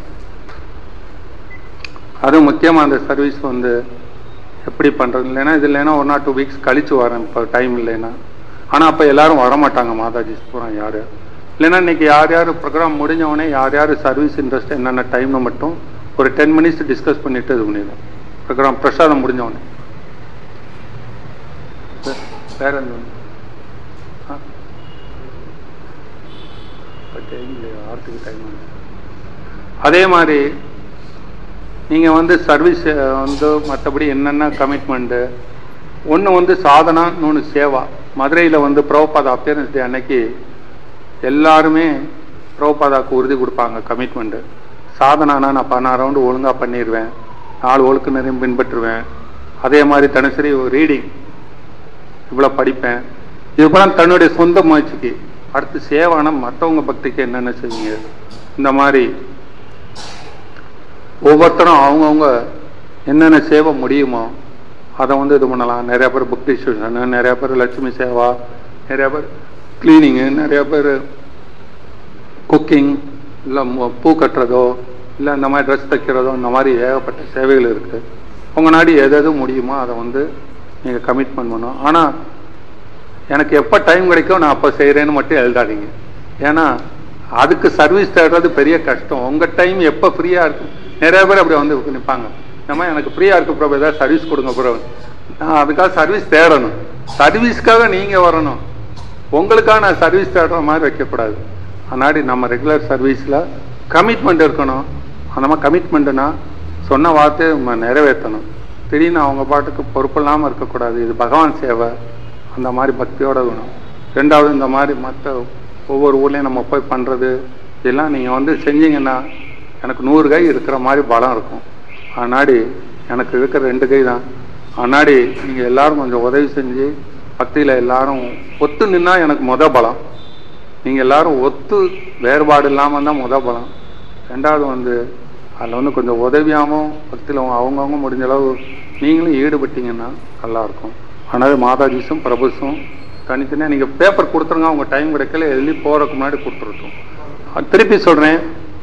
அதுவும் முக்கியமாக அந்த சர்வீஸ் வந்து எப்படி பண்ணுறது இல்லைன்னா இது இல்லைன்னா ஒன் ஆர் டூ வீக்ஸ் கழிச்சு வரேன் இப்போ டைம் இல்லைன்னா ஆனால் அப்போ எல்லாரும் வரமாட்டாங்க மாதாஜி பூரா யார் இல்லைன்னா இன்னைக்கு யார் யார் ப்ரோக்ராம் முடிஞ்சவொடனே யார் யார் சர்வீஸ் இன்ட்ரெஸ்ட் என்னென்ன டைம்னு மட்டும் ஒரு டென் மினிட்ஸ் டிஸ்கஸ் பண்ணிட்டு இது பண்ணிடலாம் ப்ரோக்ராம் பிரசாதம் முடிஞ்சவொடனே வே- வேற என்ன ஆ டைம் இல்லையா ஆர்த்துக்கு டைம் அதே மாதிரி நீங்கள் வந்து சர்வீஸ் வந்து மற்றபடி என்னென்ன கமிட்மெண்ட்டு ஒன்று வந்து சாதனா இன்னொன்று சேவா மதுரையில் வந்து பிரபுபாதா அப்பியரன்ஸ் டே அன்னைக்கு எல்லாருமே பிரபுபாதாக்கு உறுதி கொடுப்பாங்க கமிட்மெண்ட்டு சாதனானா நான் பதினாறு ரவுண்டு ஒழுங்காக பண்ணிடுவேன் நாலு ஒழுக்கு நிறைய பின்பற்றுவேன் அதே மாதிரி தினசரி ரீடிங் இவ்வளோ படிப்பேன் இதுபோலாம் தன்னுடைய சொந்த முயற்சிக்கு அடுத்து சேவான மற்றவங்க பக்திக்கு என்னென்ன செய்வீங்க இந்த மாதிரி ஒவ்வொருத்தரும் அவங்கவுங்க என்னென்ன சேவை முடியுமோ அதை வந்து இது பண்ணலாம் நிறைய பேர் புக் டிஸ்ட்ரிபியூஷனு நிறைய பேர் லட்சுமி சேவா நிறைய பேர் கிளீனிங்கு நிறைய பேர் குக்கிங் இல்லை பூ கட்டுறதோ இல்லை இந்த மாதிரி ட்ரெஸ் தைக்கிறதோ இந்த மாதிரி ஏகப்பட்ட சேவைகள் இருக்குது உங்கள் நாடு எது எது முடியுமோ அதை வந்து நீங்கள் கமிட்மெண்ட் பண்ணணும் ஆனால் எனக்கு எப்போ டைம் கிடைக்கும் நான் அப்போ செய்கிறேன்னு மட்டும் எழுதாதீங்க ஏன்னா அதுக்கு சர்வீஸ் தேடுறது பெரிய கஷ்டம் உங்கள் டைம் எப்போ ஃப்ரீயாக இருக்கும் நிறைய பேர் அப்படி வந்து நிற்பாங்க நம்ம எனக்கு ஃப்ரீயாக இருக்கு ப்ரோ ஏதாவது சர்வீஸ் கொடுங்க ப்ரோ நான் அதுக்காக சர்வீஸ் தேடணும் சர்வீஸ்க்காக நீங்கள் வரணும் உங்களுக்காக நான் சர்வீஸ் தேடுற மாதிரி வைக்கக்கூடாது அதனாடி நம்ம ரெகுலர் சர்வீஸில் கமிட்மெண்ட் இருக்கணும் அந்த மாதிரி கமிட்மெண்ட்டுனா சொன்ன வார்த்தையை நம்ம நிறைவேற்றணும் திடீர்னு அவங்க பாட்டுக்கு பொறுப்பு இல்லாமல் இருக்கக்கூடாது இது பகவான் சேவை அந்த மாதிரி பக்தியோட வேணும் ரெண்டாவது இந்த மாதிரி மற்ற ஒவ்வொரு ஊர்லேயும் நம்ம போய் பண்ணுறது இதெல்லாம் நீங்கள் வந்து செஞ்சீங்கன்னா எனக்கு நூறு கை இருக்கிற மாதிரி பலம் இருக்கும் ஆனாடி எனக்கு இருக்கிற ரெண்டு கை தான் ஆனாடி நீங்கள் எல்லாரும் கொஞ்சம் உதவி செஞ்சு பக்தியில் எல்லாரும் ஒத்து நின்னா எனக்கு முத பலம் நீங்கள் எல்லாரும் ஒத்து வேறுபாடு இல்லாமல் தான் முத பலம் ரெண்டாவது வந்து அதில் வந்து கொஞ்சம் உதவியாகவும் பக்தியில் அவங்கவுங்க முடிஞ்ச அளவு நீங்களும் ஈடுபட்டீங்கன்னா நல்லாயிருக்கும் ஆனால் மாதாஜிஸும் பிரபுஸும் தனித்தனியாக நீங்கள் பேப்பர் கொடுத்துருங்க அவங்க டைம் கிடைக்கல எழுதி போகிறதுக்கு முன்னாடி கொடுத்துருட்டோம் அது திருப்பி சொல்கிறேன்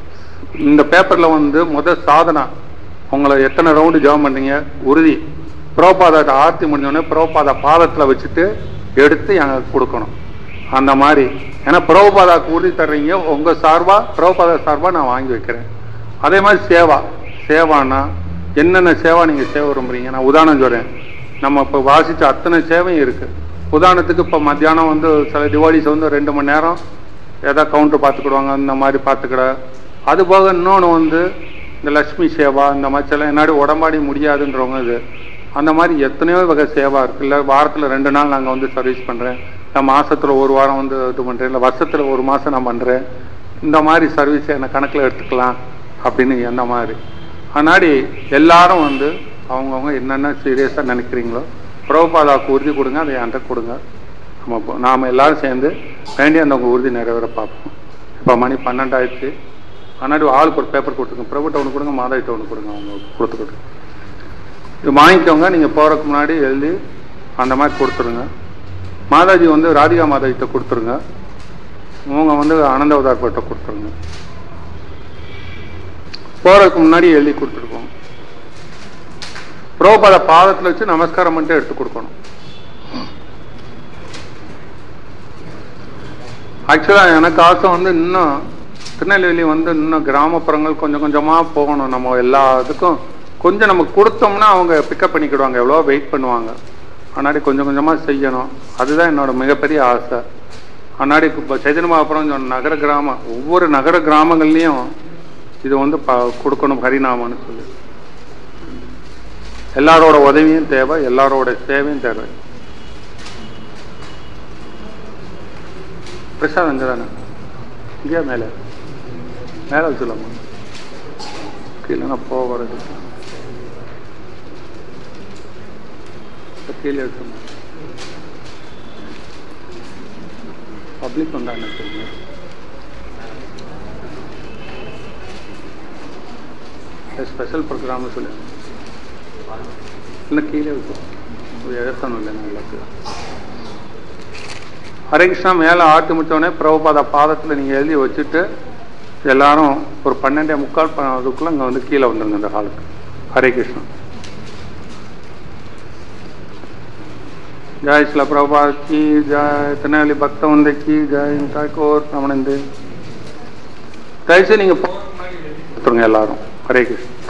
இந்த பேப்பரில் வந்து முத சாதனா உங்களை எத்தனை ரவுண்டு ஜாம் பண்ணீங்க உறுதி புரோபாதாட்ட ஆர்த்தி முடிஞ்சோடனே புரோபாதா பாதத்தில் வச்சுட்டு எடுத்து எனக்கு கொடுக்கணும் அந்த மாதிரி ஏன்னா புரோபாதாக்கு உறுதி தர்றீங்க உங்கள் சார்பாக புரோபாதா சார்பாக நான் வாங்கி வைக்கிறேன் அதே மாதிரி சேவா சேவானா என்னென்ன சேவா நீங்கள் சேவை விரும்புறீங்க நான் உதாரணம் சொல்கிறேன் நம்ம இப்போ வாசித்த அத்தனை சேவையும் இருக்குது உதாரணத்துக்கு இப்போ மத்தியானம் வந்து சில டிவாலிஸ் வந்து ரெண்டு மணி நேரம் ஏதோ கவுண்டர் பார்த்துக்கிடுவாங்க இந்த மாதிரி பார்த்துக்கிட அது போக இன்னொன்று வந்து இந்த லக்ஷ்மி சேவா இந்த மாதிரி சில என்னாடி உடம்பாடி முடியாதுன்றவங்க இது அந்த மாதிரி எத்தனையோ வகை சேவா இருக்குது இல்லை வாரத்தில் ரெண்டு நாள் நாங்கள் வந்து சர்வீஸ் பண்ணுறேன் நான் மாதத்தில் ஒரு வாரம் வந்து இது பண்ணுறேன் இல்லை வருஷத்தில் ஒரு மாதம் நான் பண்ணுறேன் இந்த மாதிரி சர்வீஸை என்ன கணக்கில் எடுத்துக்கலாம் அப்படின்னு அந்த மாதிரி அதனாடி எல்லாரும் வந்து அவங்கவுங்க என்னென்ன சீரியஸாக நினைக்கிறீங்களோ பிரபுபாதாவுக்கு உறுதி கொடுங்க அதை என்கிட்ட கொடுங்க நம்ம இப்போ நாம் எல்லாரும் சேர்ந்து வேண்டிய அந்த உங்கள் உறுதி நிறைவேற பார்ப்போம் இப்போ மணி பன்னெண்டாயிடுச்சு அதனாடி ஆளுக்கு ஒரு பேப்பர் கொடுத்துருங்க பிரபுட்ட ஒன்று கொடுங்க மாதாவிட்ட ஒன்று கொடுங்க அவங்க கொடுத்துக்கிட்டு இது வாங்கிக்கோங்க நீங்கள் போகிறதுக்கு முன்னாடி எழுதி அந்த மாதிரி கொடுத்துருங்க மாதாஜி வந்து ராதிகா மாதாஜிட்ட கொடுத்துருங்க இவங்க வந்து ஆனந்தவதார்கிட்ட கொடுத்துருங்க போகிறதுக்கு முன்னாடி எழுதி கொடுத்துருக்கோம் புரோபத பாதத்தில் வச்சு நமஸ்காரம் பண்ணிட்டு எடுத்து கொடுக்கணும் ஆக்சுவலாக எனக்கு ஆசை வந்து இன்னும் திருநெல்வேலி வந்து இன்னும் கிராமப்புறங்கள் கொஞ்சம் கொஞ்சமாக போகணும் நம்ம எல்லா இதுக்கும் கொஞ்சம் நம்ம கொடுத்தோம்னா அவங்க பிக்கப் பண்ணிக்கிடுவாங்க எவ்வளோ வெயிட் பண்ணுவாங்க ஆனாடி கொஞ்சம் கொஞ்சமாக செய்யணும் அதுதான் என்னோட மிகப்பெரிய ஆசை ஆனாடி இப்போ சைதன்ய மகாபுரம் நகர கிராமம் ஒவ்வொரு நகர கிராமங்கள்லேயும் இது வந்து ப கொடுக்கணும் ஹரிநாமன்னு சொல்லி எல்லாரோட உதவியும் தேவை எல்லாரோட சேவையும் தேவை பிரசாத் அங்கே தானே இங்கேயா மேலே மேலே வச்சுலாமா கீழே போகிறது கீழே எடுத்துமா பப்ளிக் வந்தாங்க தெரியும் ஸ்பெஷல் ப்ரோக்ராம்னு சொல்லி இல்லை கீழே இருக்கும் எழுத்தணும் இல்லை எனக்கு ஹரே கிருஷ்ணா மேலே ஆட்டு முடித்தோடனே பிரபுபாதா பாதத்தில் நீங்கள் எழுதி வச்சுட்டு எல்லாரும் ஒரு பன்னெண்டே முக்கால் அதுக்குள்ளே இங்கே வந்து கீழே வந்துருங்க இந்த ஹாலுக்கு ஹரே கிருஷ்ணா ஜாய் சில பிரபா கி ஜாய் திருநெல்வேலி பக்தவந்த கி ஜாய் தாய்கோர் ரமணந்து தயவுசெய்து நீங்கள் கொடுத்துருங்க எல்லாரும் ஹரே கிருஷ்ணா